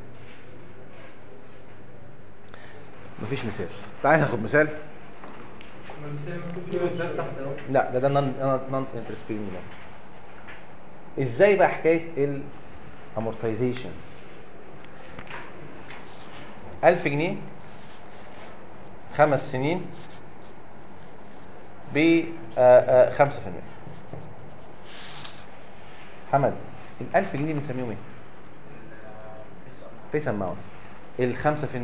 Speaker 1: مفيش مثال تعال ناخد مثال
Speaker 3: في مثال تحت اهو
Speaker 1: لا ده ده نون نون انترست بيرنج ازاي بقى حكايه الامورتايزيشن 1000 جنيه خمس سنين ب 5% حمد ال 1000 جنيه بنسميهم ايه؟ فيس اماونت ال 5%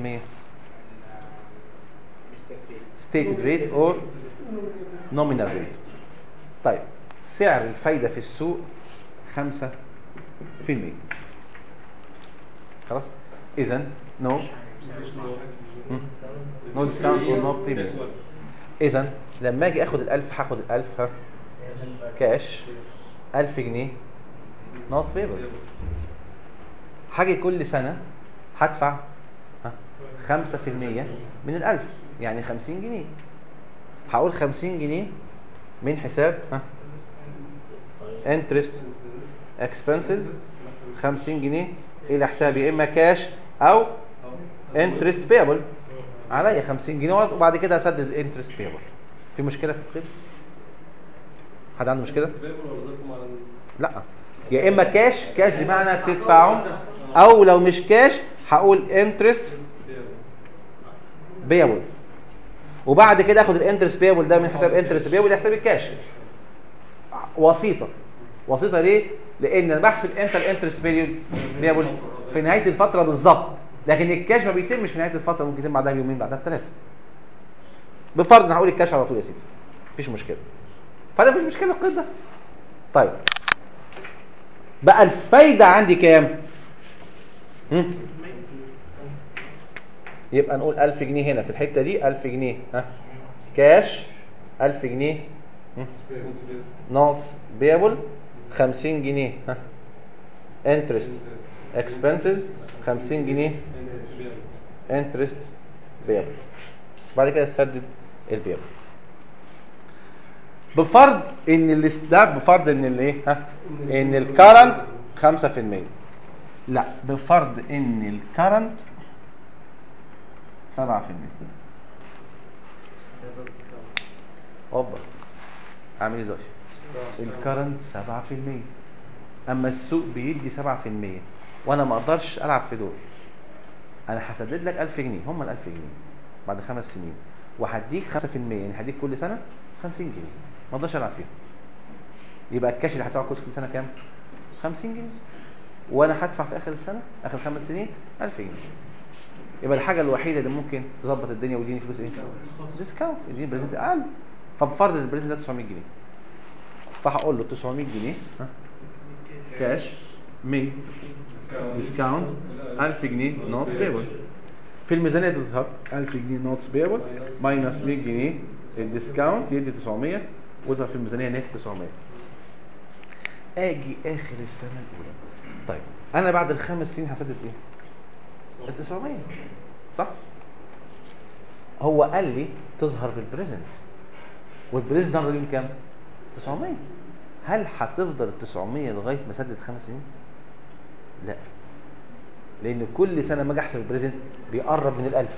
Speaker 1: stated rate or nominal rate طيب سعر الفايدة في السوق 5% خلاص إذا نو نو ديسكاونت اور نو بريميوم إذا لما أجي آخد الألف هاخد الألف ها كاش 1000 جنيه نوت بيبل هاجي كل سنة هدفع ها 5% من الألف يعني 50 جنيه هقول 50 جنيه من حساب ها انترست اكسبنسز 50 جنيه الى حساب يا اما كاش او انترست بيبل عليا 50 جنيه وبعد كده اسدد الانترست بيبل في مشكله في القيمه حد عنده مشكله
Speaker 3: بيبل ولا ضيفهم على ال-
Speaker 1: لا يا اما كاش كاش بمعنى تدفعه او لو مش كاش هقول انترست بيبل وبعد كده اخد الانترست بيبل ده من حساب انترست بيبل لحساب الكاش وسيطه وسيطه ليه لان انا بحسب امتى الانترست بيريود بيبل في نهايه الفتره بالظبط لكن الكاش ما بيتمش في نهايه الفتره ممكن يتم بعدها بيومين بعدها بثلاثه بفرض ان هقول الكاش على طول يا سيدي مفيش مشكله فده مفيش مشكله القيد ده طيب بقى الفايده عندي كام هم؟ يبقى نقول 1000 جنيه هنا في الحته دي 1000 جنيه ها كاش 1000 جنيه هم؟ ناقص بيبل 50 جنيه ها انترست اكسبنسز 50 جنيه انترست بيبل بعد كده تسدد البيبل بفرض ان الاس- ده بفرض ان الايه ها ان الكرنت 5% لا بفرض ان الكرنت 7% اوبا عامل ايه دلوقتي الكرنت 7% اما السوق بيدي 7% وانا ما اقدرش العب في دول انا هسدد لك 1000 جنيه هم ال 1000 جنيه بعد خمس سنين وهديك 5% يعني هديك كل سنه 50 جنيه ما اقدرش العب فيها يبقى الكاش اللي هتدفعه كل سنه كام 50 جنيه وانا هدفع في اخر السنه اخر خمس سنين 1000 جنيه يبقى الحاجه الوحيده اللي ممكن تظبط الدنيا ويديني فلوس ايه ديسكاونت يديني بريزنت اقل فبفرض ان البريزنت ده 900 جنيه فهقول له 900 جنيه ها كاش 100 ديسكاونت 1000 جنيه نوت بيبل في الميزانيه تظهر 1000 جنيه نوت بيبل ماينس 100 جنيه الديسكاونت يدي 900 ويظهر في الميزانيه نت 900 اجي اخر السنه الاولى طيب انا بعد الخمس سنين هسدد ايه؟ ال 900 صح؟ هو قال لي تظهر بالبريزنت والبريزنت ده اليوم كام؟ 900 هل هتفضل ال 900 لغايه ما اسدد خمس سنين؟ لا لان كل سنه ما اجي احسب البريزنت بيقرب من الالف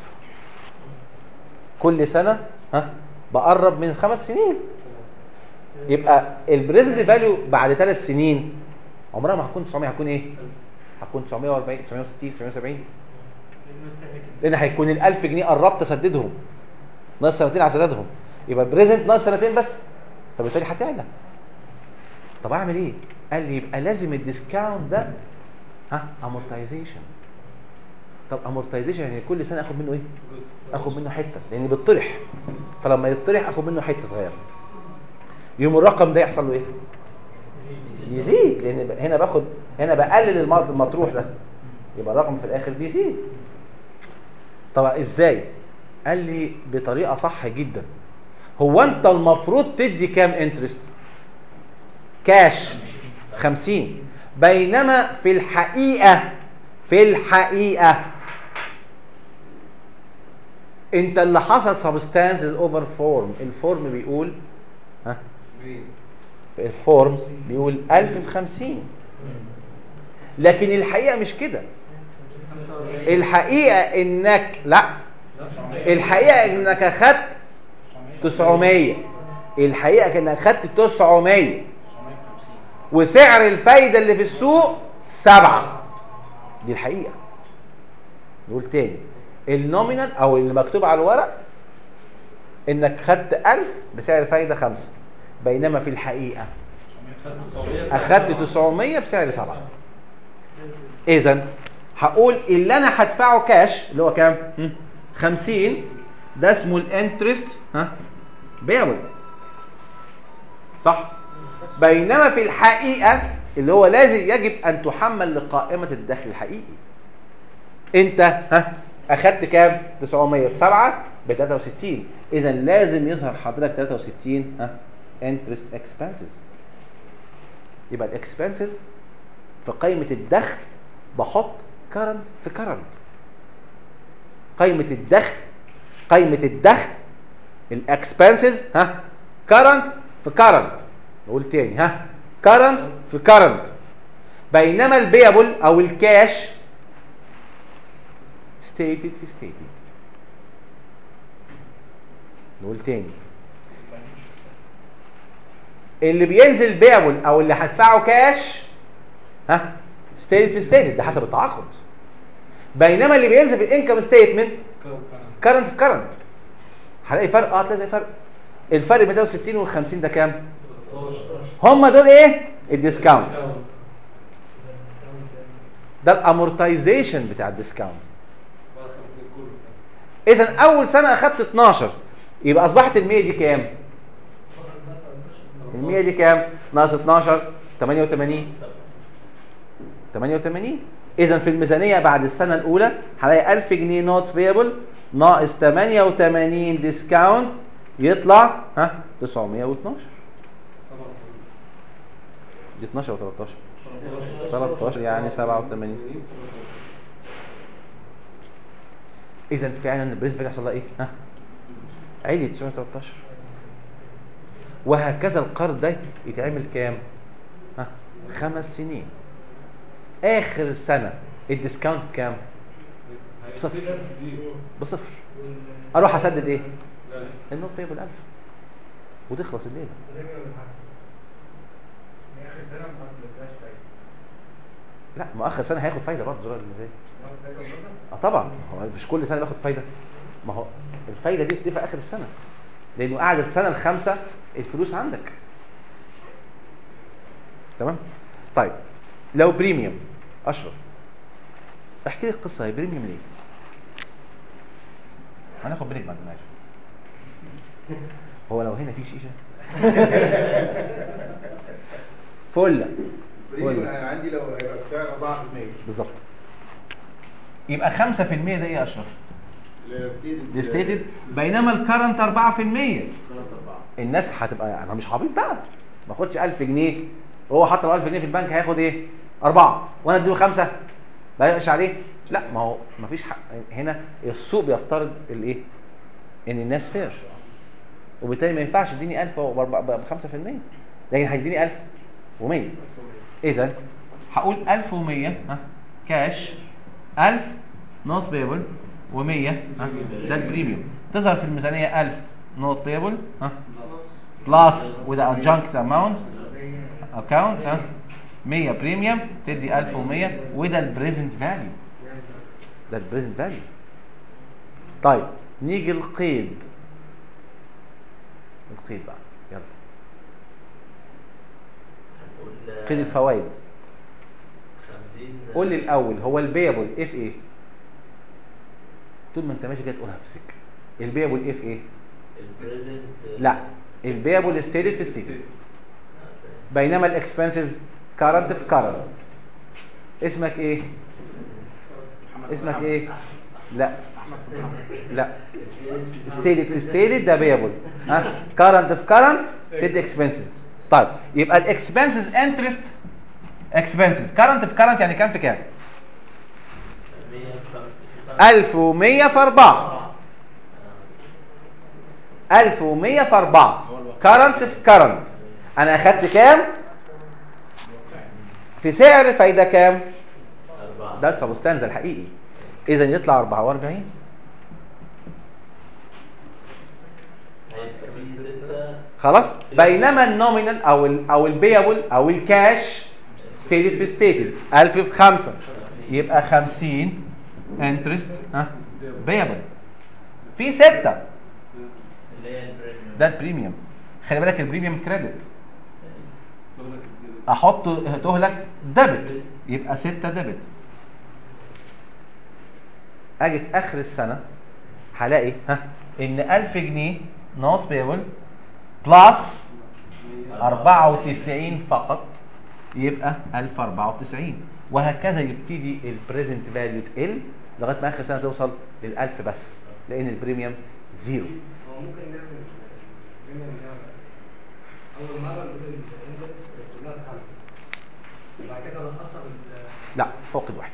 Speaker 1: كل سنه ها بقرب من خمس سنين يبقى البريزنت فاليو بعد ثلاث سنين عمرها ما هتكون 900 هتكون ايه؟ هتكون 940 960 970 لان هيكون ال 1000 جنيه قربت اسددهم ناقص سنتين على سدادهم يبقى البريزنت ناقص سنتين بس فبالتالي هتعلى طب اعمل ايه؟ قال لي يبقى لازم الديسكاونت ده ها امورتايزيشن طب امورتايزيشن يعني كل سنه اخد منه ايه؟ اخد منه حته لان بيطرح فلما يطرح اخد منه حته صغيره يوم الرقم ده يحصل له ايه؟ يزيد لان ب- هنا باخد هنا بقلل المر- المطروح ده يبقى الرقم في الاخر بيزيد طب ازاي؟ قال لي بطريقه صح جدا هو انت المفروض تدي كام انترست؟ كاش 50 بينما في الحقيقه في الحقيقه انت اللي حصل سبستانسز اوفر فورم الفورم بيقول ها الفورم بيقول 1000 في 50 لكن الحقيقه مش كده الحقيقه انك لا الحقيقه انك اخدت 900 الحقيقه انك اخدت 900 وسعر الفايده اللي في السوق سبعة دي الحقيقه نقول تاني النومينال او اللي مكتوب على الورق انك خدت 1000 بسعر فايده 5 بينما في الحقيقه اخدت 900 بسعر 7 اذا هقول اللي انا هدفعه كاش اللي هو كام 50 ده اسمه الانترست ها بيبل صح بينما في الحقيقه اللي هو لازم يجب ان تحمل لقائمه الدخل الحقيقي انت ها اخدت كام 900 في 7 ب 63 اذا لازم يظهر حضرتك 63 ها انترست اكسبنسز يبقى الاكسبنسز في قائمه الدخل بحط كرنت في كرنت قائمه الدخل قائمه الدخل الاكسبنسز ها كرنت في كرنت نقول تاني ها كرنت في كرنت بينما البيبل او الكاش stated في stated نقول تاني اللي بينزل بيبل او اللي هدفعه كاش ها stated في stated ده حسب التعاقد بينما اللي بينزل في الانكم ستيتمنت كرنت في كرنت هلاقي فرق اه هتلاقي فرق الفرق بين 63 وال 50 ده كام هم دول ايه الديسكاونت ده الامورتايزيشن بتاع الديسكاونت
Speaker 3: بعد 50 كله
Speaker 1: اذا اول سنه اخدت 12 يبقى اصبحت ال 100 دي كام ال 100 دي كام ناقص 12 88 88 اذا في الميزانيه بعد السنه الاولى هلاقي 1000 جنيه نوتس بيبل ناقص 88 ديسكاونت يطلع ها 912 دي 12 و 13 13 يعني 87 اذا فعلا البريس فاليو هيحصل لها ايه ها عالي 913 وهكذا القرض ده يتعمل كام ها خمس سنين اخر سنه الديسكاونت كام صفر. بصفر اروح اسدد ايه النوت بيبل 1000 وتخلص الليله
Speaker 4: اخر سنه ما بتبقاش فايده
Speaker 1: لا ما اخر سنه هياخد فايده برضه زرار ازاي
Speaker 4: ما فايده برضه
Speaker 1: اه طبعا هو مش كل سنه باخد فايده ما هو الفايده دي بتبقى اخر السنه لانه قعد السنه الخامسه الفلوس عندك تمام طيب لو بريميوم اشرف احكي لي القصه هي بريميوم ليه هناخد بريك بعد ما نعرف. هو لو هنا في شيشه فله
Speaker 5: بريميوم انا عندي لو هيبقى السعر 4%
Speaker 1: بالظبط يبقى 5% ده ايه يا اشرف الستيتد بينما الكرنت 4% الناس هتبقى انا مش عبيط بقى ما اخدش 1000 جنيه وهو حط له 1000 جنيه في البنك هياخد ايه؟ أربعة وأنا أديله خمسة لا يقش عليه لا ما هو ما فيش حق هنا السوق بيفترض الإيه؟ إن الناس فير وبالتالي ما ينفعش يديني 1000 ب 5% لكن هيديني 1100 إذا هقول 1100 ها كاش 1000 نوت بيبل و100 ها ده البريميوم تظهر في الميزانيه 1000 نوت بيبل ها بلس وذ adjunct amount account ها 100 بريميوم تدي 1100 وده البريزنت فاليو ده البريزنت فاليو طيب نيجي القيد القيد بقى يلا
Speaker 6: هنقول
Speaker 1: قيد الفوائد
Speaker 6: 50
Speaker 1: قول لي الاول هو البيبل اف ايه طول ما انت ماشي كده تقولها في السكه البيبل اف ايه
Speaker 6: البريزنت
Speaker 1: لا البيبل ستيتد في ستيتد بينما الاكسبنسز كارنت في كارنت اسمك ايه اسمك ايه لا لا ستيتد في ستيتد ده بيبل ها كارنت في كارنت تدي اكسبنسز طيب يبقى الاكسبنسز انترست اكسبنسز كارنت في كارنت يعني كام في كام 1100 في 4 1100 في 4 كارنت في كارنت انا اخدت كام في سعر فايده كام ده السبستانز الحقيقي اذا يطلع 44 خلاص بينما النومينال او ال او البيبل او الكاش ستيتد في ستيتد 1000 في 5 يبقى 50 انترست ها بيبل في 6
Speaker 6: اللي هي البريميوم
Speaker 1: ده البريميوم خلي بالك البريميوم كريدت احط تهلك ديبت يبقى 6 ديبت اجي في اخر السنه هلاقي ها ان 1000 جنيه نوت بيبل بلس 94 فقط يبقى 1094 وهكذا يبتدي البريزنت فاليو تقل لغايه ما اخر سنه توصل لل 1000 بس لان البريميوم زيرو
Speaker 9: هو ممكن نعمل بما نعمل اول مره نقول الاندكس كلها خمسه وبعد كده نخسر ال-
Speaker 1: لا فوق واحد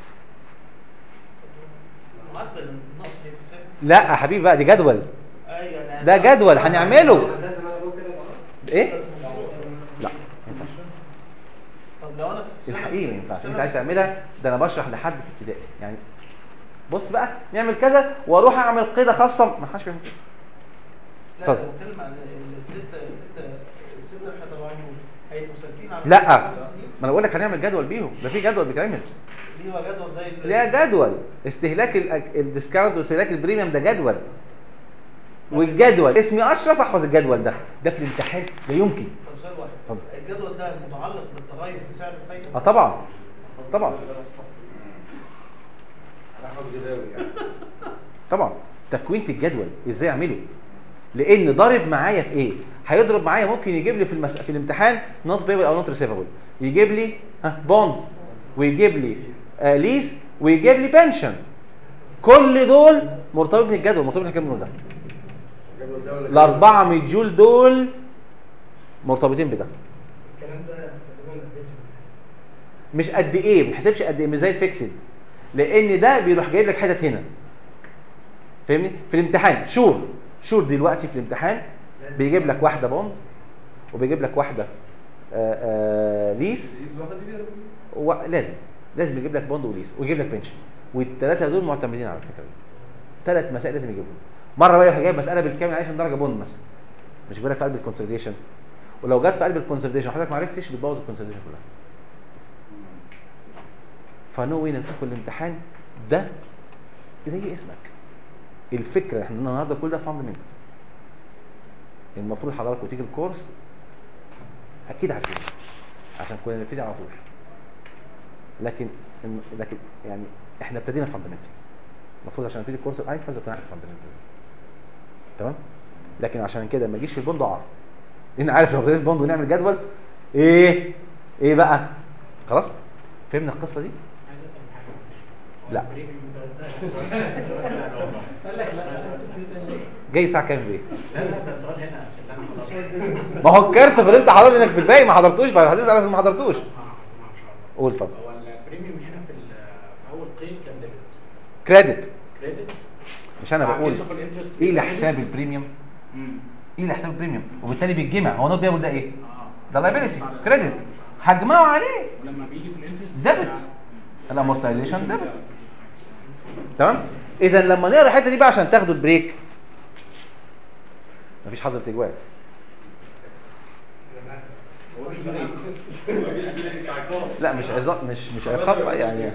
Speaker 8: معدل النقص هيبقى ثابت
Speaker 1: لا يا حبيبي بقى دي جدول
Speaker 8: ايوه يعني
Speaker 1: ده جدول هنعمله
Speaker 9: لازم انا اقول كده بقى
Speaker 1: ايه لا ما ينفعش.
Speaker 8: طب لو انا في سنة-
Speaker 1: الحقيقه ما ينفعش
Speaker 8: سنة
Speaker 1: انت عايز
Speaker 8: بس-
Speaker 1: تعملها ده انا بشرح لحد في ابتدائي يعني بص بقى نعمل كذا واروح اعمل قيده خاصه ما حدش بيعمل كده
Speaker 8: لا
Speaker 1: اتفضل.
Speaker 8: انا بتكلم عن الستة ستة الستة اللي احنا طالعينهم هيبقوا ثابتين على
Speaker 1: لا
Speaker 8: خمس سنين؟
Speaker 1: ما انا بقول لك هنعمل جدول بيهم ده في جدول بيتعمل
Speaker 8: ليه هو جدول زي ال-
Speaker 1: ليها جدول استهلاك ال- الديسكاونت واستهلاك البريميوم ده جدول والجدول اسمي اشرف احفظ الجدول ده ده في الامتحان لا يمكن
Speaker 8: طب سؤال واحد
Speaker 1: اتفضل.
Speaker 8: الجدول ده متعلق بالتغير في سعر الفايده
Speaker 1: اه طبعا طبعا
Speaker 5: انا حافظ جداوي يعني
Speaker 1: طبعا تكوينة الجدول ازاي اعمله لان ضارب معايا في ايه هيضرب معايا ممكن يجيب لي في المس... في الامتحان نوت بيبل او نوت ريسيفبل يجيب لي ها بوند ويجيب لي آه ليس ويجيب لي بنشن كل دول مرتبط بالجدول مرتبط بالكام ده
Speaker 5: جدول الدولة
Speaker 1: الاربعه مديول دول مرتبطين بده
Speaker 9: الكلام ده تقريبا
Speaker 1: مش قد ايه ما بنحسبش قد ايه مش زي الفيكسد لان ده بيروح جايب لك حتت هنا فاهمني في الامتحان شور شور دلوقتي في الامتحان بيجيب لك واحده بوند وبيجيب لك واحده آآ آآ ليس و... لازم لازم يجيب لك بوند وليس ويجيب لك بنشن والثلاثه دول معتمدين على الفكره دي ثلاث مسائل لازم يجيبهم مره بقى يروح جايب مساله بالكامل 20 درجه بوند مثلا مش بيقول لك في قلب الكونسوليديشن ولو جت في قلب الكونسوليديشن وحضرتك ما عرفتش بتبوظ الكونسوليديشن كلها فنو وين تدخل الامتحان ده زي اسمك الفكره احنا النهارده كل ده فاندمنتال المفروض حضراتكم تيجي الكورس اكيد عارفين عشان كنا نبتدي على طول لكن لكن يعني احنا ابتدينا فاندمنتال المفروض عشان نبتدي الكورس الايفاز كنا عارف فاندمنتال تمام لكن عشان كده ما اجيش في البوند اقع لان عارف لو ابتديت بوند ونعمل جدول ايه ايه بقى خلاص فهمنا القصه دي
Speaker 4: عايز اسال حاجه
Speaker 1: لا.
Speaker 4: قال لك لا تسال ليه؟
Speaker 1: جاي الساعه كام بايه
Speaker 6: لا لا ده سؤال هنا عشان انا حضرت
Speaker 1: ما هو الكارثه في اللي انت حاضر انك في الباقي ما حضرتوش فهتسال انا ما حضرتوش
Speaker 4: اسمع اسمع ان شاء الله
Speaker 1: قول اتفضل
Speaker 4: هو البريميوم هنا في ال- في اول قيد كان ديبت
Speaker 1: كريدت
Speaker 4: كريدت
Speaker 1: مش انا بقول
Speaker 4: تعكسه في الانترست
Speaker 1: ايه لحساب البريميوم ايه لحساب البريميوم وبالتالي بيتجمع هو نوت بيعمل ده ايه ده لايبيلتي كريدت هجمعه عليه
Speaker 4: ولما بيجي في الانترست
Speaker 1: ديبت الامورتايزيشن ديبت تمام اذا لما نقرا الحته دي بقى عشان تاخدوا البريك مفيش حظر تجوال لا مش عظام مش مش عقاب بقى يعني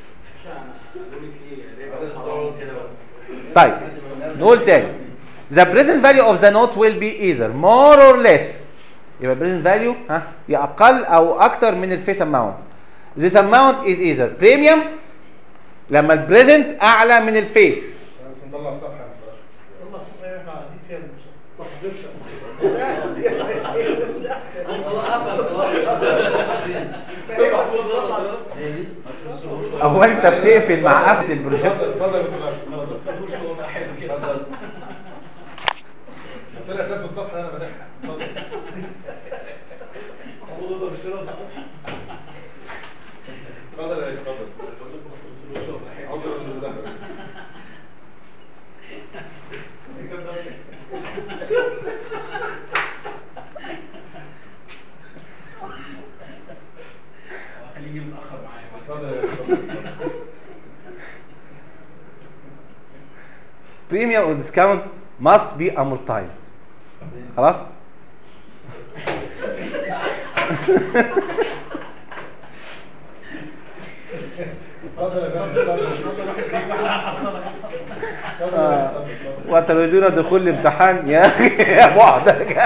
Speaker 1: طيب نقول تاني the present value of the note will be either more or less يبقى present value ها يا اقل او اكتر من الفيس amount this amount is either premium لما البريزنت اعلى من الفيس
Speaker 5: بس نطلع الصفحة يا مستر
Speaker 8: والله صحيح احنا قاعدين فيها المسابقة.
Speaker 1: هو انت بتقفل مع قفل البروجكت
Speaker 5: اتفضل اتفضل يا مستر اتفضل طلع نفس الصفحة انا بنحها اتفضل اتفضل يا باشا، اتفضل عذرا للمداخلة
Speaker 4: خليه يجي متاخر معايا
Speaker 5: اتفضل يا باشا، اتفضل
Speaker 1: premium or discount must be amortized خلاص
Speaker 5: اتفضل يا باشا، اتفضل اتفضل يا باشا، اتفضل
Speaker 1: وتريدون دخول الامتحان يا اخي يا بعدك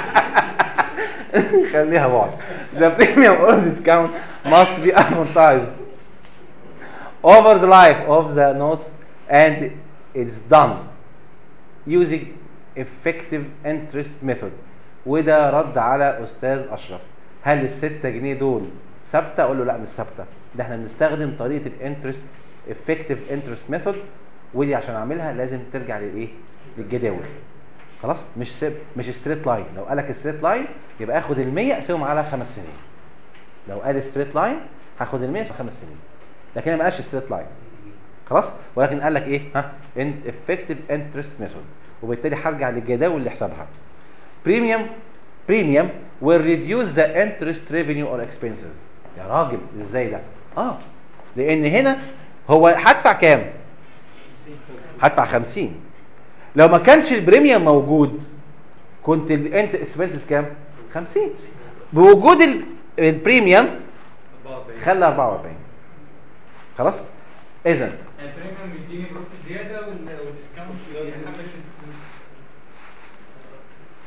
Speaker 1: خليها بعد the premium or discount must be amortized over the life of the notes and it's done using effective interest method وده رد على استاذ اشرف هل الستة جنيه دول ثابته اقول له لا مش ثابته ده احنا بنستخدم طريقه الانترست effective interest method ودي عشان اعملها لازم ترجع للايه للجداول خلاص مش سيب مش ستريت لاين لو قالك ستريت لاين يبقى اخد ال 100 اقسمهم على خمس سنين لو قال ستريت لاين هاخد ال 100 في خمس سنين لكن ما قالش ستريت لاين خلاص ولكن قال لك ايه ها effective interest method وبالتالي هرجع للجداول اللي حسابها premium premium will reduce the interest revenue or expenses يا راجل ازاي ده اه لان هنا هو هدفع كام هدفع 50 لو ما كانش البريميوم موجود كنت الانت اكسبنسز كام 50 بوجود ال- البريميوم خلى 44 خلاص اذا
Speaker 4: البريميوم بيديني بروفيت زياده وال- والديسكاونت بيحمل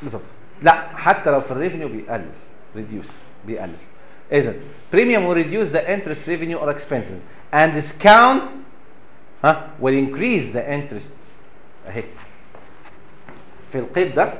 Speaker 1: بالظبط لا حتى لو في الريفينيو بيقلل ريديوس بيقلل اذا premium will reduce the interest revenue or expenses and discount ها will increase the interest اهي في القيد ده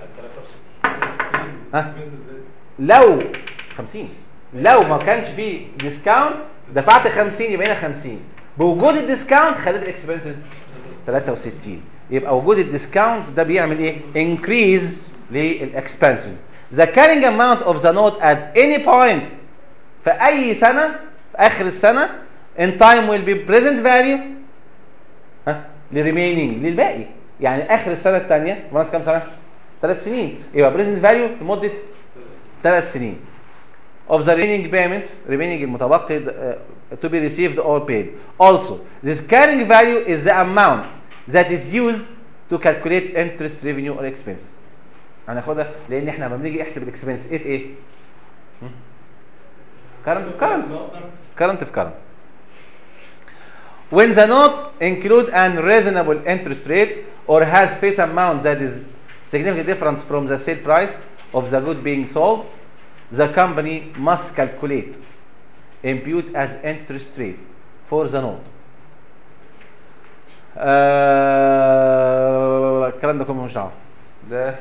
Speaker 1: ها لو 50 لو ما كانش فيه ديسكاونت دفعت 50 يبقى هنا 50 بوجود الديسكاونت خليت الاكسبنسز 63 يبقى وجود الديسكاونت ده بيعمل ايه؟ انكريز للاكسبنسز The carrying amount of the note at any point في اي سنه في اخر السنه in time will be present value ها لريمينينج للباقي يعني اخر السنه الثانيه ناقص كام سنه؟ ثلاث سنين يبقى present value لمده ثلاث سنين of the remaining payments remaining المتبقي uh, to be received or paid also this carrying value is the amount that is used to calculate interest revenue or expense هناخدها لان احنا لما بنيجي نحسب الاكسبنس ايه في ايه current في current current في current when the note include an reasonable interest rate or has face amount that is significantly different from the sale price of the good being sold the company must calculate impute as interest rate for the note آه، الكلام ده كله مش دعوه ده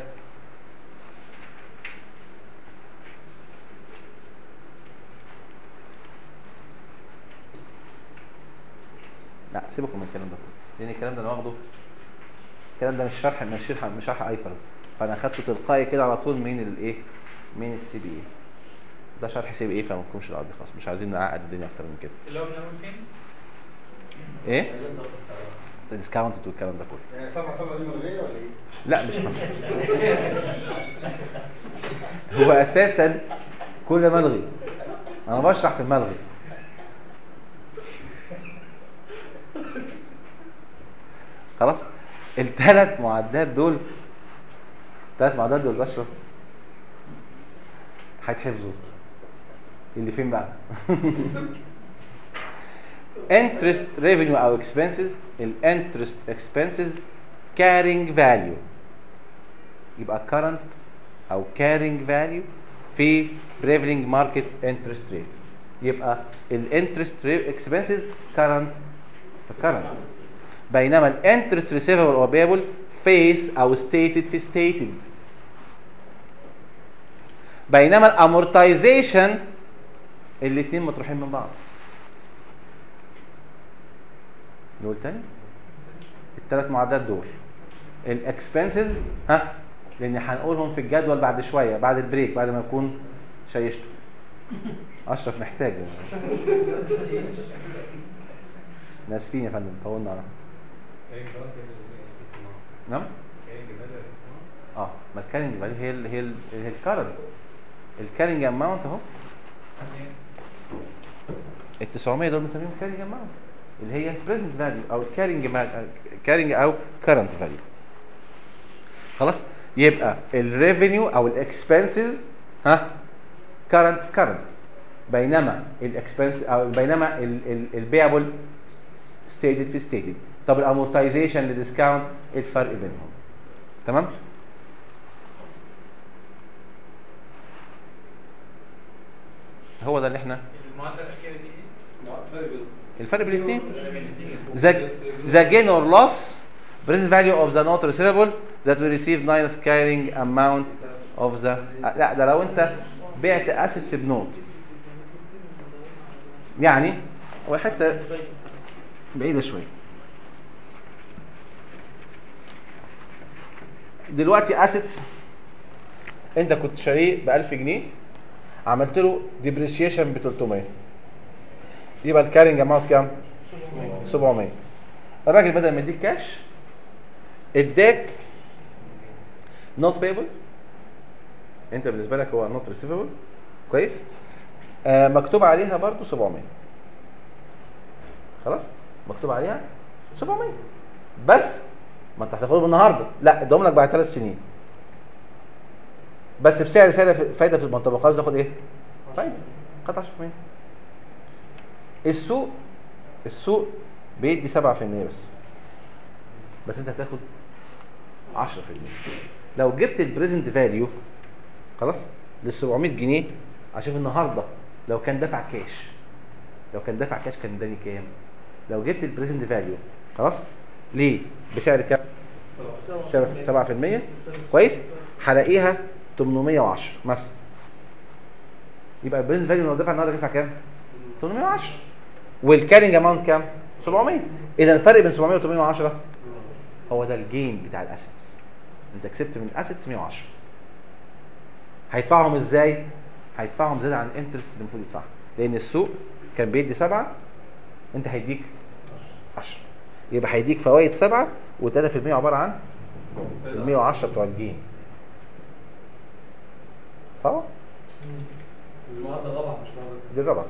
Speaker 1: لا سيبكم من الكلام ده لان الكلام ده انا واخده الكلام ده مش شرح مش شرح مش شرح ايفرز فانا اخدته تلقائي كده على طول من الايه من السي بي اي ده شرح سي بي اي فما تكونش القضيه خلاص مش عايزين نعقد الدنيا اكتر من كده
Speaker 4: اللي هو بنعمل فين؟
Speaker 1: ايه ديسكاونت والكلام ده كله
Speaker 5: يعني سبعة سبعة دي ملغية ولا ايه؟
Speaker 1: لا مش هو اساسا كل ملغي انا بشرح في الملغي خلاص الثلاث معدات دول الثلاث معدات دول اشرف هيتحفظوا اللي فين بقى interest revenue او expenses ال interest expenses carrying value يبقى current او carrying value في prevailing market interest rates يبقى ال interest re- expenses current في current بينما ال interest receivable او payable face او stated في stated بينما الامورتايزيشن الاثنين مطروحين من بعض نقول تاني الثلاث معادلات دول الاكسبنسز ها لان هنقولهم في الجدول بعد شويه بعد البريك بعد ما نكون شيشته اشرف محتاج ناسفين يا فندم طولنا على نعم اه ما الكارنج فاليو هي ال هي ال هي الكارنج الكارنج اماونت اهو ال 900 دول بنسميهم كارنج اماونت اللي هي البريزنت فاليو او الكارنج كارنج او كرنت فاليو خلاص يبقى الريفينيو او الاكسبنسز ها كرنت في كرنت بينما الاكسبنس او بينما البيعبل ستيتد في ستيتد طب الامورتايزيشن للديسكاونت ايه الفرق بينهم تمام هو ده اللي احنا
Speaker 4: المعادله الاخيره دي ايه؟
Speaker 1: الفرق بين الاثنين the, the gain or loss present value of the note receivable that we receive minus carrying amount of the لا ده لو انت بعت اسيتس بنوت يعني هو حته بعيده شويه دلوقتي اسيتس انت كنت شاريه ب 1000 جنيه عملت له ديبريشيشن ب 300 يبقى الكارينج اماونت كام 700 الراجل بدل ما يديك كاش اداك نوت بيبل انت بالنسبه لك هو نوت ريسيفبل كويس آه مكتوب عليها برضو 700 خلاص مكتوب عليها 700 بس ما انت هتاخدهم النهارده لا ادهم لك بعد ثلاث سنين بس بسعر سعر فايده في المنطقه تاخد ايه؟ فايده خد 10% السوق السوق بيدي 7% بس بس انت هتاخد 10% لو جبت البريزنت فاليو خلاص لل 700 جنيه اشوف النهارده لو كان دافع كاش لو كان دافع كاش كان اداني كام لو جبت البريزنت فاليو خلاص ليه بسعر كام 7% كويس هلاقيها 810 مثلا يبقى البريزنت فاليو لو دفع النهارده دفع كام 810 والكارينج اماونت كام 700 اذا الفرق بين 700 و 810 هو ده الجين بتاع الاسيتس انت كسبت من الاسيتس 110 هيدفعهم ازاي هيدفعهم زياده عن الانترست اللي المفروض يدفعها لان السوق كان بيدي 7 انت هيديك 10 يبقى هيديك فوائد 7 و3% عباره عن ال 110 بتوع الجين صح
Speaker 3: المعدل ربح مش معدل
Speaker 1: دي الربع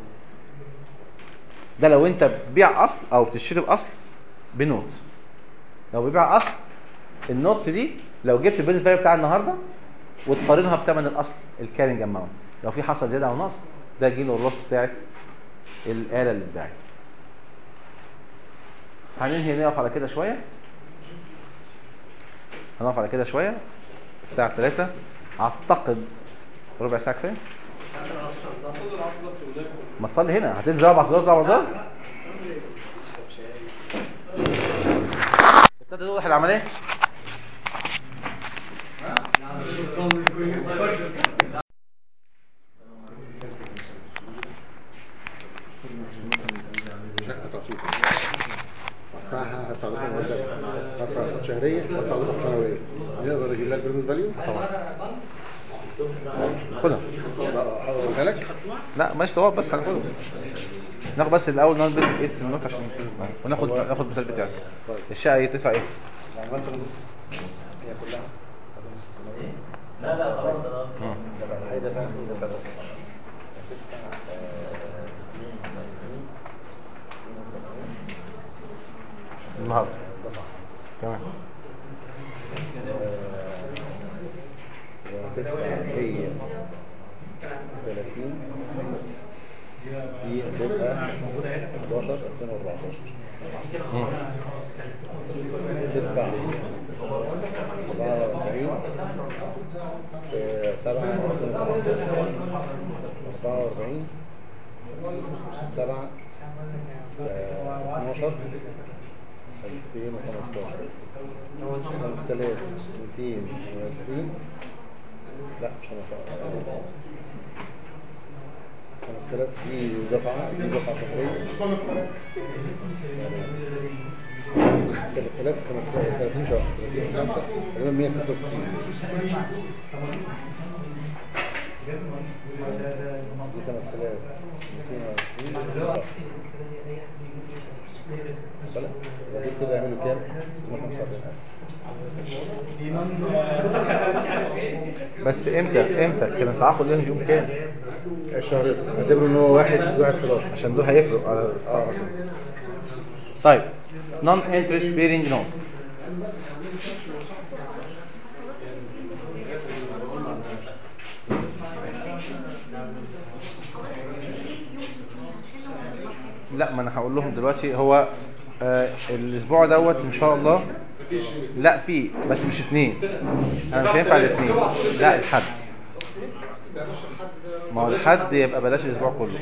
Speaker 1: ده لو انت بتبيع اصل او تشتري باصل بنوت لو بيبيع اصل النوتس دي لو جبت البيزنس فاليو بتاع النهارده وتقارنها بثمن الاصل الكارنج اماونت لو في حصل زياده او نقص ده الجين واللوس بتاعت الاله اللي اتباعت هننهي نقف على كده شويه هنقف على كده شويه الساعه 3 اعتقد ربع ساعه كفايه
Speaker 3: صلي العصر بس وناكل
Speaker 1: ما تصلي هنا هتنزل اربع صلوات على
Speaker 9: لا
Speaker 1: رمضان
Speaker 9: لا صلي اشرب شاي
Speaker 1: ابتدى توضح العمليه
Speaker 5: شقه تقسيط هدفعها هدفع دفعه مرتبه هدفع اقساط شهريه هدفع دفعه سنويه نقدر نجيب لك بزنس فاليو
Speaker 1: خدها
Speaker 5: اقولها لك
Speaker 1: لا ماشي طوال بس هناخده ناخد بس الاول نقعد ايه النوت عشان نتكلم معاه. وناخد ناخد المثال بتاعك الشقه ايه تدفع ايه
Speaker 5: يعني مثلا هي كلها
Speaker 6: لا لا خلاص انا
Speaker 1: مم.
Speaker 5: ده هيدا فاهم ده بقى
Speaker 1: النهارده تمام
Speaker 5: وهتدفع هي 30 في بيبقى 11 2014
Speaker 1: مم.
Speaker 5: تدفع 44 في 7 2015 44 7 12 2015 5230 لا مش 15 5000 دي دفعة دي دفعة شهرية 3000 30 شهر 30 5 تقريبا 166 دي 5220 صلاة دي كده يعملوا كام؟ 645
Speaker 1: بس امتى امتى كان التعاقد لازم يوم كام
Speaker 5: الشهر اعتبروا ان هو واحد واحد 11
Speaker 1: عشان دول هيفرقوا على
Speaker 5: اه
Speaker 1: طيب نون انترست بيرنج نوت لا ما انا هقول لهم دلوقتي هو آه الاسبوع دوت ان شاء الله لا في بس مش اتنين انا مش هينفع الاثنين لا الحد ما هو الحد يبقى بلاش الاسبوع كله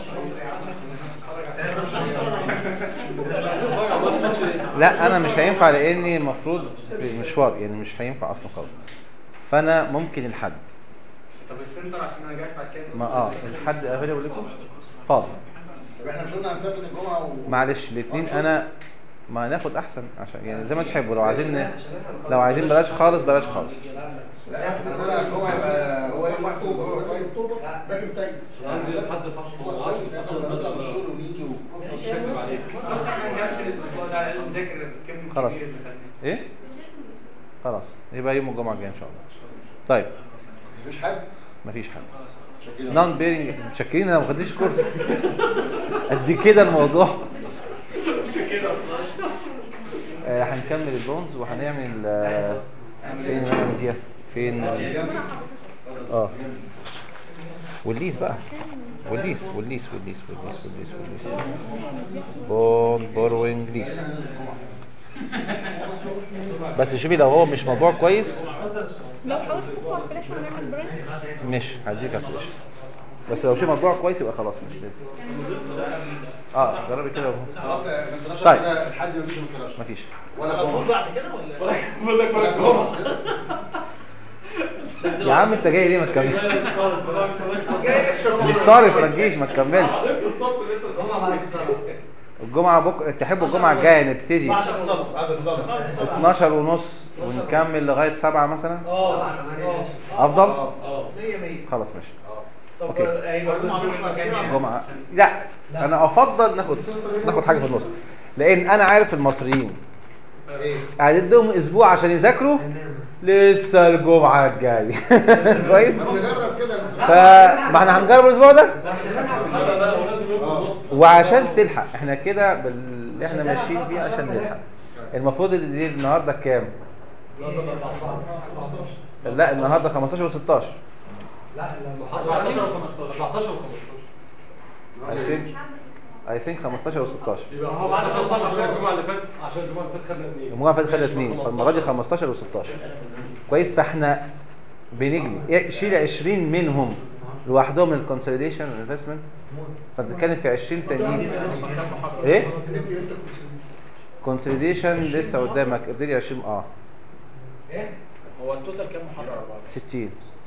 Speaker 1: لا انا مش هينفع لاني المفروض في مشوار يعني مش هينفع اصلا خالص فانا ممكن الحد
Speaker 2: طب السنتر عشان انا جاي بعد كده
Speaker 1: ما اه الحد افيلبل لكم فاضي
Speaker 5: طب احنا مش قلنا هنثبت الجمعة و...
Speaker 1: معلش الاثنين انا ما ناخد احسن عشان يعني زي ما تحبوا لو عايزين لو عايزين بلاش خالص بلاش خالص
Speaker 5: لا احنا قلنا الجمعة يبقى هو يوم اكتوبر هو يوم اكتوبر باكر تايس
Speaker 3: عندي لحد فحص وما اعرفش اخلص بدل مش هكذب عليك
Speaker 2: بس احنا نمشي الاسبوع ده على الأقل نذاكر الكم
Speaker 1: خلاص.
Speaker 2: الكبير اللي خدناه
Speaker 1: ايه خلاص يبقى يوم الجمعه الجايه ان شاء الله طيب
Speaker 5: مفيش حد
Speaker 1: مفيش حد
Speaker 5: شكلنا
Speaker 1: نون بيرنج متشكرين انا ما خدتش كورس قد كده الموضوع آه هنكمل البونز وهنعمل آه فين نعمل دي فين اه والليس بقى والليس والليس والليس والليس والليس والليس بون بوروينج ليس بس شوفي لو هو مش موضوع كويس
Speaker 10: لو حاولت ترفع الفلاش ونعمل برنت
Speaker 1: مش هديك هفلش بس لو شيء موضوع كويس يبقى خلاص مش لازم اه جربي كده وهو.
Speaker 5: خلاص ما نزلناش
Speaker 1: طيب.
Speaker 5: كده لحد ما فيش مسلاش
Speaker 1: مفيش
Speaker 5: ولا
Speaker 8: المفروض
Speaker 5: جمعه
Speaker 8: بعد كده ولا
Speaker 3: بقول لك ولا الجمعه
Speaker 1: يا عم انت جاي ليه ما تكملش
Speaker 3: خالص والله مش هنخلص
Speaker 5: جاي اشرب
Speaker 1: مش صارف ما تجيش ما تكملش
Speaker 3: عارف الصف اللي انت
Speaker 9: هما بعد الصلاة
Speaker 1: الجمعه بكره تحبوا الجمعه الجايه نبتدي
Speaker 8: بعد الصف
Speaker 5: بعد الصلاه
Speaker 1: 12 ونص ونكمل لغايه 7 مثلا
Speaker 8: اه
Speaker 9: سبعة، ثمانية،
Speaker 8: اه.
Speaker 9: ماشي.
Speaker 1: افضل
Speaker 3: اه
Speaker 8: 100 100
Speaker 1: خلاص ماشي
Speaker 8: طب
Speaker 1: أوكي.
Speaker 8: هيبقى جمعه مكان
Speaker 1: جمعه لا انا افضل ناخد ناخد حاجه في النص لان انا عارف المصريين
Speaker 5: ايه
Speaker 1: قعدت اسبوع عشان يذاكروا لسه الجمعه الجايه كويس
Speaker 5: طب نجرب كده يا مستر.
Speaker 1: فما احنا هنجرب الاسبوع ده
Speaker 9: عشان نلحق
Speaker 3: لا لا لا ولازم يبقى في النص
Speaker 1: وعشان تلحق احنا كده باللي احنا ماشيين فيه عشان نلحق المفروض اللي دي النهارده كام لا النهارده 15 و16
Speaker 9: لا لا
Speaker 3: 14 و15 14 و15
Speaker 1: اي ثينك 15 و16
Speaker 3: يبقى هو بعد 15 عشان الجمعه اللي فاتت عشان الجمعه اللي فاتت خدنا اثنين
Speaker 1: المجموعه اللي فاتت خدت اثنين فالمره دي 15 و16 كويس فاحنا بنجري إيه، شيل 20 منهم لوحدهم من الكونسوليديشن والانفستمنت فبنتكلم في 20 تانيين ايه كونسوليديشن لسه قدامك ابتدي 20 اه
Speaker 9: ايه
Speaker 2: هو التوتال كام محاضره
Speaker 1: 60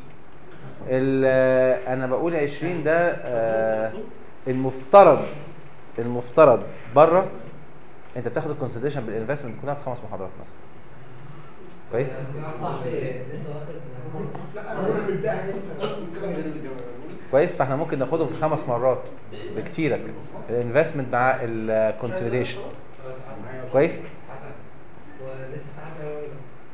Speaker 1: ال- انا بقول 20 ده آه، المفترض المفترض بره انت بتاخد الكونسيدريشن بالانفستمنت كلها في خمس محاضرات مثلا كويس
Speaker 9: واحد صاحبي لسه واخد
Speaker 5: لا انا مش ده كده من غير الجامعه
Speaker 1: كويس فاحنا ممكن ناخدهم في خمس مرات بكتيرك الانفستمنت مع الكونسيدريشن كويس
Speaker 9: ولسه في حد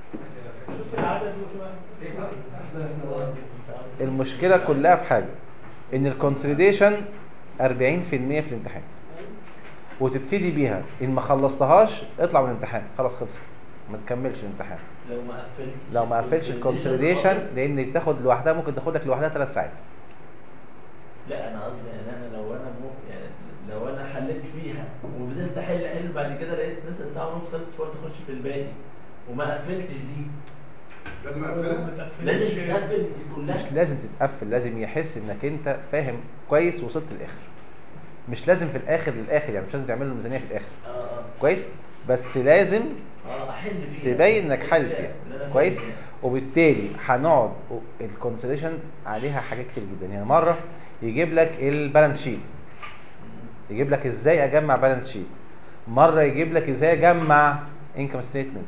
Speaker 1: المشكله كلها في حاجه ان الكونسوليديشن 40% في الامتحان وتبتدي بيها ان ما خلصتهاش اطلع من الامتحان خلاص خلصت ما تكملش الامتحان
Speaker 6: لو ما قفلتش
Speaker 1: لو ما قفلتش الكونسوليديشن لان بتاخد لوحدها ممكن تاخد لك لوحدها ثلاث ساعات
Speaker 6: لا انا قصدي يعني انا لو انا مو يعني لو انا حليت فيها وفضلت احل احل بعد كده لقيت مثلا ساعه ونص خلصت فقلت اخش في الباقي وما قفلتش دي
Speaker 5: لازم اقفلها
Speaker 6: لازم تقفل دي كلها
Speaker 1: مش لازم تتقفل لازم يحس انك انت فاهم كويس وصلت للاخر مش لازم في الاخر للاخر يعني مش لازم تعمل له ميزانيه في الاخر
Speaker 6: اه اه
Speaker 1: كويس بس لازم
Speaker 6: اه احل فيها
Speaker 1: تبين انك حل
Speaker 6: اللي
Speaker 1: فيها
Speaker 6: أنا
Speaker 1: كويس
Speaker 6: فاهم.
Speaker 1: وبالتالي هنقعد الكونسيدريشن عليها حاجات كتير جدا يعني مره يجيب لك البالانس شيت يجيب لك ازاي اجمع بالانس شيت مره يجيب لك ازاي اجمع انكم ستيتمنت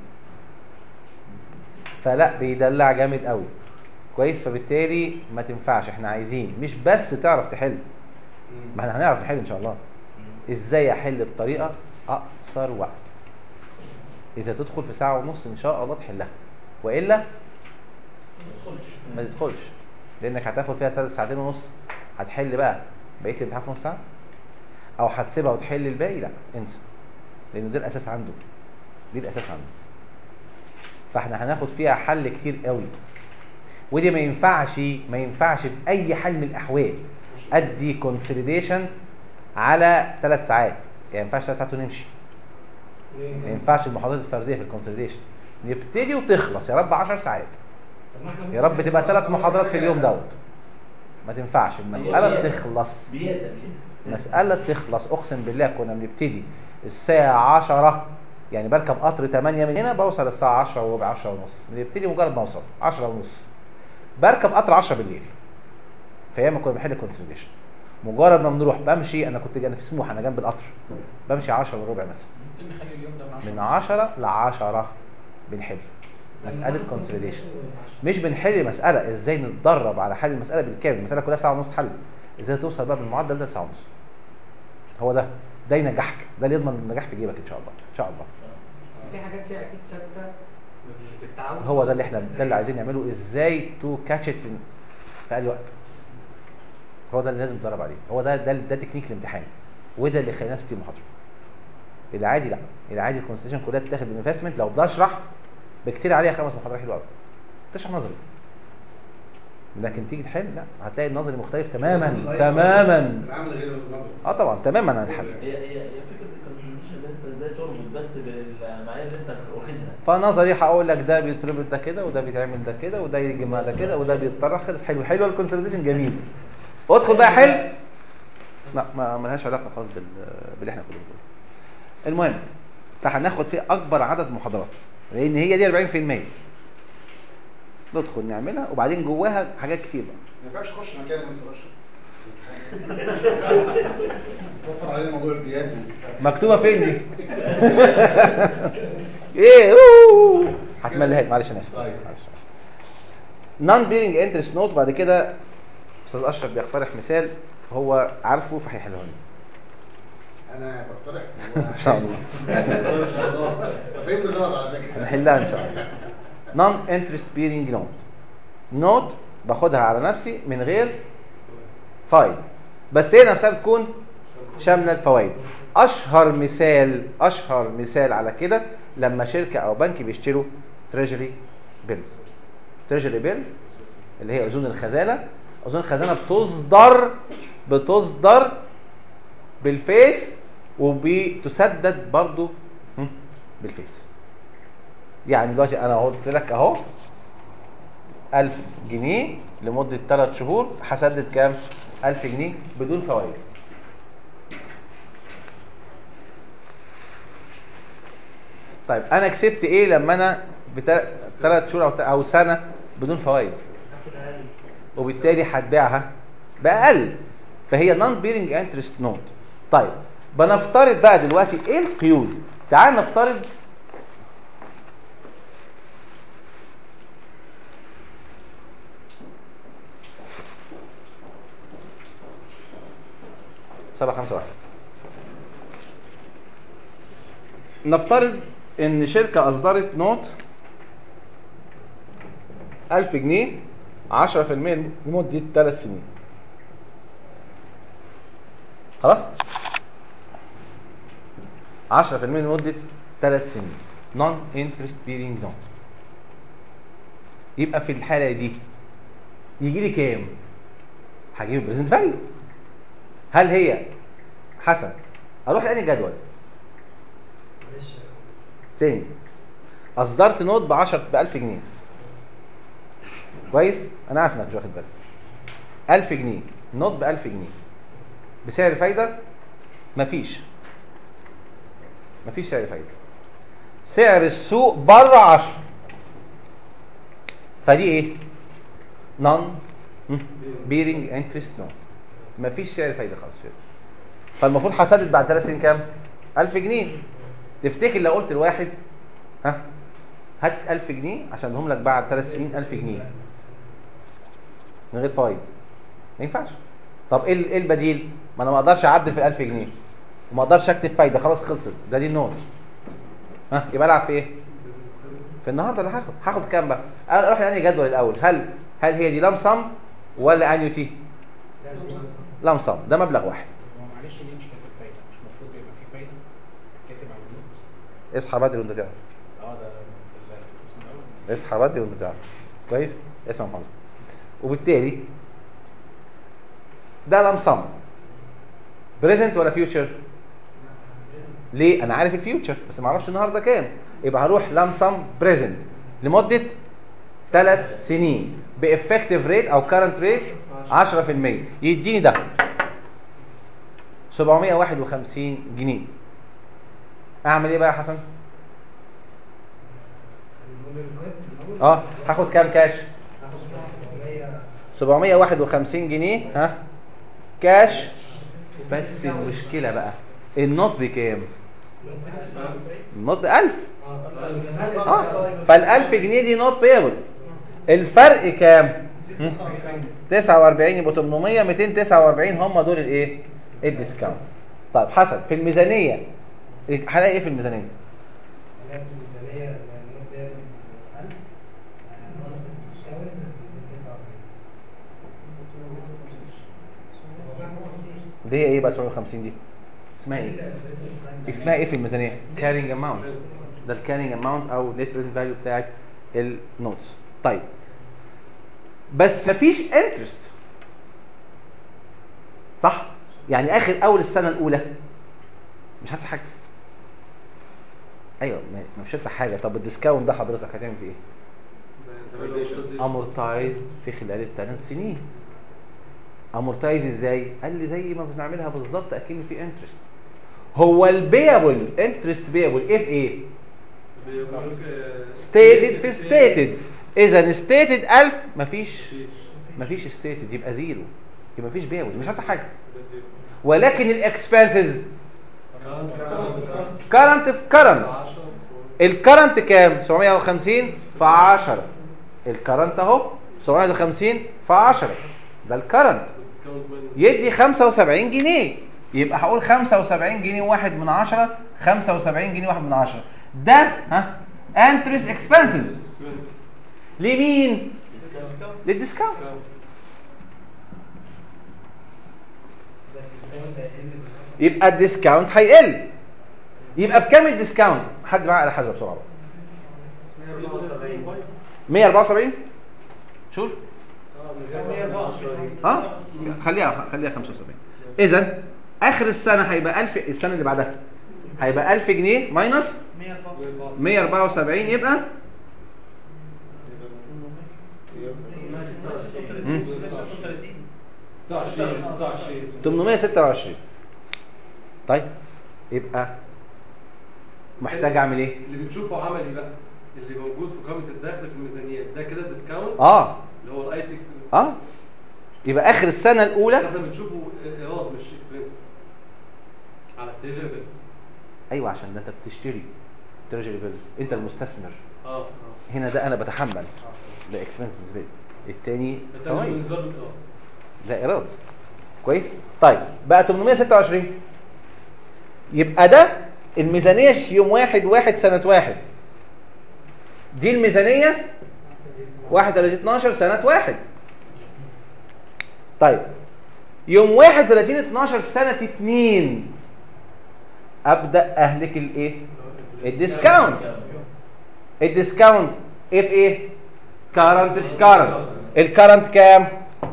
Speaker 1: فلا بيدلع جامد قوي كويس فبالتالي ما تنفعش احنا عايزين مش بس تعرف تحل ما احنا هنعرف نحل ان شاء الله ازاي احل بطريقه اقصر وقت اذا تدخل في ساعه ونص ان شاء الله تحلها والا ما تدخلش لانك هتاخد فيها ثلاث ساعتين ونص هتحل بقى بقيه الامتحان في نص ساعه او هتسيبها وتحل الباقي لا انسى لان ده الاساس عنده دي الاساس عنده فاحنا هناخد فيها حل كتير قوي ودي ما ينفعش ما ينفعش باي حال من الاحوال ادي كونسوليديشن على ثلاث ساعات يعني ما ينفعش ثلاث ساعات ونمشي ما ينفعش المحاضرات الفرديه في الكونسوليديشن نبتدي وتخلص يا رب 10 ساعات يا رب تبقى ثلاث محاضرات في اليوم دوت ما تنفعش المساله تخلص
Speaker 6: بيدا بيدا
Speaker 1: مسألة تخلص أقسم بالله كنا بنبتدي الساعة 10 يعني بركب قطر 8 من هنا بوصل الساعة 10 وربع 10 ونص بنبتدي مجرد ما أوصل 10 ونص بركب قطر 10 بالليل فأيام ما كنا بنحل كونسنتريشن مجرد ما بنروح بمشي أنا كنت أنا في سموحة أنا جنب القطر بمشي 10 وربع مثلا
Speaker 2: ممكن نخلي اليوم ده من
Speaker 1: من 10 ل 10 بنحل مسألة كونسوليديشن مش بنحل مسألة ازاي نتدرب على حل المسألة بالكامل المسألة كلها ساعة ونص حل ازاي توصل بقى بالمعدل ده لساعة ونص هو ده ده ينجحك ده اللي يضمن النجاح في جيبك ان شاء الله ان شاء الله
Speaker 4: في حاجات فيها اكيد ثابته بالتعود
Speaker 1: هو ده اللي احنا ده اللي عايزين نعمله ازاي تو كاتش ات في اي وقت هو ده اللي لازم تدرب عليه هو ده ده ده تكنيك الامتحان وده اللي خلينا 60 محاضره العادي لا العادي الكونستيشن كلها بتاخد بالانفستمنت لو بشرح بكتير عليها خمس محاضرات حلوه قوي تشرح نظري لكن تيجي تحل لا هتلاقي النظري مختلف تماما تماما
Speaker 5: العامل غير النظر
Speaker 1: اه طبعا تماما عن الحل
Speaker 6: هي هي هي فكره الكونتريبيوشن اللي انت ازاي تربط بس بالمعايير اللي انت واخدها
Speaker 1: فنظري هقول لك ده بيتربط ده كده وده بيتعمل ده كده وده يجي مع ده كده وده بيتطرح خلص حلو حلو الكونسوليديشن جميل ادخل بقى حل لا ما ملهاش علاقه خالص بال باللي احنا كنا بنقوله المهم فهناخد فيه اكبر عدد محاضرات لان هي دي 40% ندخل نعملها وبعدين جواها حاجات كتير بقى
Speaker 5: ما ينفعش تخش مكان يا مستر اشرف وفر علينا موضوع البيات
Speaker 1: مكتوبه فين دي ايه أوه. هتمليها لي، معلش انا اسف
Speaker 5: طيب.
Speaker 1: نون بيرنج انترست نوت بعد كده استاذ اشرف بيقترح مثال هو عارفه فهيحله لي
Speaker 5: انا بقترح
Speaker 1: ان شاء الله
Speaker 5: ان شاء الله فهمني غلط على فكره
Speaker 1: هنحلها ان شاء الله نون انترست بيرنج نوت نوت باخدها على نفسي من غير فايد بس هي نفسها بتكون شامله الفوائد اشهر مثال اشهر مثال على كده لما شركه او بنك بيشتروا تريجري بيلز تريجري بيل اللي هي اذون الخزانه اذون الخزانه بتصدر بتصدر بالفيس وبتسدد برضو هم، بالفيس يعني دلوقتي انا قلت لك اهو 1000 جنيه لمده 3 شهور هسدد كام 1000 جنيه بدون فوائد طيب انا كسبت ايه لما انا بثلاث شهور او او سنه بدون فوائد وبالتالي هتبيعها باقل فهي نون بيرنج انترست نوت طيب بنفترض بقى دلوقتي ايه القيود تعال نفترض سبعة خمسة واحد نفترض ان شركة اصدرت نوت ألف جنيه عشرة في المية لمدة ثلاث سنين خلاص عشرة في المية لمدة ثلاث سنين نون انترست بيرنج نوت يبقى في الحالة دي يجي لي كام؟ هجيب البريزنت فاليو هل هي حسن اروح لاني جدول
Speaker 9: معلش
Speaker 1: تاني اصدرت نوت ب 10 ب 1000 جنيه كويس انا عارف انك مش واخد بالك 1000 جنيه نوت ب 1000 جنيه بسعر فايده مفيش مفيش سعر فايده سعر السوق بره 10 فدي ايه نون بيرنج انترست نوت مفيش سعر فايده خالص فيها فالمفروض هسدد بعد ثلاث سنين كام 1000 جنيه تفتكر لو قلت لواحد ها هات 1000 جنيه عشان ادهم لك بعد ثلاث سنين 1000 جنيه من غير فايد ما ينفعش طب ايه ال- ايه البديل ما انا ما اقدرش اعدل في ال 1000 جنيه وما اقدرش اكتب فايده خلاص خلصت ده دي النوت ها يبقى العب في ايه في النهارده اللي هاخد هاخد كام بقى انا اروح لاني جدول الاول هل هل هي دي لام سم ولا انيوتي لام سم ده مبلغ واحد
Speaker 4: هو معلش ليه مش كاتب فايده مش المفروض يبقى في فايده كاتب على النوت
Speaker 1: اصحى بدري وانت تعرف
Speaker 4: اه ده في القسم الاول
Speaker 1: اصحى بدري وانت تعرف كويس اسمع محمد وبالتالي ده لام سم بريزنت ولا فيوتشر ليه انا عارف الفيوتشر بس ما اعرفش النهارده كام يبقى هروح لام سم بريزنت لمده ثلاث سنين بافكتيف ريت او كارنت ريت 10% يديني ده 751 جنيه اعمل ايه بقى يا حسن اه هاخد كام كاش 751 جنيه ها كاش بس المشكله بقى النوت بكام النوت ب 1000 اه فال 1000 جنيه دي نوت بيبل الفرق كام هم؟ 49 يبقوا 800 249 هم دول الايه الديسكاونت طيب حسن في الميزانيه هلاقي ايه في الميزانيه
Speaker 9: هلاقي في الميزانية النوت ده 1000 ناقص الديسكاونت 49
Speaker 1: دي ايه بقى 750 دي اسمها ايه اسمها ايه في الميزانيه كارينج اماونت ده الكارينج اماونت او نت بريزنت فاليو بتاعت النوتس طيب بس مفيش انترست صح يعني اخر اول السنه الاولى مش هدفع حاجه ايوه ما- مش هدفع حاجه طب الديسكاونت ده حضرتك هتعمل فيه ايه امورتايز في خلال الثلاث سنين امورتايز ازاي قال لي زي ما بنعملها بالظبط اكن في انترست هو البيبل انترست بيبل اف ايه ستيتد في ستيتد اذا ستيتد 1000 مفيش مفيش ستيتد يبقى زيرو يبقى مفيش بيبل مش هدفع حاجه ولكن الاكسبنسز كرنت في كرنت الكرنت كام 750 في 10 الكرنت اهو 750 في 10 ده الكرنت يدي 75 جنيه يبقى هقول 75 جنيه واحد من 10 75 جنيه واحد من 10 ده ها انترست اكسبنسز لمين للديسكاونت يبقى الديسكاونت هيقل يبقى بكام الديسكاونت حد معاه على حسب بسرعه بقى 174 شوف اه خليها خليها 75 اذا اخر السنه هيبقى 1000 السنه اللي بعدها هيبقى 1000 جنيه ماينس 174 يبقى مم. 826 طيب يبقى محتاج اعمل ايه
Speaker 3: اللي بتشوفه عملي بقى اللي موجود في قائمه الدخل في الميزانيات ده كده ديسكاونت
Speaker 1: اه
Speaker 3: اللي هو الاي تي اكس
Speaker 1: اه يبقى اخر السنه الاولى
Speaker 3: احنا بنشوفه ايراد مش اكسبنس على التريجري بيلز
Speaker 1: ايوه عشان ده انت بتشتري تريجري بيلز انت المستثمر
Speaker 3: اه اه
Speaker 1: هنا ده انا بتحمل ده اكسبنس بالنسبه لي التاني
Speaker 3: التاني
Speaker 1: فوائد
Speaker 3: بالنسبه له ايراد
Speaker 1: ده ايراد كويس طيب بقى 826 يبقى ده الميزانيه يوم واحد واحد سنه واحد دي الميزانيه 31 12 سنه واحد طيب يوم 31 12 سنه 2 ابدا اهلك الايه الديسكاونت الديسكاونت اف ايه كارنت في كارنت الكارنت كام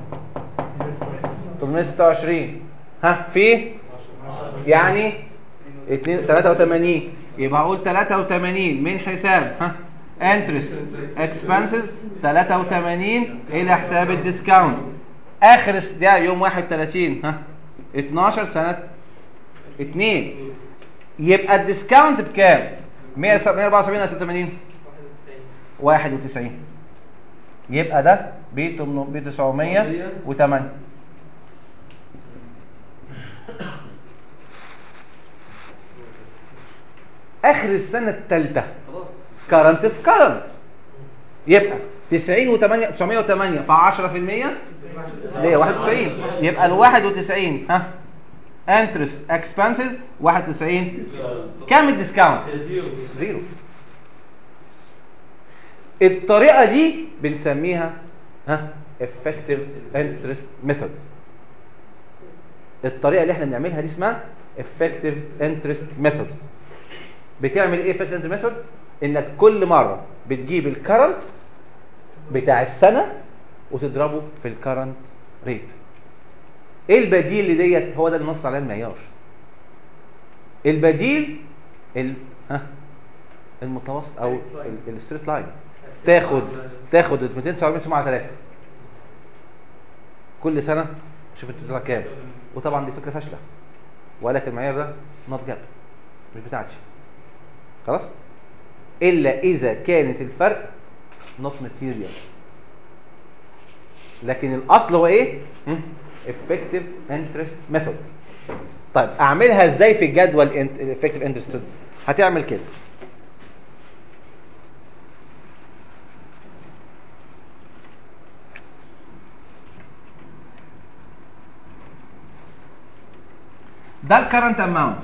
Speaker 1: 826 ها في يعني 2 83 يبقى اقول 83 من حساب ها انترست اكسبنسز 83 الى حساب الديسكاونت اخر الس- ده يوم 31 ها 12 سنه 2 يبقى الديسكاونت بكام 174 ولا 86 91 يبقى ده ب 908 اخر السنه الثالثه
Speaker 3: خلاص
Speaker 1: كارنت في كارنت يبقى 90 و8 908 في 10% اللي هي 91 يبقى ال 91 ها انترست اكسبنسز 91 كام الديسكاونت؟ زيرو الطريقه دي بنسميها ها effective interest method الطريقه اللي احنا بنعملها دي اسمها effective interest method بتعمل ايه effective interest method انك كل مره بتجيب الكرنت بتاع السنه وتضربه في الكرنت ريت ايه البديل اللي ديت هو ده اللي نص عليه المعيار البديل ال... ها المتوسط او الستريت لاين تاخد تاخد ال 279 على 3 كل سنه شوف انت بتطلع كام وطبعا دي فكره فاشله ولكن المعيار ده نوت جاب مش بتاعتي خلاص الا اذا كانت الفرق نوت ماتيريال لكن الاصل هو ايه effective interest method طيب اعملها ازاي في جدول effective interest هتعمل كده ده الكرنت اماونت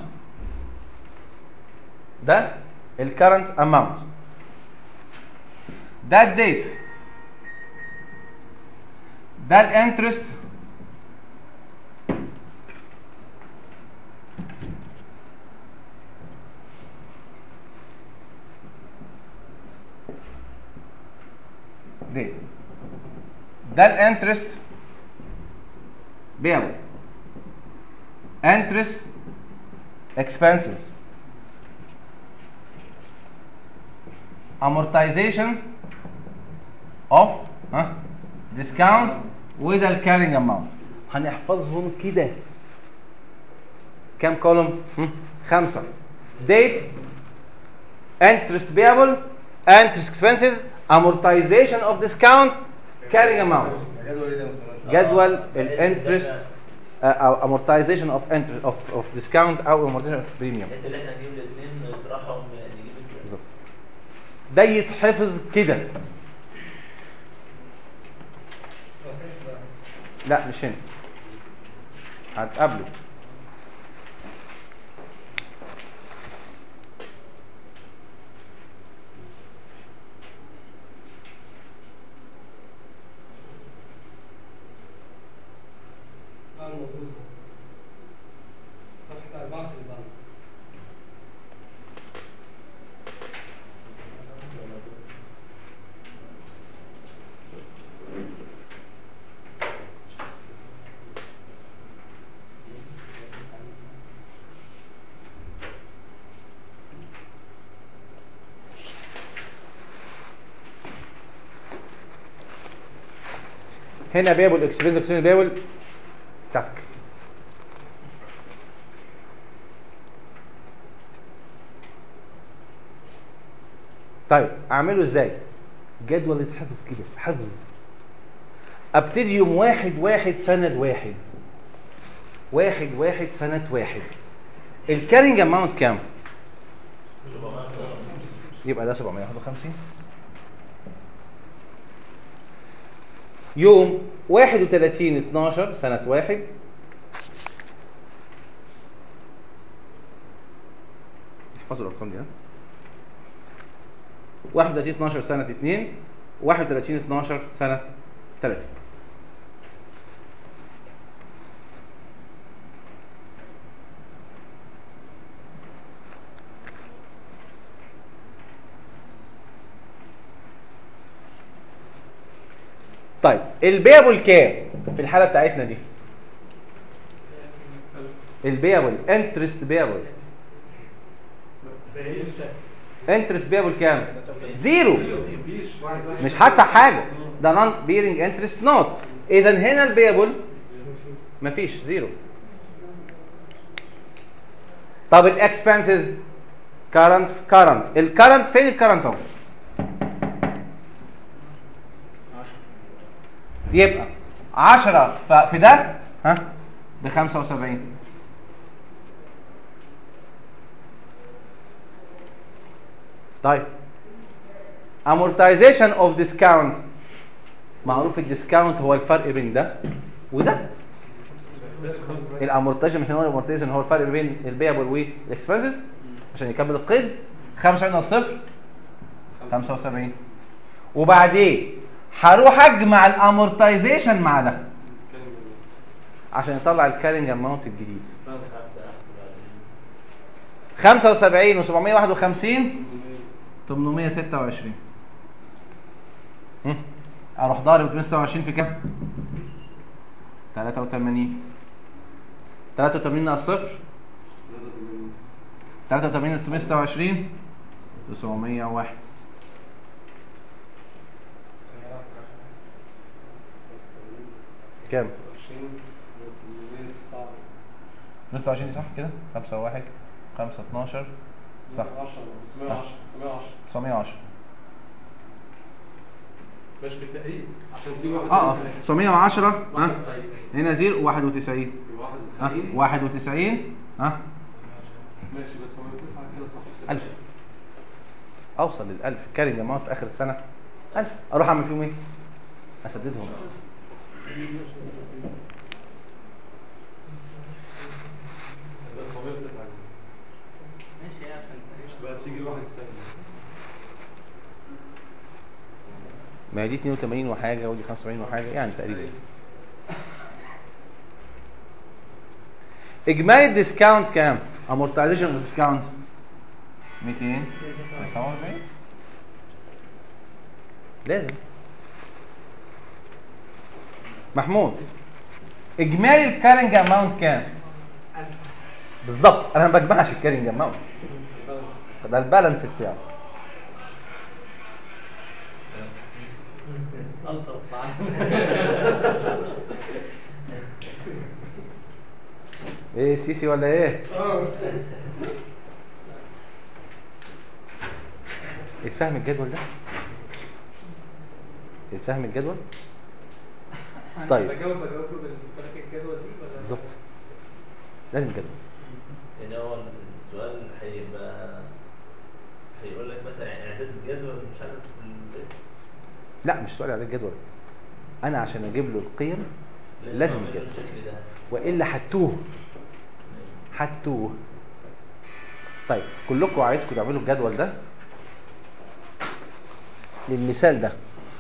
Speaker 1: ده الكرنت اماونت ده الديت ده الانترست ديت ده الانترست بيعمل interest expenses amortization of ها discount وده الكارينج اماونت هنحفظهم كده كام كولوم خمسه date interest payable interest expenses amortization of discount carrying amount
Speaker 5: جدول ايه ده مثلا؟
Speaker 1: جدول الانترست او amortization of interest of of discount او amortization of premium
Speaker 6: بحيث ان احنا نجيب الاثنين نطرحهم نجيب ال-
Speaker 1: بالظبط ده يتحفظ كده لا مش هنا هتقابله
Speaker 9: اه موجود صفحة أربعة في البند
Speaker 1: هنا بيبل اكسبنس اكسبنس بيبل تك طيب اعمله ازاي جدول يتحفظ كده حفظ ابتدي يوم واحد واحد سند واحد واحد واحد سنة واحد الكارينج اماونت كام؟ يبقى ده 751 يوم 31 12 سنة واحد احفظوا الارقام دي ها 31 12 سنة 2 31 12 سنة 3 طيب البيبل كام في الحالة بتاعتنا دي البيبل انترست بيبل انترست بيبل كام زيرو مش هدفع حاجه ده نون بيرنج انترست نوت اذا هنا البيبل مفيش زيرو طب الاكسبنسز كارنت كارنت الكارنت فين الكارنت اهو يبقى 10 ف- في ده ها ب 75 طيب amortization of discount معروف الديسكاونت هو الفرق بين ده وده الامورتيشن مش هنقول الامورتيشن هو الفرق بين البيبل والاكسبنسز عشان يكمل القيد 75 ناقص صفر 75 وبعدين هروح اجمع الامورتيزيشن مع ده عشان يطلع الكارينج اماونت الجديد 75 و751 826 هم؟ اروح ضارب 226 في كام 83 83 ناقص صفر 83 326 901 كام 226 صح كده 5 1 5 12 صح 910
Speaker 3: ماشي بالتقريب عشان في واحد
Speaker 1: اه اه 910 ها هنا 0 91 ها
Speaker 3: 91
Speaker 1: 91 ها
Speaker 3: ماشي بس 909 كده صح
Speaker 1: 1000 اوصل لل 1000 كارينج اماونت في اخر السنه 1000 اروح اعمل فيهم ايه؟ اسددهم
Speaker 3: ده 909
Speaker 2: ماشي عشان
Speaker 3: مش بقى تيجي 91
Speaker 1: ما هي دي 82 وحاجه ودي 75 وحاجه يعني تقريبا اجمالي الديسكاونت كام؟ امورتايزيشن اوف ديسكاونت 249 لازم محمود اجمالي الكارنج اماونت كام؟ بالظبط انا ما بجمعش الكارنج اماونت ده البالانس بتاعه
Speaker 2: الطرس معانا
Speaker 1: ايه سيسي ولا ايه
Speaker 5: اه
Speaker 1: الفهم الجدول ده الفهم الجدول طيب.
Speaker 9: بجاوب بجاوب له بالطريقه الجدول دي ولا
Speaker 1: بالظبط لازم جدول
Speaker 6: يعني هو السؤال هيبقى هيقول لك مثلا اعداد الجدول مش عارف في البيت
Speaker 1: لا مش سؤال على الجدول انا عشان اجيب له القيم لازم
Speaker 6: أعمل له
Speaker 1: الجدول
Speaker 6: الشكل ده
Speaker 1: والا هتوه هتوه طيب كلكم عايزكم تعملوا الجدول ده للمثال ده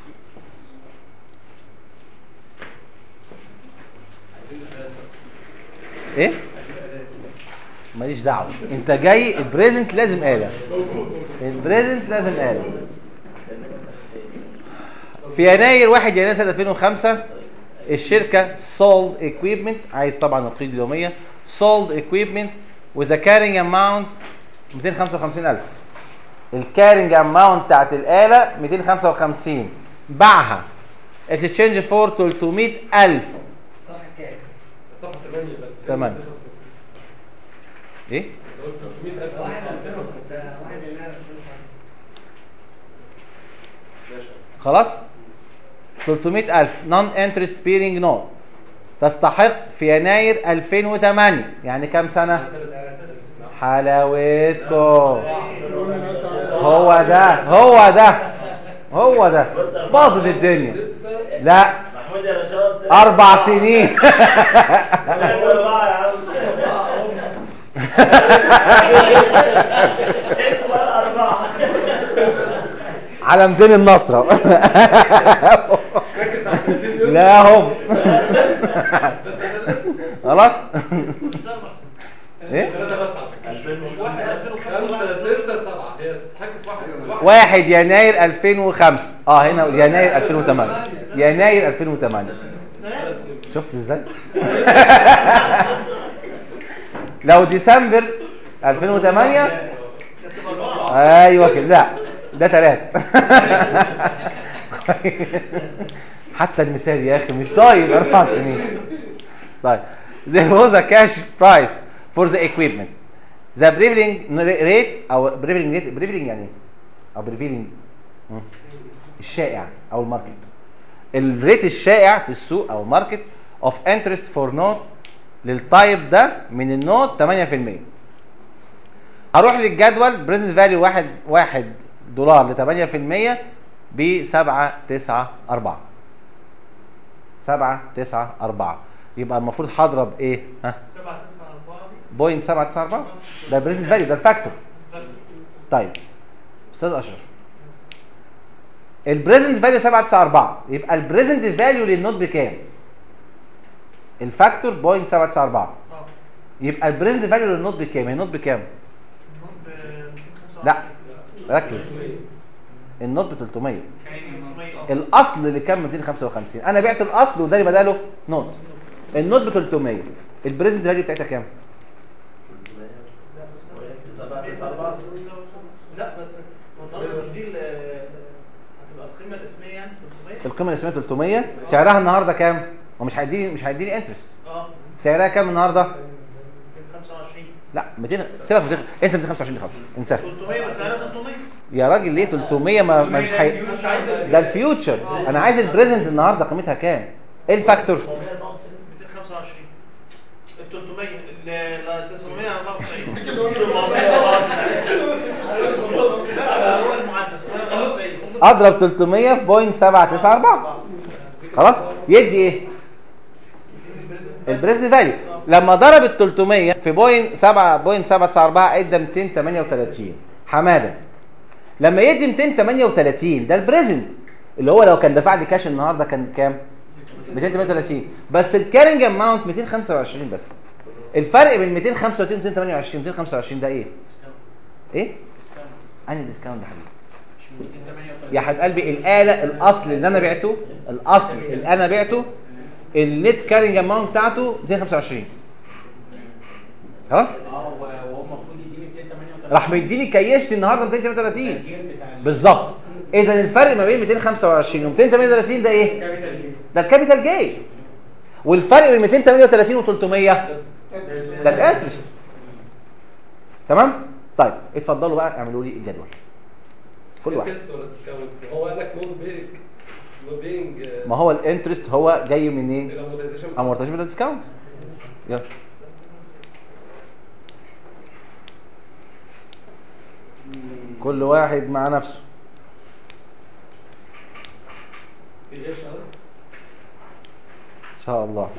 Speaker 1: ايه ماليش دعوه انت جاي البريزنت لازم آلة البريزنت لازم آلة في يناير 1 يناير سنه 2005 الشركه sold equipment عايز طبعا القيد اليوميه sold equipment with a carrying amount 255000 الكارينج اماونت بتاعت الاله 255 باعها exchange فور 300000
Speaker 9: صفحه كام؟
Speaker 3: صفحه 8 بس
Speaker 1: تمام. ايه
Speaker 3: لو قلت 300000
Speaker 9: واحد 2005 واحد يناير 2005
Speaker 3: ماشي
Speaker 1: خلاص 300000 نون انترست بيرنج نوت تستحق في يناير 2008 يعني كام سنه حلاوتكم هو ده هو ده هو ده باظت الدنيا لا
Speaker 6: محمود يا رشاد
Speaker 1: اربع سنين
Speaker 6: أربعة يا عم ولا أربعة
Speaker 1: على 200 النصره
Speaker 3: ركز على 30 يوم
Speaker 1: لا هم خلاص ايه
Speaker 3: ثلاثة بس على فكرة
Speaker 6: 2005
Speaker 3: خمسة ستة سبعة هي تستحق في واحد واحد
Speaker 1: واحد يناير 2005 اه هنا يناير 2008 يناير 2008
Speaker 3: بس
Speaker 1: شفت ازاي لو ديسمبر 2008 ايوه كده لا ده ثلاثة حتى المثال يا اخي مش طيب اربع سنين طيب there was a cash price for the equipment the prevailing rate او prevailing rate prevailing يعني ايه؟ او prevailing مم. الشائع او الماركت الريت الشائع في السوق او الماركت اوف انترست فور نوت للتايب ده من النوت 8% هروح للجدول بريزنس فاليو 1 1 دولار ل 8% ب 7 9 4 7 9 4 يبقى المفروض هضرب ايه ها
Speaker 8: 7 9 4
Speaker 1: بوينت 7 9 4 ده البريزنت فاليو ده الفاكتور طيب استاذ اشرف البريزنت فاليو 7 9 4 يبقى البريزنت فاليو للنوت بكام الفاكتور بوينت 7 9 4
Speaker 8: اه
Speaker 1: يبقى البريزنت فاليو للنوت بكام هي النوت بكام
Speaker 8: ب 225
Speaker 1: لا ركز النوت ب 300
Speaker 8: 300 اه
Speaker 1: الاصل اللي كان 255 انا بعت الاصل وده اللي بداله نوت النوت ب 300 البريزنت فاليو بتاعتها كام
Speaker 8: لا بس منطقة مش دي ال- هتبقى القيمة الاسمية يعني 300
Speaker 1: القيمه الاسميه 300 سعرها النهارده كام ومش هيديني مش هيديني انترست
Speaker 8: اه
Speaker 1: سعرها كام النهارده
Speaker 8: 225
Speaker 1: لا 200 سيبك 200 انسى 225 دي خالص انساها
Speaker 8: 300 بس انا 300
Speaker 1: يا راجل ليه 300 ما ما مش حي...
Speaker 8: مش عايز
Speaker 1: ده الفيوتشر انا عايز البريزنت النهارده قيمتها كام ايه الفاكتور
Speaker 8: 225 ال 300 ال 994 لا هو المعدل 795
Speaker 1: اضرب 300 في بوينت 794 خلاص يدي ايه البريزنت فاليو لما ضرب ال 300 في بوينت 7 بوينت 794 ادى 238 حماده لما يدي 238 ده البريزنت اللي هو لو كان دفع لي كاش النهارده كان كام 238 بس الكارنج اماونت 225 بس الفرق بين 235 و 228 225 ده ايه ايه انهي ديسكاونت ده حبيبي يا حبيب قلبي الاله الاصل اللي انا بعته الاصل اللي انا بعته النت كارينج اماونت بتاعته 225 خلاص
Speaker 4: اه وهو المفروض يديني 238
Speaker 1: راح مديني كيشت النهارده 238
Speaker 4: الجير بتاع ال-
Speaker 1: بالظبط اذا الفرق ما بين 225 و 238 ده ايه
Speaker 4: كابيتال جي
Speaker 1: ده الكابيتال جاي والفرق بين 238 و 300 ده الانترست تمام طيب اتفضلوا بقى اعملوا لي الجدول كل واحد
Speaker 3: تيست ولا ديسكاونت هو قال لك نو بينج نو بينج
Speaker 1: ما هو الانترست هو جاي منين
Speaker 3: الامورتيزيشن
Speaker 1: امورتيزيشن ديسكاونت يلا كل واحد مع نفسه
Speaker 3: في ايه شانس
Speaker 1: ان شاء الله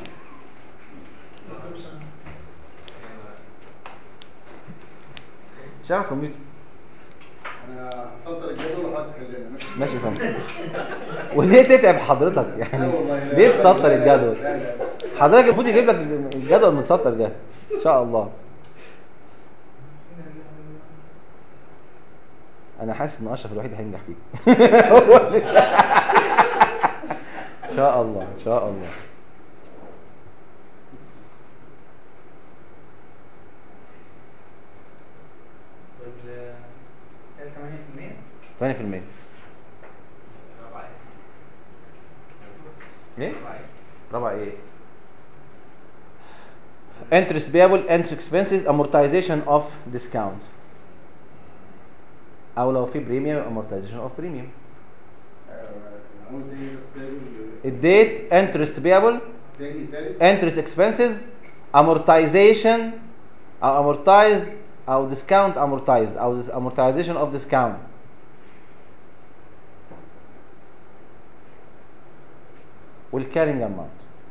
Speaker 1: شغل الكمبيوتر
Speaker 5: انا هسطر الجدول وحضرتك تكلمنا ماشي
Speaker 1: ماشي يا فندم وليه تتعب حضرتك يعني
Speaker 5: لا والله لا.
Speaker 1: ليه
Speaker 5: لا،
Speaker 1: تسطر
Speaker 5: لا، لا،
Speaker 1: الجدول
Speaker 5: لا، لا.
Speaker 1: حضرتك المفروض يجيب لك الجدول متسطر ده ان شاء الله انا حاسس ان اشرف الوحيد هينجح فيه هو اللي- ان شاء الله ان شاء الله
Speaker 4: وال 8%
Speaker 1: 8% ايه رابع ايه interest payable interest expenses amortization of discount او لو في بريميوم amortization of premium
Speaker 5: عمود تاني بس تاني
Speaker 1: الديت interest payable
Speaker 5: تاني تالت
Speaker 1: interest expenses amortization او amortized او discount amortized او dis- amortization of discount والcarrying amount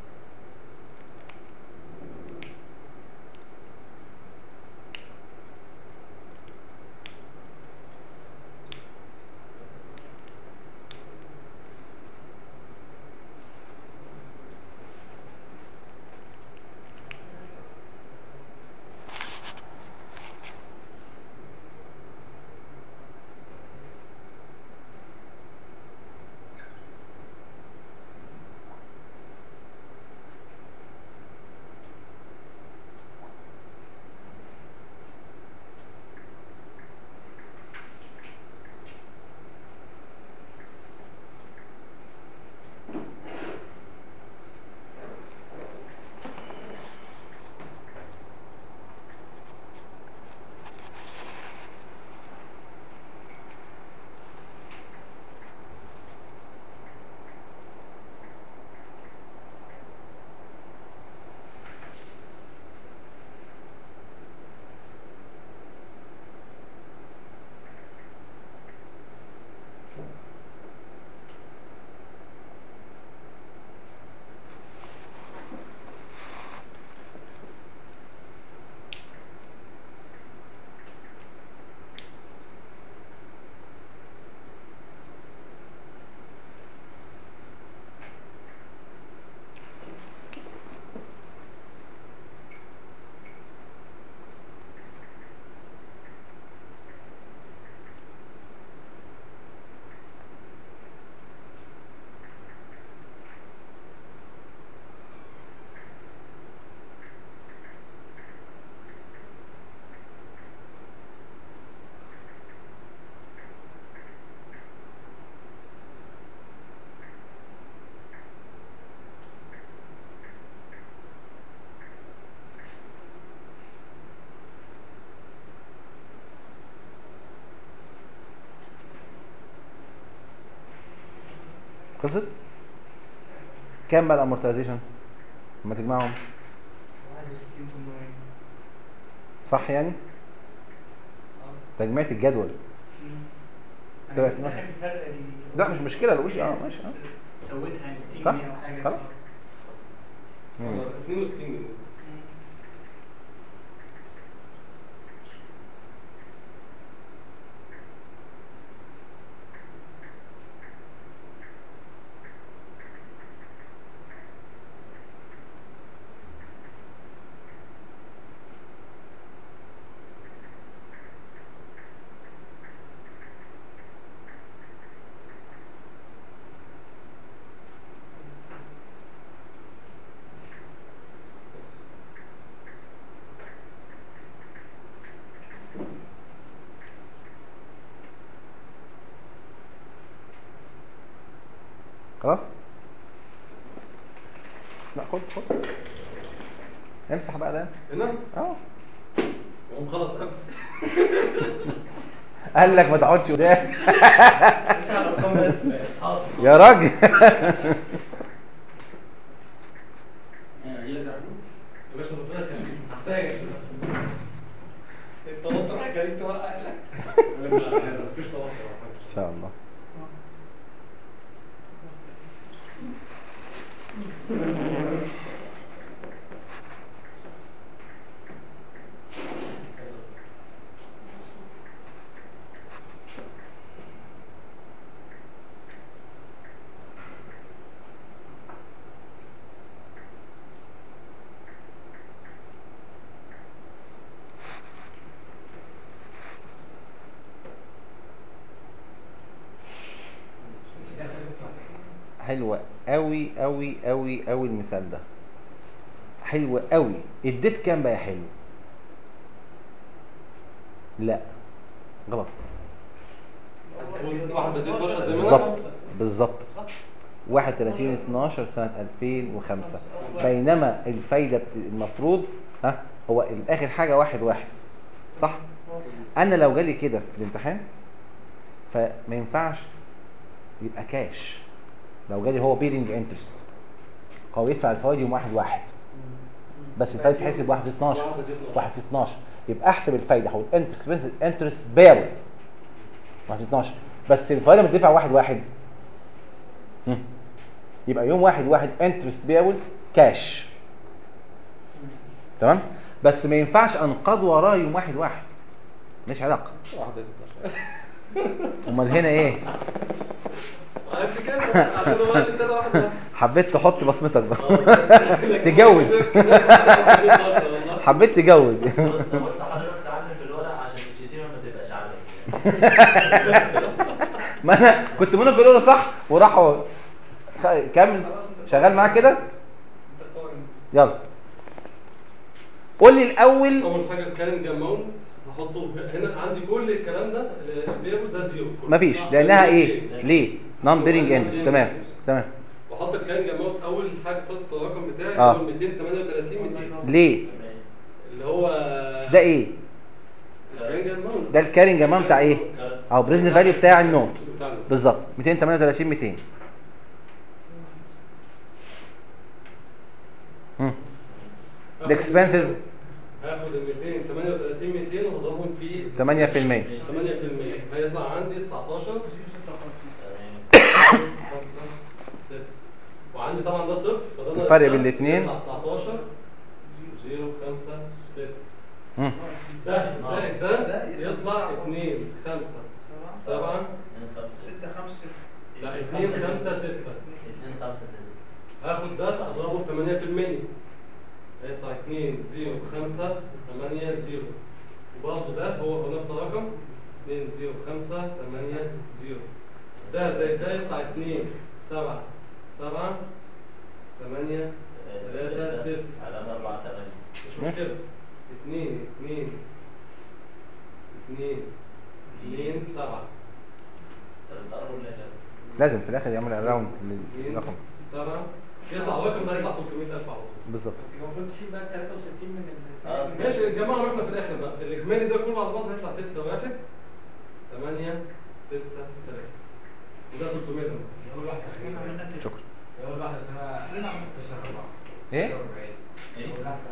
Speaker 1: خلصت كام بقى الامورتايزيشن لما تجمعهم
Speaker 4: 61%
Speaker 1: صح يعني تجميع الجدول
Speaker 4: انا
Speaker 1: تبقى
Speaker 4: كنت داخل في الفرق ال-
Speaker 1: لا مش مشكله لو قلت اه ماشي اه
Speaker 4: زودها عن 60
Speaker 1: صح؟
Speaker 4: جنيه او حاجه
Speaker 1: خلاص. مم.
Speaker 3: 62 جنيه بس.
Speaker 1: خلاص لا خد خد امسح بقى ده
Speaker 3: هنا
Speaker 1: اه
Speaker 3: قوم خلص قبل
Speaker 1: قال لك ما تقعدش قدام
Speaker 6: امسح الارقام بس حاضر
Speaker 1: يا راجل
Speaker 3: يا باشا ربنا يخليك هحتاجك التوتر هيخليك توقع لا مش عارف مفيش توتر
Speaker 1: ان شاء الله حلوة قوي قوي قوي قوي المثال ده حلو قوي اديت كام بقى يا حلو لا غلط
Speaker 3: واحد ب 12 زي ما
Speaker 1: بالظبط بالظبط 31 12 سنة 2005 بينما الفايدة بت- المفروض ها هو الاخر حاجة واحد واحد صح انا لو جالي كده في الامتحان فما ينفعش يبقى كاش لو جالي هو بيرنج انترست هو يدفع الفوائد يوم واحد واحد بس الفايده تحسب واحد 12 واحد 12 يبقى احسب الفايده هو الانترست انترست بيرل واحد 12 بس الفايده بتدفع واحد واحد هم. يبقى يوم واحد واحد انترست بيرل كاش تمام بس ما ينفعش انقض وراه يوم واحد واحد مش علاقه
Speaker 3: واحد ب 12
Speaker 1: امال هنا ايه
Speaker 3: عرفت كده عشان هو قال لي كده واحد واحد.
Speaker 1: حبيت تحط بصمتك بقى
Speaker 3: آه، بس-
Speaker 1: تجود حبيت تجود
Speaker 6: قلت قلت حضرتك تعلم في الورق عشان الشتيمه ما تبقاش عليا
Speaker 1: ما انا كنت منك بقول له صح وراحوا خ- كمل شغال معاك كده يلا قول لي الاول
Speaker 3: اول حاجه الكارنج اماونت هحطه هنا عندي كل الكلام ده الفيربل ده زيرو
Speaker 1: مفيش لانها ايه ليه نون بيرنج اندس تمام تمام
Speaker 3: واحط الكارنج اماونت اول حاجه خالص في الرقم بتاعي
Speaker 1: آه.
Speaker 3: هو 238 200
Speaker 1: ليه
Speaker 3: اللي هو
Speaker 1: ده ايه
Speaker 3: الكارنج اماونت
Speaker 1: ده الكارنج امام بتاع ايه او بريزن فاليو بتاع النوت
Speaker 3: بتاعنا
Speaker 1: بالظبط 238 200 هم. الاكسبنسز
Speaker 3: هاخد ال 238 200 واضربهم في
Speaker 1: 8%
Speaker 3: 8% هيطلع عندي 19 5 6 وعندي طبعا ده صفر فده أنا
Speaker 1: الفرق بين الاتنين.
Speaker 3: يطلع 19 0 5 6
Speaker 1: هم.
Speaker 3: ده زائد ده يطلع 2 5 7
Speaker 8: ستة خمسة ستة
Speaker 3: لا 2 5 6
Speaker 6: 2 5
Speaker 3: هاخد ده اضربه في 8% هيطلع 2 0 5 8 0 وبرضه ده هو هو نفس الرقم 2 0 5 8 0 ده زي ده يطلع 2 7 7 8 3 6
Speaker 6: علامة 4 8
Speaker 3: مش مشكلة 2 2 2 2 7
Speaker 6: طب الضرب ولا لا؟
Speaker 1: لازم في الاخر يعمل اراوند
Speaker 3: 2
Speaker 1: للرقم
Speaker 3: 7 يطلع الرقم ده يطلع 300000 على طول
Speaker 1: بالظبط
Speaker 7: المفروض تشيل بقى 63 من ال
Speaker 6: آه.
Speaker 3: ماشي الجماعة احنا في الاخر بقى الاجمالي ده كله على بعضه هيطلع 6 1 8 6 3 وده 300 زي ما قلت.
Speaker 9: اول واحده
Speaker 1: شكرا
Speaker 9: اول واحده اسمها 16 4
Speaker 1: ايه
Speaker 6: ايه؟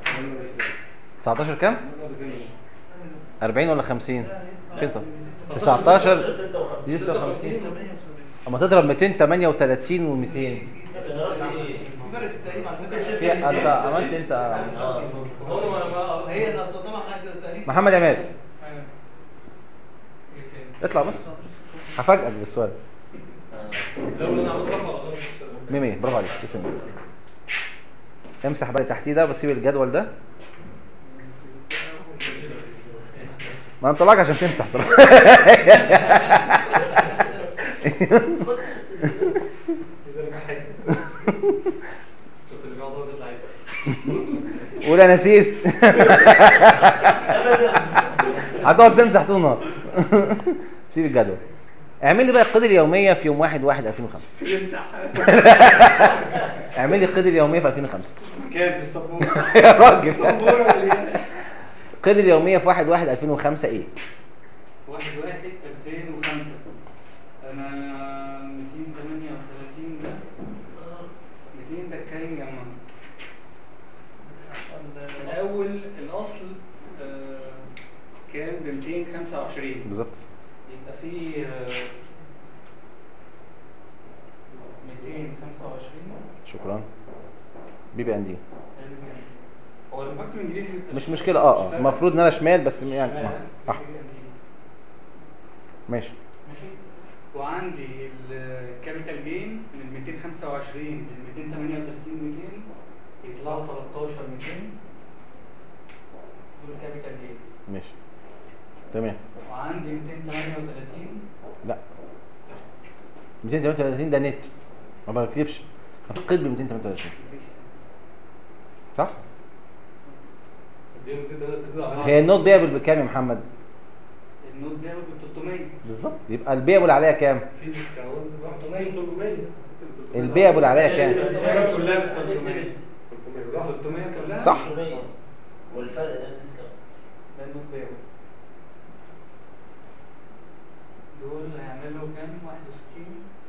Speaker 1: 19 كام 40 ولا 50 فين صف 19
Speaker 6: 56
Speaker 1: 56 اما تضرب 238 و200
Speaker 6: ضربت ايه؟
Speaker 8: في فرق في التقريب على فكرة
Speaker 1: في انت عملت انت
Speaker 3: هو أنا ما- ما-
Speaker 8: هي ناقصة طبعا حاجة التقريب
Speaker 1: محمد عماد اطلع بس هفاجئك بالسؤال
Speaker 3: لو انا عملت صح ولا غلط
Speaker 1: مية مية برافو عليك اسم امسح بقى تحتيه ده وسيب الجدول ده ما انا مطلعك عشان تمسح طبعا
Speaker 3: شفت اللي بيقعد يطلع يكسب
Speaker 1: قول انا سيس هتقعد تمسح طول النهار سيب الجدول اعمل لي بقى القيد اليوميه في يوم 1 1 2005
Speaker 2: يمسح
Speaker 1: اعمل لي القيد اليوميه في 2005
Speaker 2: كام في السبورة
Speaker 1: يا راجل
Speaker 2: السبورة مليانة
Speaker 1: القيد اليوميه في 1 1 2005 ايه
Speaker 4: واحد واحد 2005 انا 238 ده 200 ده كاين جمع الاول الاصل آه، كان ب 225
Speaker 1: بالظبط
Speaker 4: يبقى في آه، 225
Speaker 1: شكرا بي بي ان دي
Speaker 4: هو المكتب الانجليزي
Speaker 1: مش مشكله اه اه المفروض ان انا شمال بس يعني آه. صح ماشي
Speaker 4: ماشي وعندي الكابيتال جين من 225 ل 238 200 يطلعوا 13 200 دول كابيتال جين
Speaker 1: ماشي تمام
Speaker 4: وعندي 238
Speaker 1: لا 238 ده نت ما بكتبش ما في قيد ب 238 صح
Speaker 3: دي ممكن تقدر عليها.
Speaker 1: هي النوت بيبل بكام يا محمد
Speaker 4: النوت بياخد ب 300
Speaker 1: بالظبط يبقى البيبل عليها كام
Speaker 3: في ديسكاونت 61 300
Speaker 1: البيبل عليها كام
Speaker 3: البيبل كلها ب 300
Speaker 4: 300 كلها
Speaker 1: صح.
Speaker 6: 300 والفرق ده الديسكاونت
Speaker 4: ده النوت بياخد دول هيعملوا كام 61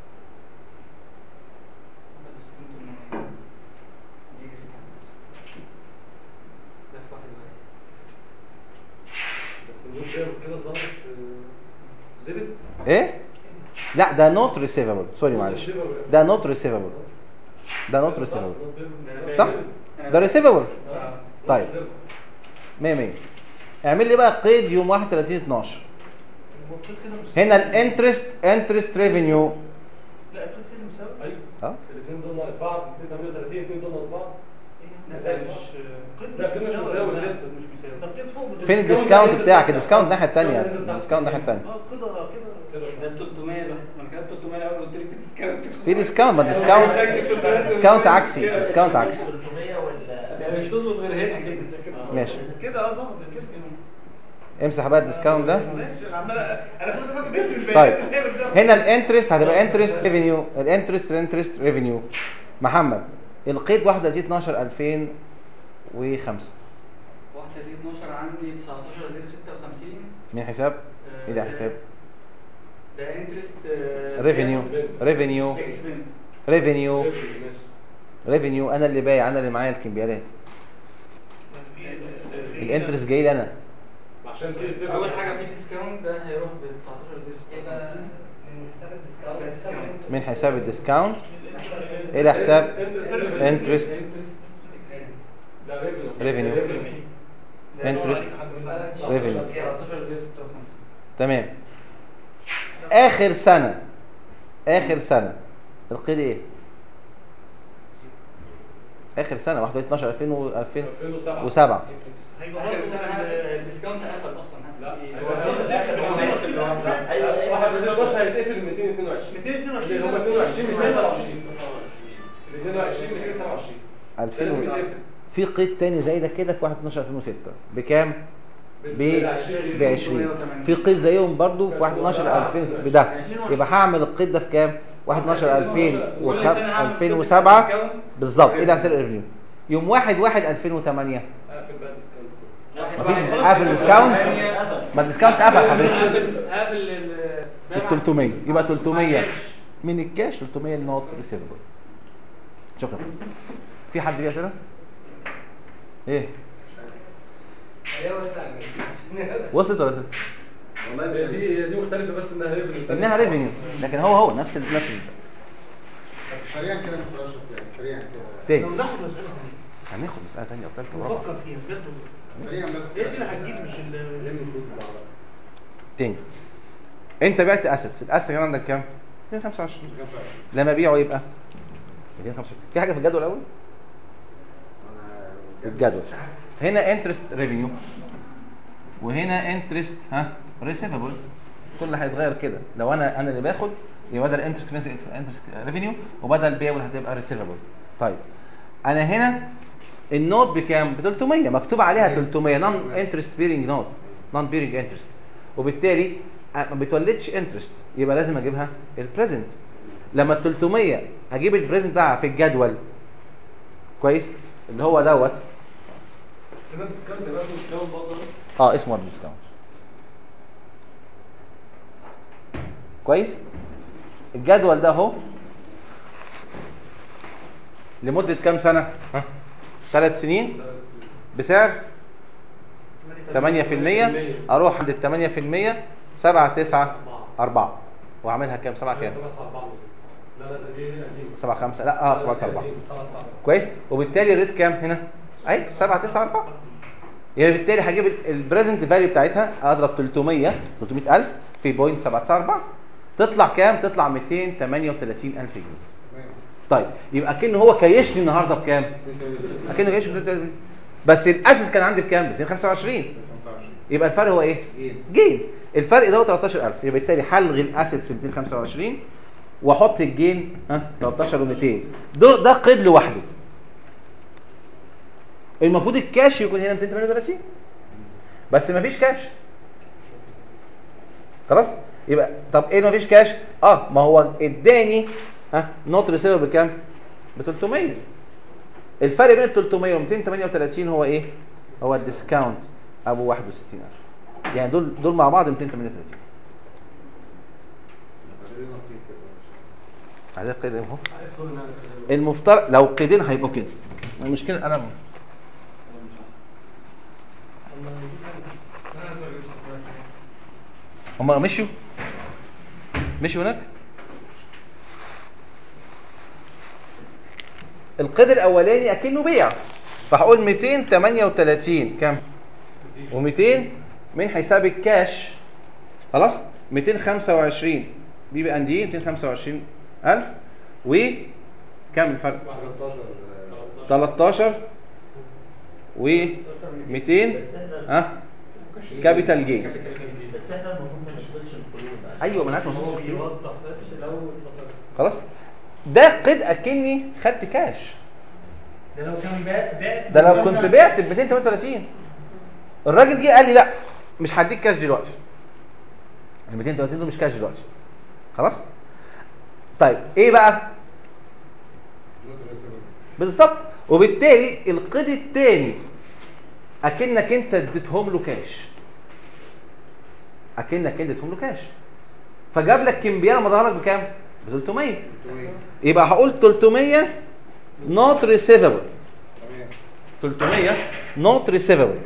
Speaker 4: 61 800 دي ديسكاونت ده في واحد واحد
Speaker 3: بس النوت بيعمل كده ظهرت ديبت
Speaker 1: ايه لا ده نوت ريسيفبل سوري معلش ده نوت ريسيفبل ده نوت ريسيفبل صح ده ريسيفبل طيب 100 100 اعمل لي بقى قيد يوم 31 12
Speaker 8: هو القيد كده مساوي
Speaker 1: هنا الانترست انترست ريفينيو
Speaker 8: لا القيد كده مساوي
Speaker 3: ايوه
Speaker 1: اه
Speaker 3: الاثنين دول ناقص بعض 238 اثنين دول ناقص بعض
Speaker 4: لا ده مش
Speaker 8: القيد
Speaker 3: لا كده مش مساوي
Speaker 8: لا.
Speaker 3: اللينس
Speaker 4: مش مساوي
Speaker 8: ده القيد فوق
Speaker 1: فين الديسكاونت بتاعك الديسكاونت الناحيه الثانيه الديسكاونت الناحيه الثانيه
Speaker 8: اه كده كده
Speaker 4: ده 300 لوحده ما انا كتبت 300 الاول قلت لك في ديسكاونت
Speaker 1: في ديسكاونت ما ديسكاونت ديسكاونت عكسي ديسكاونت عكسي
Speaker 6: 300 ولا
Speaker 4: ده مش تظبط غير هنا كده كده
Speaker 1: ماشي
Speaker 8: كده اه ظبط كده
Speaker 1: امسح بقى الديسكاونت ده
Speaker 8: ماشي انا عمال انا كنت فاكر بنت البيت
Speaker 1: طيب هنا الانترست هتبقى انترست ريفينيو الانترست انترست ريفينيو محمد القيد 31 12 2005
Speaker 4: واحدة دي 12 عندي 19 زي 56
Speaker 1: من حساب ايه ده حساب
Speaker 4: ده انترست
Speaker 1: ريفينيو ريفينيو ريفينيو
Speaker 3: ماشي
Speaker 1: ريفينيو انا اللي بايع انا اللي معايا الكمبيالات الانترست جاي لي انا
Speaker 3: عشان في سيرة
Speaker 4: اول حاجه في ديسكاونت ده هيروح ب 19
Speaker 9: يبقى من حساب الديسكاونت من حساب
Speaker 1: من حساب الديسكاونت
Speaker 9: الانترست.
Speaker 1: الى حساب انترست
Speaker 3: لا
Speaker 1: Revenue.
Speaker 3: ريفينيو
Speaker 1: انترست
Speaker 9: والبالانس شيت.
Speaker 1: ريفينيو
Speaker 4: 19 زي 56
Speaker 1: تمام اخر سنه اخر سنه القيد ايه اخر سنه 31 12 2000 و
Speaker 3: 2007
Speaker 1: 2007
Speaker 8: هيبقى
Speaker 4: اخر
Speaker 8: برضه
Speaker 4: سنه الديسكاونت قفل اصلا
Speaker 3: لا
Speaker 6: ايوه
Speaker 3: واحد من 11 هيتقفل 222
Speaker 8: 222
Speaker 3: هم 22 227 222 227
Speaker 1: 2000
Speaker 3: لازم
Speaker 1: و-
Speaker 3: يتقفل
Speaker 1: في قيد تاني زي ده كده في 1 12 2006 بكام ب 20 في قيد زيهم برضو في 1 12 2000 بده يبقى هعمل القيد ده في كام 1 12 2007 بالظبط ايه ده حساب الريفينيو يوم 1 1 2008
Speaker 3: اقفل بقى الديسكاونت
Speaker 1: مفيش قافل ديسكاونت ما الديسكاونت قفل حضرتك
Speaker 4: قافل قافل ال-
Speaker 1: ال 300 يبقى 300 من الكاش 300 النوت ريسيفبل شكرا في حد ليه اسئله؟ ايه؟
Speaker 9: ليه وزع مني؟
Speaker 1: وصلت ولا وصلت؟
Speaker 5: والله مش
Speaker 3: هي دي هي دي مختلفه بس انها ريفينيو
Speaker 1: انها ريفينيو لكن هو هو نفس ال- نفس ال-
Speaker 5: طب سريعا كده مستر اشرف يعني سريعا كده
Speaker 1: تاني
Speaker 8: لو ناخد مسألة
Speaker 1: هناخد مساله ثانيه او ثالثه ورابعه
Speaker 8: نفكر فيها بجد والله.
Speaker 5: سريعا بس
Speaker 8: هي دي اللي هتجيب مش
Speaker 5: ليه
Speaker 8: ال
Speaker 5: المفروض بعض
Speaker 1: تاني انت بعت اسيتس الاسيتس كان عندك كام 225 لما بيعه يبقى 225 في حاجه في الجدول الاول الجدول هنا انترست ريفينيو وهنا انترست ها ريسيفبل كل اللي هيتغير كده لو انا انا اللي باخد يبقى بدل انترست انترست ريفينيو وبدل بيبل هتبقى ريسيفبل طيب انا هنا النوت بكام ب 300 مكتوب عليها 300 نون انترست بيرنج نوت نون بيرنج انترست وبالتالي ما بتولدش انترست يبقى لازم اجيبها البريزنت لما ال 300 هجيب البريزنت بتاعها في الجدول كويس اللي هو دوت
Speaker 3: كده ديسكاونت يبقى اسمه ديسكاونت برضه
Speaker 1: اه اسمه ديسكاونت كويس الجدول ده اهو لمدة كام سنة؟ ها؟ ثلاث سنين بسعر 8% اروح عند ال 8% 7 9 4 واعملها كام؟ 7 كام؟
Speaker 3: لا لا ده دي قديمه
Speaker 1: 7 5 لا اه 7 9 4
Speaker 3: 7 9
Speaker 1: كويس وبالتالي الريت كام هنا اي 7 9 4 يعني بالتالي هجيب البريزنت فاليو بتاعتها اضرب 300 300000 في بوينت 794 تطلع كام تطلع 238000 جنيه طيب يبقى كأنه هو كيشني النهارده بكام اكنه كيشني ب 280. بس الاسد كان عندي بكام ب 225 يبقى الفرق هو ايه جين الفرق ده هو 13000 يبقى بالتالي هلغي الاسيتس 225 واحط الجين ها 13 و200 ده ده قيد لوحده المفروض الكاش يكون هنا 238 بس مفيش كاش خلاص يبقى طب ايه مفيش كاش اه ما هو اداني ها نوت ريسيفر بكام ب 300 الفرق بين ال 300 و 238 هو ايه هو الديسكاونت ابو 61000 يعني دول دول مع بعض 238 عايز قيد اهو المفترض لو قيدين هيبقوا كده المشكله انا هم مشوا مشوا هناك القيد الاولاني اكنه بيع فهقول 238 كام و200 من حساب الكاش خلاص 225 بي بي ان دي 225000 و كام الفرق 13 و 200 ها كابيتال جين
Speaker 6: بس احنا المفروض ما نشتغلش القيود عشان
Speaker 1: ايوه ما انا عارف
Speaker 2: هو
Speaker 1: مظبوط
Speaker 2: بيوضح بس لو اتفصل
Speaker 1: خلاص ده قيد اكني خدت كاش
Speaker 4: ده لو كان بعت بعت
Speaker 1: ده لو كنت بعت ب 238 الراجل جه قال لي لا مش هديك كاش دلوقتي ال 238 دول مش كاش دلوقتي خلاص طيب ايه بقى بالظبط وبالتالي القيد الثاني اكنك انت اديتهم له كاش اكنك انت اديتهم له كاش فجاب لك كمبياله مضاها لك بكام ب 300 يبقى هقول 300 not receivable 300 not receivable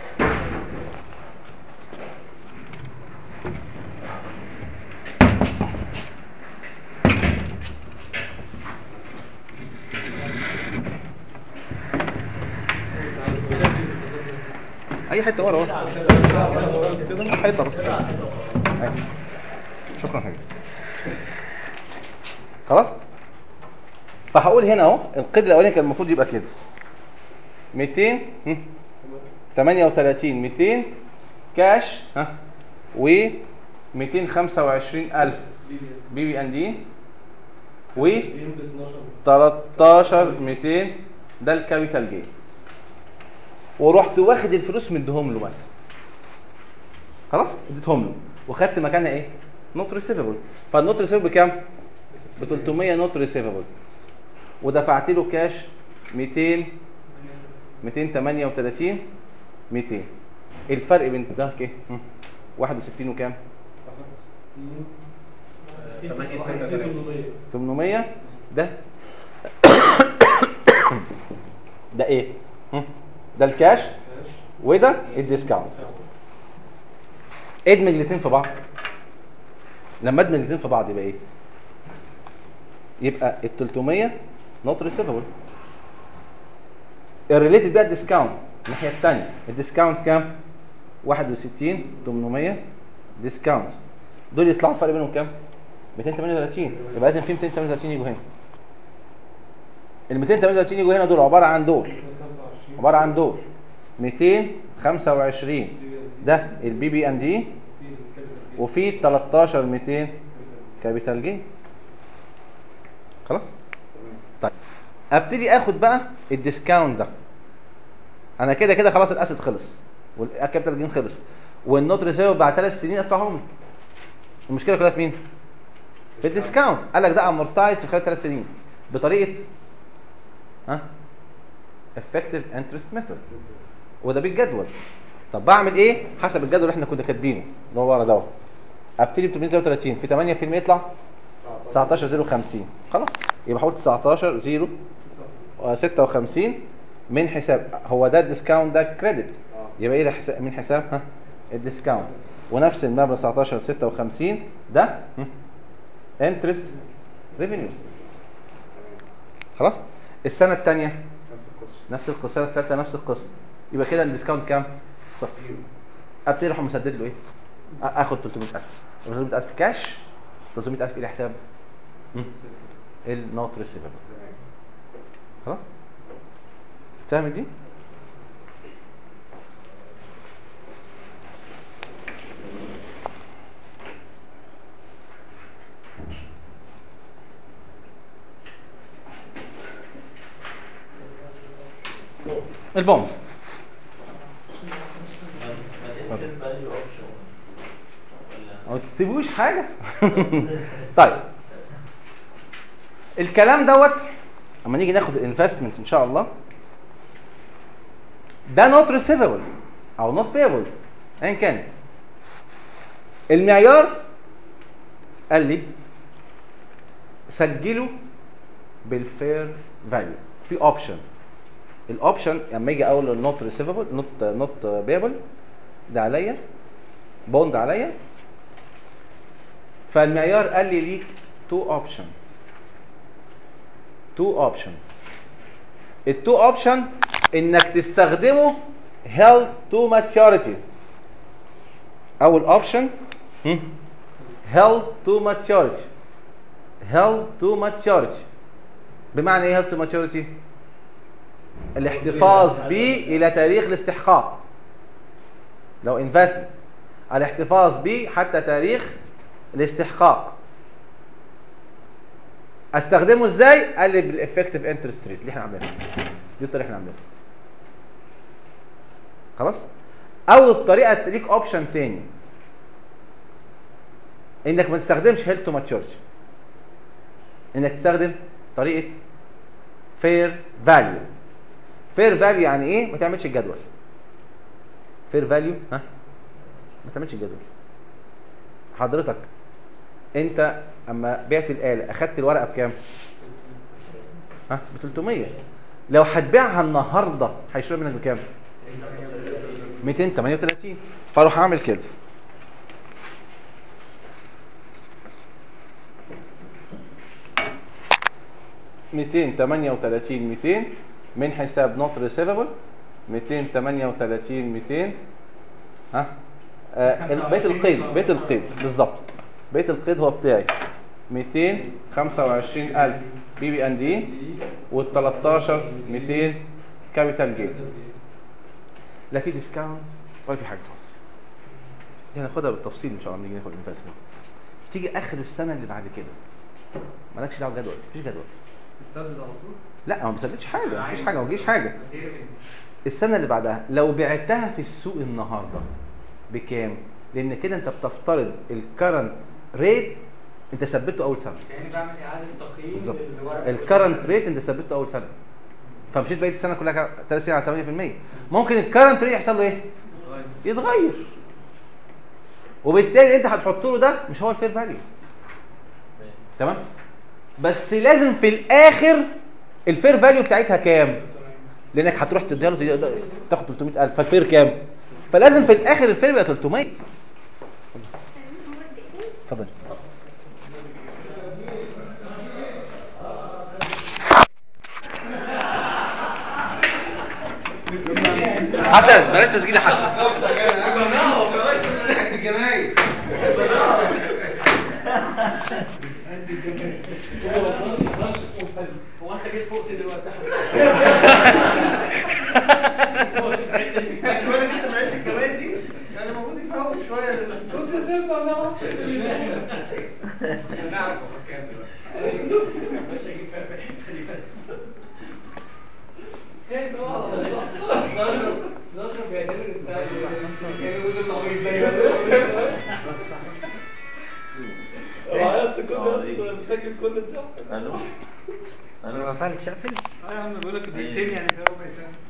Speaker 1: اي حته ورا ورا حته بس كده أيوة. شكرا حبيبي خلاص فهقول هنا اهو القيد الاولاني كان المفروض يبقى كده 200 هم، 38 200 كاش ها و 225000 بي بي ان دي و 13 200 ده الكابيتال جين ورحت واخد الفلوس مديهم له مثلا خلاص اديتهم له وخدت مكانها ايه نوت ريسيفبل فالنوت ريسيفبل بكام ب 300 نوت ريسيفبل ودفعت له كاش 200 238 200 الفرق بين ده ايه هم، 61 وكام 800 ده ده ايه هم؟ ده الكاش وده الديسكاونت ادمج الاثنين في بعض لما ادمج الاثنين في بعض يبقى ايه يبقى ال 300 نوت ريسيفبل الريليتد بقى الديسكاونت الناحيه الثانيه الديسكاونت كام 61 800 ديسكاونت دول يطلعوا الفرق بينهم كام 238 يبقى لازم في 238 يجوا هنا ال 238 يجوا هنا دول عباره عن دول عباره عن دول 225 ده البي بي ان دي وفي 13 200 كابيتال جين خلاص طيب ابتدي اخد بقى الديسكاونت ده انا كده كده خلاص الاسد خلص والكابيتال جين خلص والنوت ريسيرف بعد ثلاث سنين ادفعهم له المشكله كلها في مين في الديسكاونت قال لك ده امورتايز في خلال ثلاث سنين بطريقه ها effective interest method وده بالجدول طب بعمل ايه حسب الجدول اللي احنا كنا كاتبينه اللي هو ورا دوت ابتدي ب 833 في 8% يطلع 19 0 50 خلاص يبقى احط 19 0 56 من حساب هو ده الديسكاونت ده كريدت يبقى ايه ده حساب من حساب ها الديسكاونت ونفس المبلغ 19 56 ده انترست ريفينيو خلاص السنه الثانيه نفس القصه الثالثه نفس القصه يبقى كده الديسكاونت كام صفر ابتدي اروح مسدد له ايه آ- اخد 300000 300000 كاش 300000 الى حساب النوت ريسيفبل خلاص فاهم دي البوند
Speaker 6: فاليو اوبشن
Speaker 1: ما تسيبوش حاجه طيب الكلام دوت اما نيجي ناخد الانفستمنت ان شاء الله ده نوت ريسيفبل او نوت بيبل ايا كانت المعيار قال لي سجله بالفير فاليو في اوبشن الاوبشن لما يجي اقول النوت ريسيفبل نوت نوت بيبل ده عليا بوند عليا فالمعيار قال لي ليك تو اوبشن تو اوبشن التو اوبشن انك تستخدمه هيلد تو ماتشوريتي اول اوبشن هيلد تو ماتشوريتي هيلد تو ماتشوريتي بمعنى ايه هيلد تو ماتشوريتي الاحتفاظ به الى تاريخ الاستحقاق لو انفستمنت الاحتفاظ به حتى تاريخ الاستحقاق استخدمه ازاي قال لي بالافكتيف انترست ريت اللي احنا عاملينها دي الطريقه اللي احنا عاملينها خلاص او الطريقه ليك اوبشن تاني انك ما تستخدمش هيلث تو ماتشورج انك تستخدم طريقه فير فاليو فير فاليو يعني ايه ما تعملش الجدول فير فاليو ها ما تعملش الجدول حضرتك انت اما بعت الاله اخدت الورقه بكام ها ب 300 لو هتبيعها النهارده هيشتري منك بكام 238 فاروح اعمل كده ميتين تمانية وتلاتين ميتين من حساب نوت ريسيفبل ميتين تمانية وتلاتين ميتين ها آه بيت القيد بيت القيد بالظبط بيت القيد هو بتاعي 225000 بي بي ان دي وال 13 200 كابيتال جين لا في ديسكاونت ولا في حاجه خالص دي هناخدها بالتفصيل ان شاء الله لما نيجي ناخد الانفستمنت تيجي اخر السنه اللي بعد كده مالكش دعوه جدول مفيش جدول
Speaker 3: بتسدد على طول
Speaker 1: لا ما بسددش حاجه مفيش حاجه ما بتجيش حاجه السنه اللي بعدها لو بعتها في السوق النهارده بكام لان كده انت بتفترض الكرنت ريت انت ثبته اول سنه
Speaker 4: يعني بعمل اعاده تقييم
Speaker 1: بالظبط
Speaker 4: للورق.
Speaker 1: الكرنت ريت انت ثبته اول سنه فمشيت بقيه السنه كلها ثلاث سنين على 8% ممكن الكرنت ريت يحصل له ايه يتغير وبالتالي انت هتحط له ده مش هو الفير فاليو تمام بس لازم في الاخر الفير فاليو بتاعتها كام لانك هتروح تديها له تاخد 300000 فالفير كام فلازم في الاخر الفير يبقى 300 اتفضل حسن بلاش تسجيل يا حسن
Speaker 9: الجماهير
Speaker 2: هو انت جيت فوقت دلوقتي
Speaker 8: الولد انت بعت الكمان دي كان المفروض يفوق شويه
Speaker 2: كنت سيبنا بقى
Speaker 4: نعرف هو كام دلوقتي
Speaker 2: مش هجيب فيها في الحته دي بس
Speaker 7: ايه ده والله بالظبط 12 12 بيعتبر انت كان وزن العبيط زي
Speaker 2: مسجل كل ده
Speaker 6: الو
Speaker 11: انا ما قفلتش اقفل
Speaker 4: اه يا عم بقول لك دقيقتين يعني في اول ما يتشاف